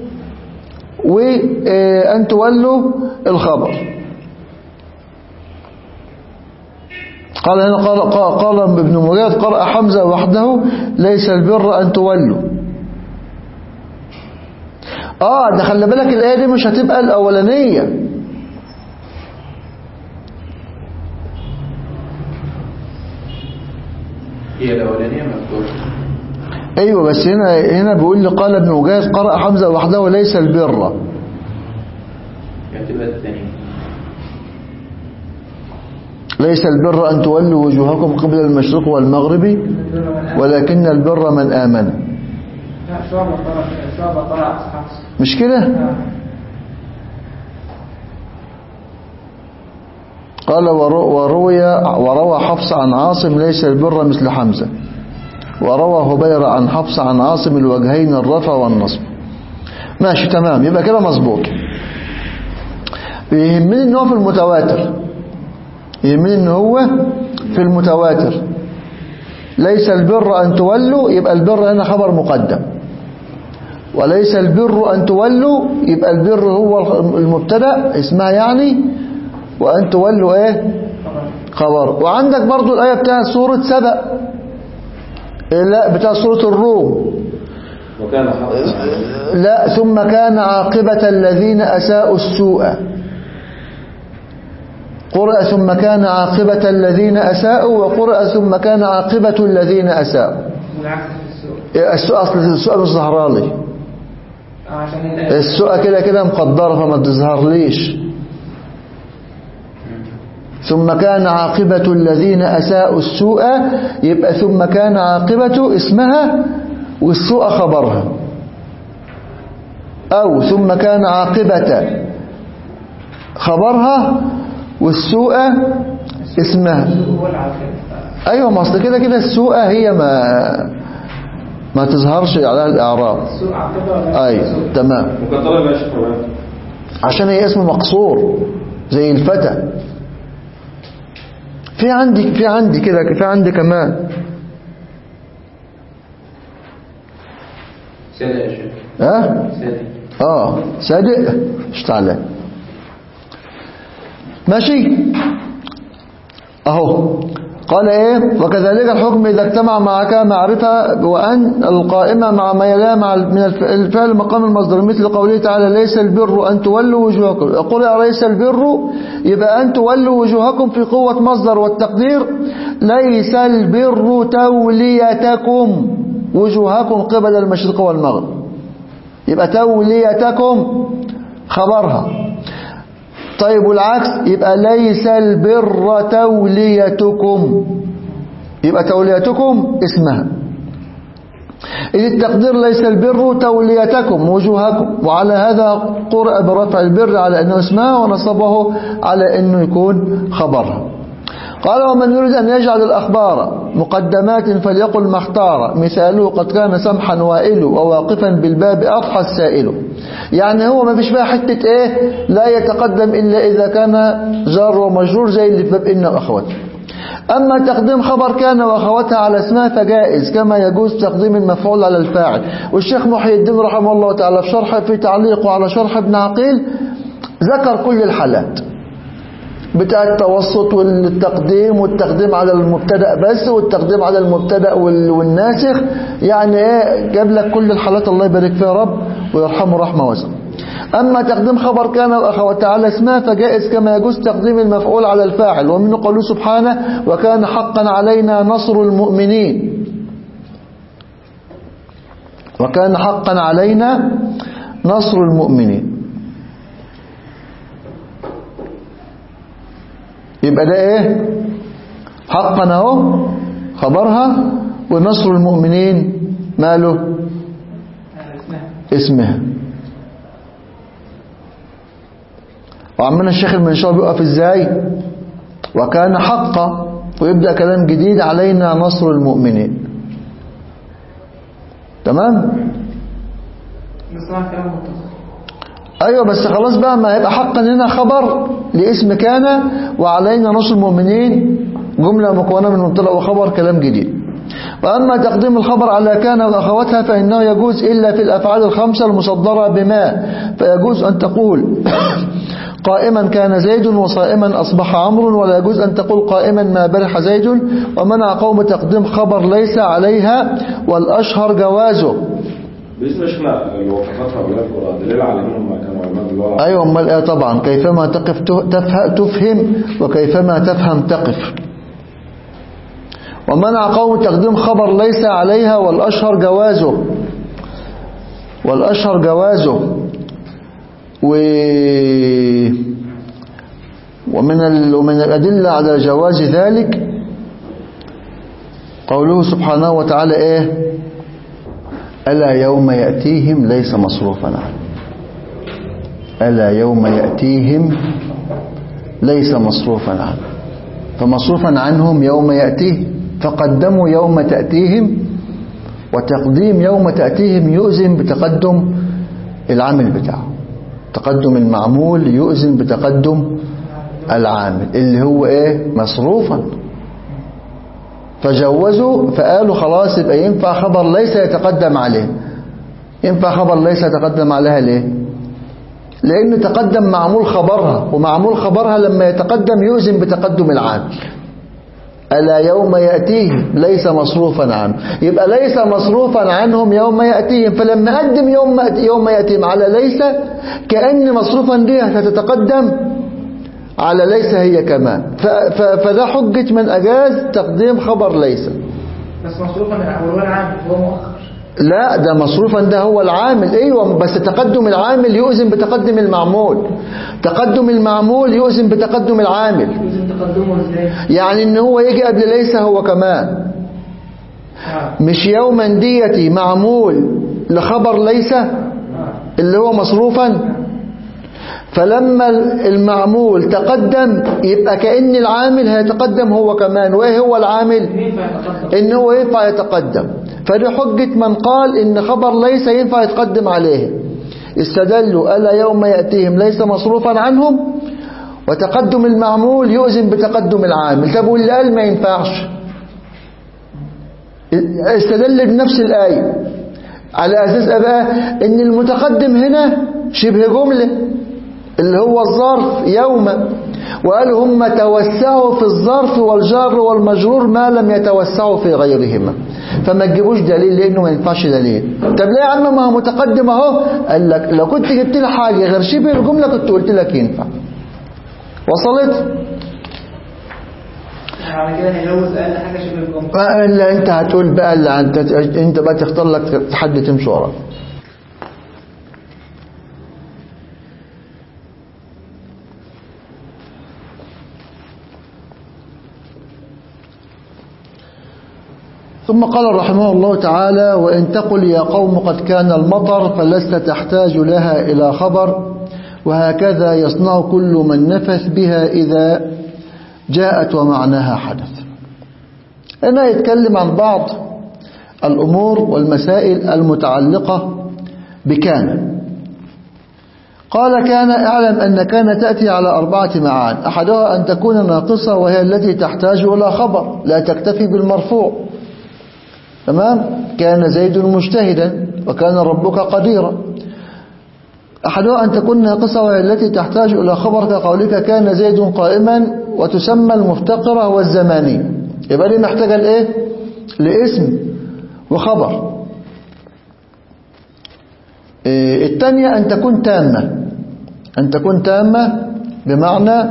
وأن تولوا الخبر قال هنا قال, قال, قال ابن مجاهد قرأ حمزة وحده ليس البر أن تولوا آه ده خلي بالك الآية دي مش هتبقى الأولانية هي الأولانية مفتوحة أيوة بس هنا هنا بيقول لي قال ابن مجاهد قرأ حمزة وحده ليس البر يعني تبقى الثانية ليس البر أن تولوا وجوهكم قبل المشرق والمغرب ولكن البر من آمن لا شعبة قرأ شعبة قرأ حفص مش كده آه. قال ورو- وروي وروى حفص عن عاصم ليس البر مثل حمزة وروى هبير عن حفص عن عاصم الوجهين الرفع والنصب ماشي تمام يبقى كده مظبوط يهمني ان هو في المتواتر يهمني ان هو في المتواتر ليس البر ان تولوا يبقى البر هنا خبر مقدم وليس البر ان تولوا يبقى البر هو المبتدا اسمها يعني وان تولوا ايه خبر وعندك برضو الايه بتاع سوره سبأ إيه لا بتاع سوره الروم وكان حقا لا ثم كان عاقبة الذين أساءوا السوء قرأ ثم كان عاقبة الذين أساءوا وقرأ ثم كان عاقبة الذين أساءوا والعكس في السوق إيه السوء أصل السوء مش ظهرها لي آه، عشان هي السوء كده كده مقدرة فما تظهرليش ثم كان عاقبة الذين أساءوا السوء يبقى ثم كان عاقبة اسمها والسوء خبرها أو ثم كان عاقبة خبرها والسوء اسمها السوق هو العاقبة أيوة ما أصل كده كده السوء هي ما ما تظهرش على الإعراب السوق عاقبة ولا أيوة سوق؟ تمام مكترة يا باشا كمان عشان هي اسم مقصور زي الفتى في عندي في عندي كده في عندي كمان سادة يا شيخ ها سادة اه صادق مش تعالى ماشي اهو قال ايه وكذلك الحكم اذا اجتمع معك معرفة وان القائمة مع ما يلاه مع من الف- الفعل مقام المصدر مثل قوله تعالى ليس البر ان تولوا وجوهكم يقول يا ليس البر يبقى ان تولوا وجوهكم في قوة مصدر والتقدير ليس البر توليتكم وجوهكم قبل المشرق والمغرب يبقى توليتكم خبرها طيب والعكس يبقى ليس البر توليتكم يبقى توليتكم اسمها إذ التقدير ليس البر توليتكم وجوهكم وعلى هذا قرأ برفع البر على أنه اسمها ونصبه على أنه يكون خبرها قال ومن يريد أن يجعل الأخبار مقدمات فليقل ما اختار مثاله قد كان سمحا وائل وواقفا بالباب أضحى السائل يعني هو ما فيش بقى حتة ايه لا يتقدم إلا إذا كان جار ومجرور زي اللي في باب إن وأخواته أما تقديم خبر كان وأخواتها على اسمها فجائز كما يجوز تقديم المفعول على الفاعل والشيخ محي الدين رحمه الله تعالى في شرح في تعليقه على شرح ابن عقيل ذكر كل الحالات بتاع التوسط والتقديم والتقديم على المبتدا بس والتقديم على المبتدا وال- والناسخ يعني ايه جاب لك كل الحالات الله يبارك فيها يا رب ويرحمه رحمه واسعه اما تقديم خبر كان واخواتها على اسمها فجائز كما يجوز تقديم المفعول على الفاعل ومنه قوله سبحانه وكان حقا علينا نصر المؤمنين وكان حقا علينا نصر المؤمنين يبقى ده ايه حقا اهو خبرها ونصر المؤمنين ماله اسمها اسمها وعمنا الشيخ المنشاوي بيقف ازاي وكان حقا ويبدأ كلام جديد علينا نصر المؤمنين تمام اسمها كلام متصل ايوه بس خلاص بقى ما يبقى حقا هنا خبر لاسم كان وعلينا نصر المؤمنين جملة مكونة من مبتدا وخبر كلام جديد وأما تقديم الخبر على كان وأخواتها فإنه يجوز إلا في الأفعال الخمسة المصدرة بما فيجوز أن تقول قائما كان زيد وصائما أصبح عمرو ولا يجوز أن تقول قائما ما برح زيد ومنع قوم تقديم خبر ليس عليها والأشهر جوازه باسم احنا الوقفات هؤلاء القراء دليل على انهم ما كانوا علماء باللغه أيوة أمال إيه طبعا كيفما تقف تفه- تفهم وكيفما تفهم تقف ومنع قوم تقديم خبر ليس عليها والأشهر جوازه والأشهر جوازه و ومن ال... ومن الأدلة على جواز ذلك قوله سبحانه وتعالى إيه ألا يوم يأتيهم ليس مصروفا عنه ألا يوم يأتيهم ليس مصروفا عنه فمصروفا عنهم يوم يأتيه فقدموا يوم تأتيهم وتقديم يوم تأتيهم يؤذن بتقدم العامل بتاعه تقدم المعمول يؤذن بتقدم العامل اللي هو ايه مصروفا فجوزوا فقالوا خلاص يبقى ينفع خبر ليس يتقدم عليه ينفع خبر ليس يتقدم عليها ليه لأن تقدم معمول خبرها ومعمول خبرها لما يتقدم يؤذن بتقدم العامل ألا يوم يأتيهم ليس مصروفا عنه يبقى ليس مصروفا عنهم يوم يأتيهم فلما قدم يوم يوم يأتيهم على ليس كأن مصروفا دي هتتقدم على ليس هي كمان ف- ف- فده حجة من أجاز تقديم خبر ليس بس مصروفا من أول عام هو مؤخر لا ده مصروفا ده هو العامل ايوه بس تقدم العامل يؤذن بتقدم المعمول تقدم المعمول يؤذن بتقدم العامل لازم تقدمه ازاي؟ يعني ان هو يجي قبل ليس هو كمان اه مش يوما ديتي معمول لخبر ليس اه اللي هو مصروفا فلما المعمول تقدم يبقى كأن العامل هيتقدم هو كمان وايه هو العامل ينفع يتقدم ان هو ينفع يتقدم فدي حجة من قال ان خبر ليس ينفع يتقدم عليه استدلوا ألا يوم يأتيهم ليس مصروفا عنهم وتقدم المعمول يؤذن بتقدم العامل طب واللي قال ما ينفعش استدل بنفس الآية على أساس بقى ان المتقدم هنا شبه جملة اللي هو الظرف يوم وقالوا هم توسعوا في الظرف والجار والمجرور ما لم يتوسعوا في غيرهما فما تجيبوش دليل لانه ما ينفعش دليل طب ليه يا عم ما هو متقدم اهو قال لك لو كنت جبت لي حاجه غير شبه الجمله كنت قلت لك ينفع وصلت على كده هيجوز اقل حاجه شبه الجمله ما الا انت هتقول بقى اللي انت انت بقى تختار لك حد تمشي وراه ثم قال رحمه الله تعالى وإن تقل يا قوم قد كان المطر فلست تحتاج لها إلى خبر وهكذا يصنع كل من نفث بها إذا جاءت ومعناها حدث هنا يتكلم عن بعض الأمور والمسائل المتعلقة بكان قال كان اعلم أن كان تأتي على أربعة معان أحدها أن تكون ناقصة وهي التي تحتاج إلى خبر لا تكتفي بالمرفوع تمام كان زيد مجتهدا وكان ربك قديرا أحدها أن تكون ناقصة وهي التي تحتاج إلى خبر كقولك كان زيد قائما وتسمى المفتقرة والزمانية يبقى دي محتاجة لإيه لاسم وخبر إيه الثانية أن تكون تامة أن تكون تامة بمعنى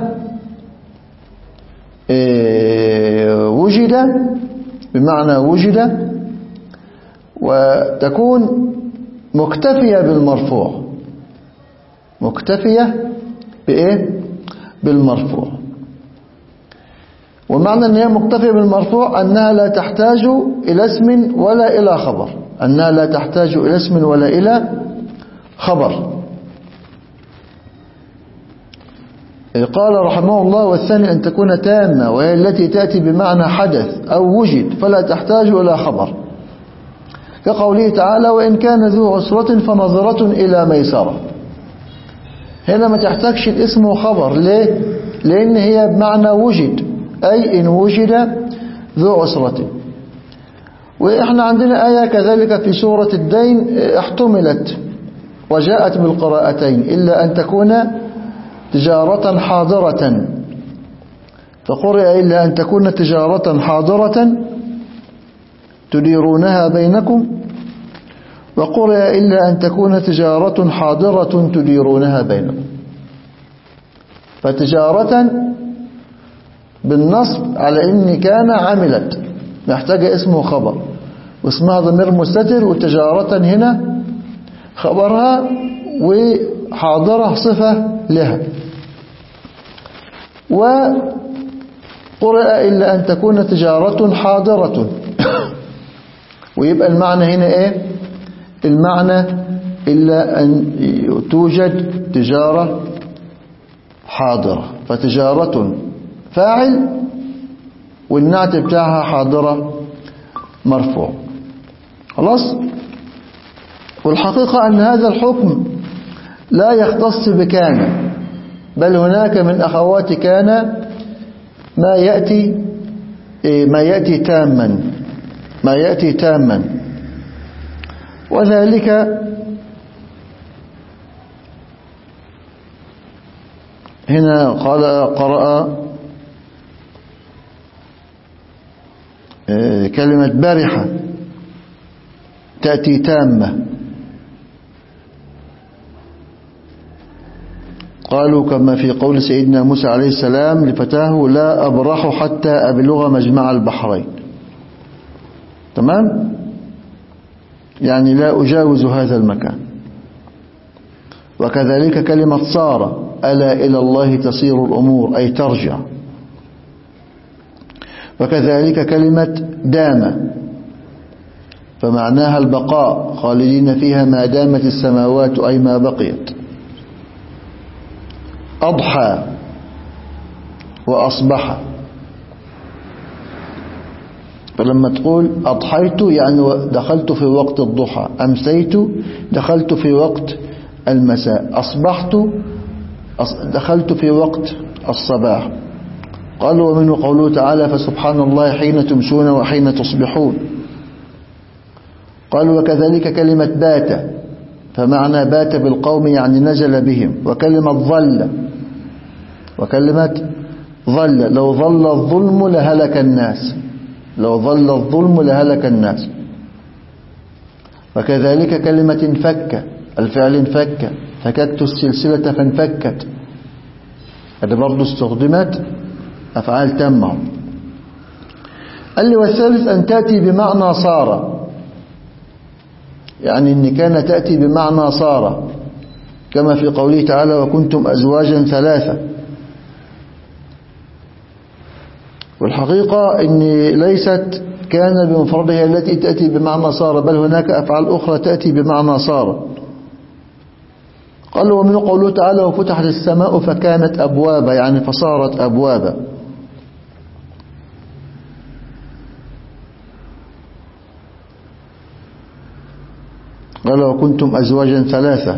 إيه وجد بمعنى وجد وتكون مكتفية بالمرفوع مكتفية بإيه بالمرفوع ومعنى أن هي مكتفية بالمرفوع أنها لا تحتاج إلى اسم ولا إلى خبر أنها لا تحتاج إلى اسم ولا إلى خبر قال رحمه الله والثاني أن تكون تامة وهي التي تأتي بمعنى حدث أو وجد فلا تحتاج إلى خبر كقوله تعالى وإن كان ذو عسرة فنظرة إلى ميسرة هنا ما تحتاجش الاسم وخبر ليه؟ لأن هي بمعنى وجد أي إن وجد ذو عسرة وإحنا عندنا آية كذلك في سورة الدين احتملت وجاءت بالقراءتين إلا أن تكون تجارة حاضرة فقرئ إلا أن تكون تجارة حاضرة تديرونها بينكم وقرئ إلا أن تكون تجارة حاضرة تديرونها بينكم فتجارة بالنصب على إن كان عملت محتاجة اسم وخبر واسمها ضمير مستتر وتجارة هنا خبرها وحاضرة صفة لها وقرئ إلا أن تكون تجارة حاضرة ويبقى المعنى هنا إيه المعنى إلا أن توجد تجارة حاضرة فتجارة فاعل والنعت بتاعها حاضرة مرفوع خلاص والحقيقة أن هذا الحكم لا يختص بكان بل هناك من أخوات كان ما يأتي ما يأتي تاما ما يأتي تاما وذلك هنا قال قرأ كلمة بارحة تأتي تامة قالوا كما في قول سيدنا موسى عليه السلام لفتاه لا أبرح حتى أبلغ مجمع البحرين تمام يعني لا أجاوز هذا المكان وكذلك كلمة صار ألا إلى الله تصير الأمور أي ترجع وكذلك كلمة دام فمعناها البقاء خالدين فيها ما دامت السماوات أي ما بقيت أضحى وأصبح فلما تقول أضحيت يعني دخلت في وقت الضحى أمسيت دخلت في وقت المساء أصبحت دخلت في وقت الصباح قال ومنه قوله تعالى فسبحان الله حين تمسون وحين تصبحون قال وكذلك كلمة بات فمعنى بات بالقوم يعني نزل بهم وكلمة ظل وكلمة ظل لو ظل الظلم لهلك الناس لو ظل الظلم لهلك الناس وكذلك كلمة انفك الفعل انفك فككت السلسلة فانفكت هذا برضو استخدمت أفعال تامة قال لي والثالث أن تأتي بمعنى صار يعني إن كان تأتي بمعنى صار كما في قوله تعالى وكنتم أزواجا ثلاثة والحقيقة أن ليست كان بمفردها التي تأتي بمعنى صار بل هناك أفعال أخرى تأتي بمعنى صار قال ومن قوله تعالى وفتحت السماء فكانت أبوابا يعني فصارت أبوابا قال وكنتم أزواجا ثلاثة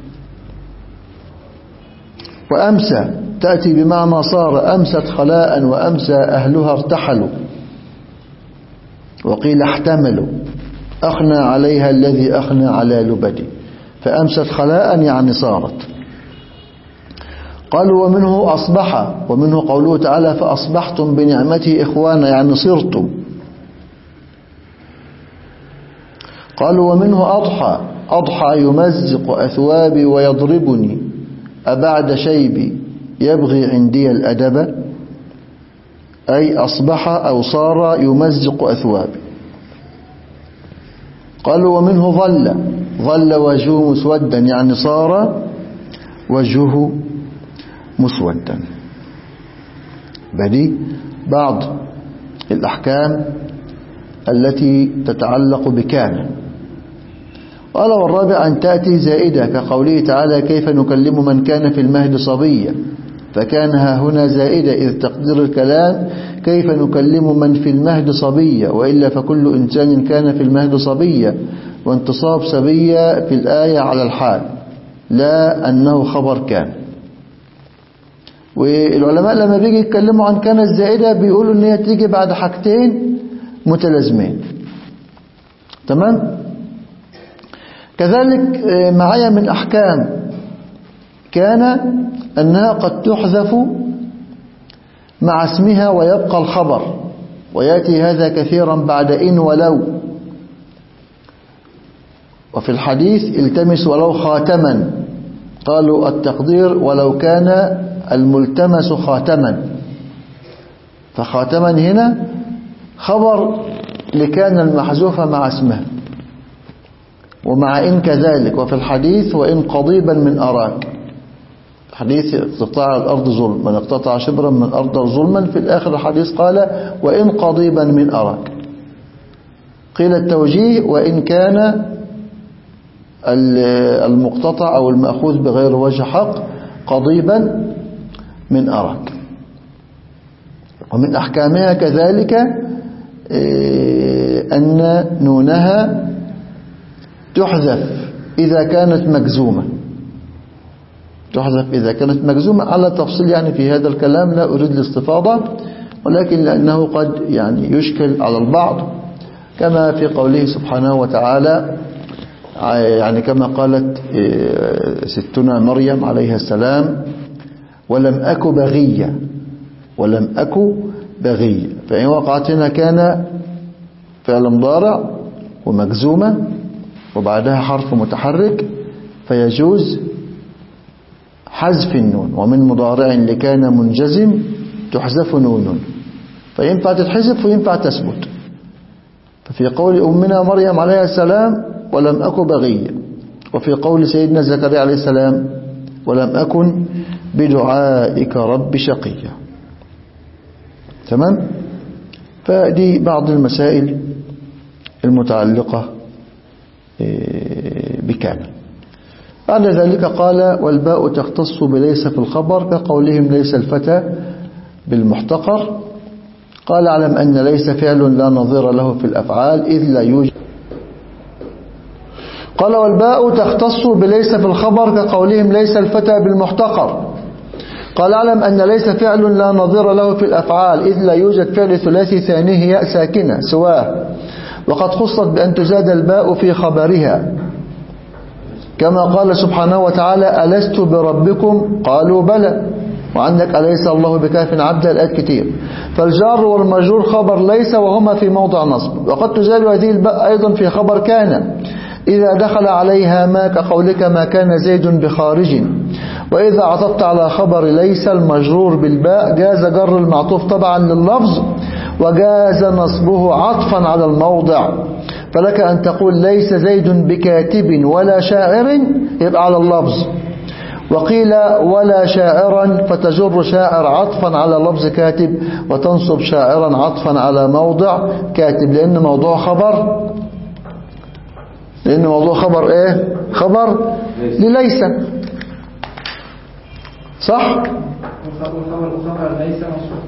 وأمسى تأتي بمعنى صار أمست خلاء وأمسى أهلها ارتحلوا وقيل احتملوا أخنى عليها الذي أخنى على لبدي فأمست خلاء يعني صارت قالوا ومنه أصبح ومنه قوله تعالى فأصبحتم بنعمته إخوانا يعني صرتم قالوا ومنه أضحى أضحى يمزق أثوابي ويضربني أبعد شيبي يبغي عندي الأدب أي أصبح أو صار يمزق أثوابي قالوا ومنه ظل ظل وجهه مسودا يعني صار وجهه مسودا بدي بعض الأحكام التي تتعلق بكان قال والرابع أن تأتي زائدة كقوله تعالى كيف نكلم من كان في المهد صبيا فكانها هنا زائدة إذ تقدير الكلام كيف نكلم من في المهد صبيا وإلا فكل إنسان كان في المهد صبيا وانتصاب سبيا في الآية على الحال لا أنه خبر كان والعلماء لما بيجي يتكلموا عن كان الزائدة بيقولوا ان هي تيجي بعد حاجتين متلازمين تمام كذلك معايا من أحكام كان أنها قد تحذف مع اسمها ويبقى الخبر ويأتي هذا كثيرا بعد إن ولو وفي الحديث التمس ولو خاتما قالوا التقدير ولو كان الملتمس خاتما فخاتما هنا خبر لكان المحذوفة مع اسمها ومع إن كذلك وفي الحديث وإن قضيبا من أراك حديث اقتطاع الأرض ظلم من اقتطع شبرا من الأرض ظلما في الآخر الحديث قال وإن قضيبا من أراك قيل التوجيه وإن كان المقتطع أو المأخوذ بغير وجه حق قضيبا من أراك ومن أحكامها كذلك أن نونها تحذف إذا كانت مجزومة تحذف إذا كانت مجزومة على تفصيل يعني في هذا الكلام لا أريد الاستفاضة ولكن لأنه قد يعني يشكل على البعض كما في قوله سبحانه وتعالى يعني كما قالت ستنا مريم عليها السلام ولم أك بغية ولم أك بغية فإن وقعت هنا كان فعل مضارع ومجزومة وبعدها حرف متحرك فيجوز حذف النون ومن مضارع لكان منجزم تحذف نون فينفع تتحذف وينفع تثبت ففي قول أمنا مريم عليه السلام ولم أك بغية وفي قول سيدنا زكريا عليه السلام ولم أكن بدعائك رب شقيا تمام فدي بعض المسائل المتعلقة بكان بعد ذلك قال والباء تختص بليس في الخبر كقولهم ليس الفتى بالمحتقر قال اعلم أن ليس فعل لا نظير له في الأفعال إذ لا يوجد قال والباء تختص بليس في الخبر كقولهم ليس الفتى بالمحتقر قال اعلم أن ليس فعل لا نظير له في الأفعال إذ لا يوجد فعل ثلاثي ثانيه ياء ساكنة سواه وقد خصت بأن تزاد الباء في خبرها كما قال سبحانه وتعالى ألست بربكم قالوا بلى وعندك أليس الله بكاف عبدا الآيات كتير فالجار والمجرور خبر ليس وهما في موضع نصب وقد تزال هذه الباء أيضا في خبر كان إذا دخل عليها ما كقولك ما كان زيد بخارج وإذا عطفت على خبر ليس المجرور بالباء جاز جر المعطوف طبعا لللفظ وجاز نصبه عطفا على الموضع فلك أن تقول ليس زيد بكاتب ولا شاعر يبقى على اللفظ وقيل ولا شاعرا فتجر شاعر عطفا على لفظ كاتب وتنصب شاعرا عطفا على موضع كاتب لأن موضوع خبر لأن موضوع خبر ايه خبر لليس صح والخبر والخبر ليس منصوب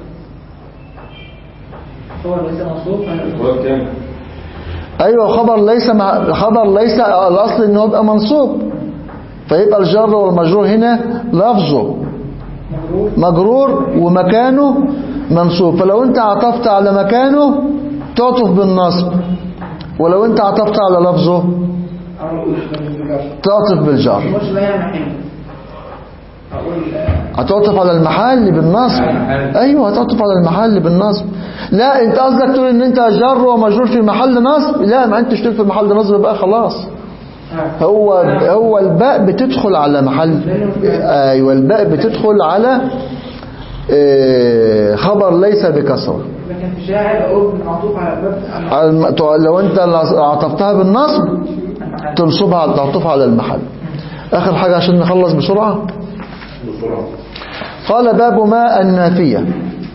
خبر ليس منصوب هو كام ايوه خبر ليس مع خبر ليس الاصل انه يبقى منصوب فيبقى الجر والمجرور هنا لفظه مجرور مجرور ومكانه منصوب فلو انت عطفت على مكانه تعطف بالنصب ولو انت عطفت على لفظه أو بالجر تعطف بالجر مش بيان محل أقول آه، هتعطف على المحل بالنصب على المحل. ايوه هتعطف على المحل بالنصب لا انت قصدك تقول ان انت جر ومجرور في محل نصب لا ما انتش تقول في محل نصب بقى خلاص آه. هو هو الباء بتدخل على محل ايوه الباء بتدخل على آه، خبر ليس بكسره لكن في شاعر أقول معطوف على الباب على الم- لو انت عطفتها بالنصب تنصبها تعطفها على المحل اخر حاجة عشان نخلص بسرعة بسرعة قال باب ما النافية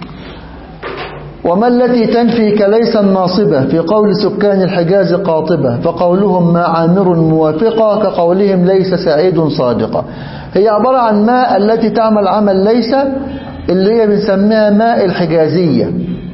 وما التي تنفي كليس الناصبة في قول سكان الحجاز قاطبة فقولهم ما عامر موافقة كقولهم ليس سعيد صادقة هي عبارة عن ماء التي تعمل عمل ليس اللي هي بنسميها ماء الحجازية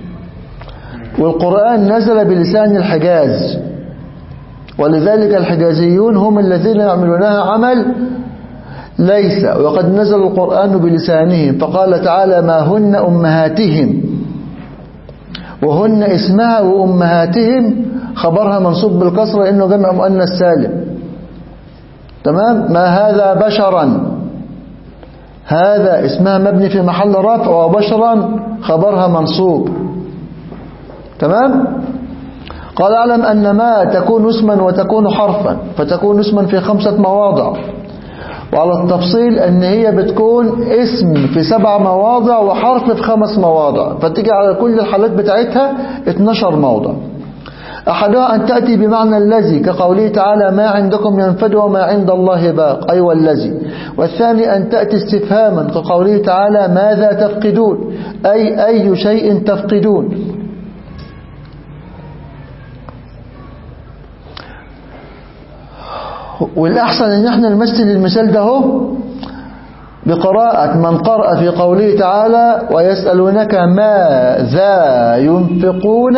والقرآن نزل بلسان الحجاز ولذلك الحجازيون هم الذين يعملونها عمل ليس وقد نزل القرآن بلسانهم فقال تعالى ما هن أمهاتهم وهن اسمها وأمهاتهم خبرها منصوب بالكسرة لأنه جمع مؤنث سالم تمام ما هذا بشرا هذا اسمها مبني في محل رفع وبشرا خبرها منصوب تمام قال اعلم أن ما تكون اسما وتكون حرفا فتكون اسما في خمسة مواضع وعلى التفصيل ان هي بتكون اسم في سبع مواضع وحرف في خمس مواضع فتيجي على كل الحالات بتاعتها 12 موضع أحدها أن تأتي بمعنى الذي كقوله تعالى ما عندكم ينفد وما عند الله باق أي والذي والثاني أن تأتي استفهاما كقوله تعالى ماذا تفقدون أي أي شيء تفقدون والأحسن أن احنا نمثل المثال ده هو بقراءة من قرأ في قوله تعالى ويسألونك ماذا ينفقون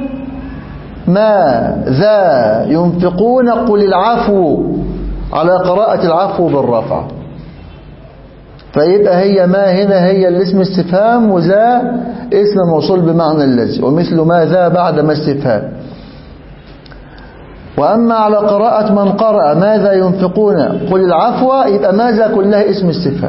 ماذا ينفقون قل العفو على قراءة العفو بالرفع فيبقى هي ما هنا هي الاسم استفهام وذا اسم موصول بمعنى الذي ومثل ماذا بعد ما استفهام وأما على قراءة من قرأ ماذا ينفقون قل العفو يبقى ماذا كلها اسم استفهام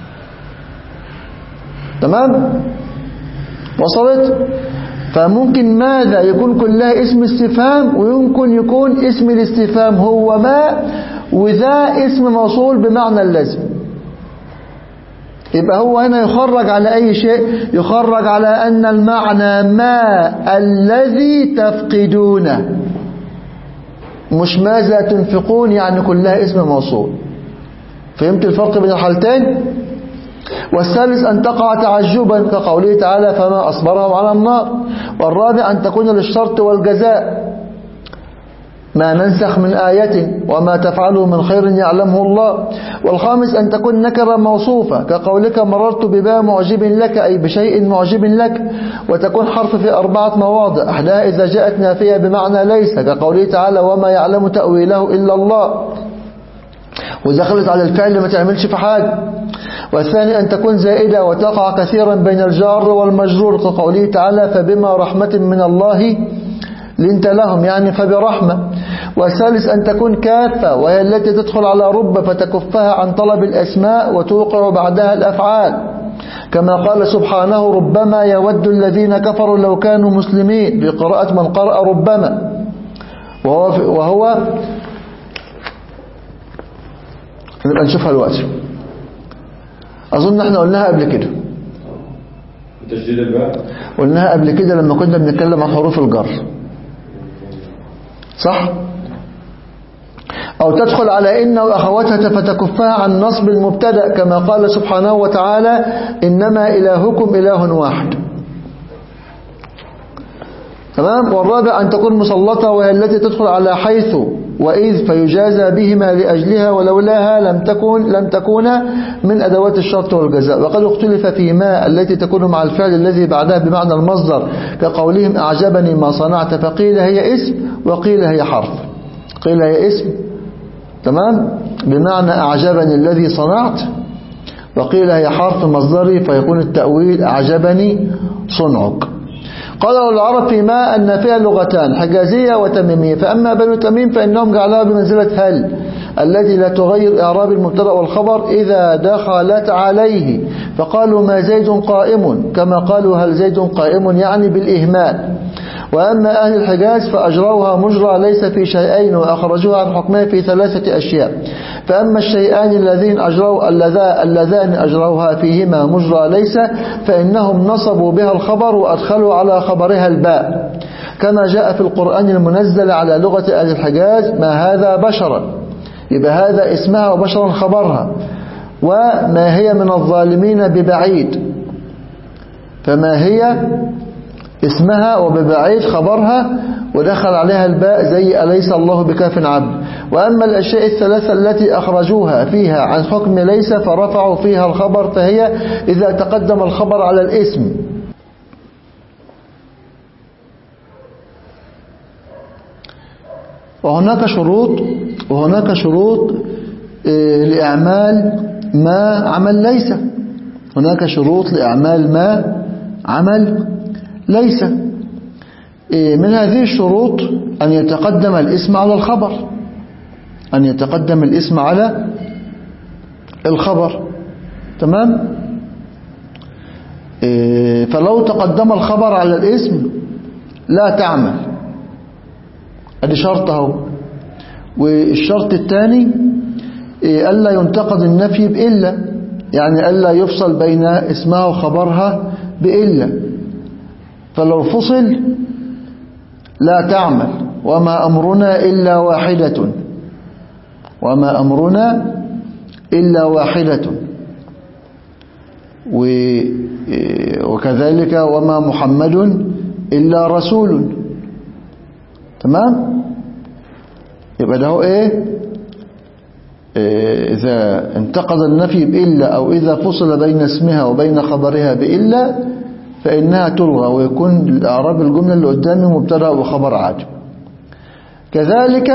تمام وصلت فممكن ماذا يكون كلها اسم استفهام ويمكن يكون اسم الاستفهام هو ما وذا اسم موصول بمعنى الذي يبقى هو هنا يخرج على أي شيء يخرج على أن المعنى ما الذي تفقدونه مش ماذا تنفقون يعني كلها اسم موصول فهمت الفرق بين الحالتين والثالث أن تقع تعجبا كقوله تعالى فما أصبرهم على النار والرابع أن تكون للشرط والجزاء ما ننسخ من آية وما تفعله من خير يعلمه الله والخامس أن تكون نكرة موصوفة كقولك مررت بباء معجب لك أي بشيء معجب لك وتكون حرف في أربعة مواضع أحدها إذا جاءت نافية بمعنى ليس كقوله تعالى وما يعلم تأويله إلا الله ودخلت على الفعل ما تعملش في حاجة والثاني أن تكون زائدة وتقع كثيرا بين الجار والمجرور كقوله تعالى فبما رحمة من الله لنت لهم يعني فبرحمة والثالث أن تكون كافة وهي التي تدخل على رب فتكفها عن طلب الأسماء وتوقع بعدها الأفعال كما قال سبحانه ربما يود الذين كفروا لو كانوا مسلمين بقراءة من قرأ ربما وهو, وهو نبقى نشوفها دلوقتي أظن احنا قلناها قبل كده تشديد الباء قلناها قبل كده لما كنا بنتكلم عن حروف الجر صح أو تدخل على إن وأخواتها فتكفها عن نصب المبتدأ كما قال سبحانه وتعالى إنما إلهكم إله واحد تمام والرابع أن تكون مسلطة وهي التي تدخل على حيث وإذ فيجازى بهما لأجلها ولولاها لم تكن لم تكون من أدوات الشرط والجزاء وقد اختلف في ما التي تكون مع الفعل الذي بعدها بمعنى المصدر كقولهم أعجبني ما صنعت فقيل هي اسم وقيل هي حرف قيل هي اسم تمام بمعنى أعجبني الذي صنعت وقيل هي حرف مصدري فيكون التأويل أعجبني صنعك قال العرب في ما أن فيها لغتان حجازية وتميمية فأما بنو تميم فإنهم جعلها بمنزلة هل التي لا تغير إعراب المبتدا والخبر إذا دخلت عليه فقالوا ما زيد قائم كما قالوا هل زيد قائم يعني بالإهمال وأما أهل الحجاز فأجروها مجرى ليس في شيئين وأخرجوها عن حكمها في ثلاثة أشياء فأما الشيئان الذين أجروا اللذا اللذان أجروها فيهما مجرى ليس فإنهم نصبوا بها الخبر وأدخلوا على خبرها الباء كما جاء في القرآن المنزل على لغة أهل الحجاز ما هذا بشرا يبقى هذا اسمها وبشرا خبرها وما هي من الظالمين ببعيد فما هي اسمها وببعيد خبرها ودخل عليها الباء زي أليس الله بكاف عبد وأما الأشياء الثلاثة التي أخرجوها فيها عن حكم ليس فرفعوا فيها الخبر فهي إذا تقدم الخبر على الاسم وهناك شروط وهناك شروط لإعمال ما عمل ليس هناك شروط لإعمال ما عمل ليس من هذه الشروط أن يتقدم الاسم على الخبر أن يتقدم الاسم على الخبر تمام فلو تقدم الخبر على الاسم لا تعمل ادي شرط اهو والشرط الثاني ألا ينتقد النفي بإلا يعني ألا يفصل بين اسمها وخبرها بإلا فلو فصل لا تعمل وما أمرنا إلا واحدة وما أمرنا إلا واحدة وكذلك وما محمد إلا رسول تمام يبقى ده ايه إذا انتقد النفي بإلا أو إذا فصل بين اسمها وبين خبرها بإلا فإنها تلغى ويكون الأعراب الجملة اللي قدامي مبتدا وخبر عادي كذلك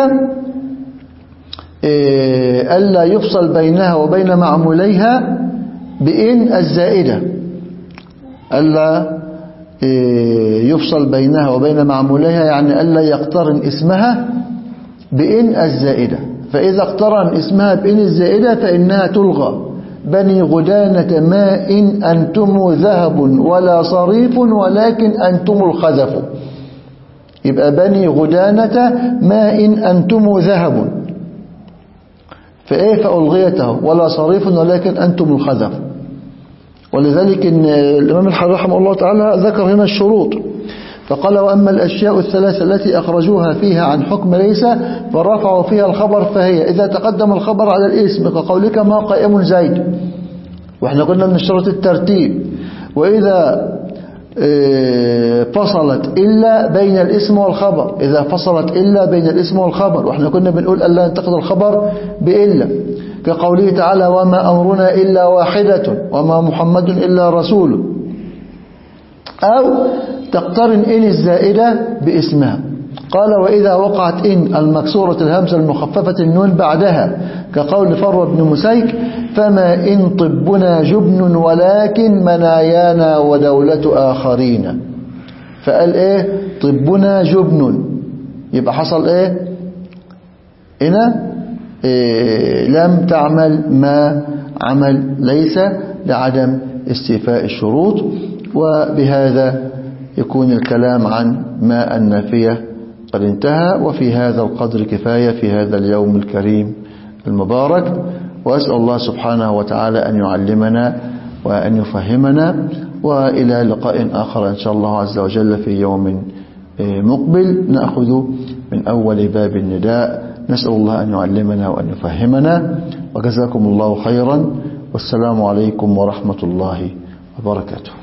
ألا يفصل بينها وبين معموليها بإن الزائدة ألا يفصل بينها وبين معموليها يعني ألا يقترن اسمها بإن الزائدة فإذا اقترن اسمها بإن الزائدة فإنها تلغى بني غدانة ما إن أنتم ذهب ولا صريف ولكن أنتم الخزف يبقى بني غدانة ما إن أنتم ذهب فإيه فألغيته ولا صريف ولكن أنتم الخزف ولذلك إن الإمام الحرام رحمه الله تعالى ذكر هنا الشروط فقال وأما الأشياء الثلاثة التي أخرجوها فيها عن حكم ليس فرفعوا فيها الخبر فهي إذا تقدم الخبر على الاسم كقولك ما قائم زيد وإحنا قلنا من شرط الترتيب وإذا فصلت إلا بين الاسم والخبر إذا فصلت إلا بين الاسم والخبر وإحنا كنا بنقول ألا ينتقد الخبر بإلا كقوله تعالى وما أمرنا إلا واحدة وما محمد إلا رسول أو تقترن إن الزائدة باسمها قال وإذا وقعت إن المكسورة الهمزة المخففة النون بعدها كقول فر بن مسيك فما إن طبنا جبن ولكن منايانا ودولة آخرين فقال إيه طبنا جبن يبقى حصل إيه هنا إيه لم تعمل ما عمل ليس لعدم استيفاء الشروط وبهذا يكون الكلام عن ما النافية قد انتهى وفي هذا القدر كفاية في هذا اليوم الكريم المبارك وأسأل الله سبحانه وتعالى أن يعلمنا وأن يفهمنا وإلى لقاء آخر إن شاء الله عز وجل في يوم مقبل نأخذ من أول باب النداء نسأل الله أن يعلمنا وأن يفهمنا وجزاكم الله خيرا والسلام عليكم ورحمة الله وبركاته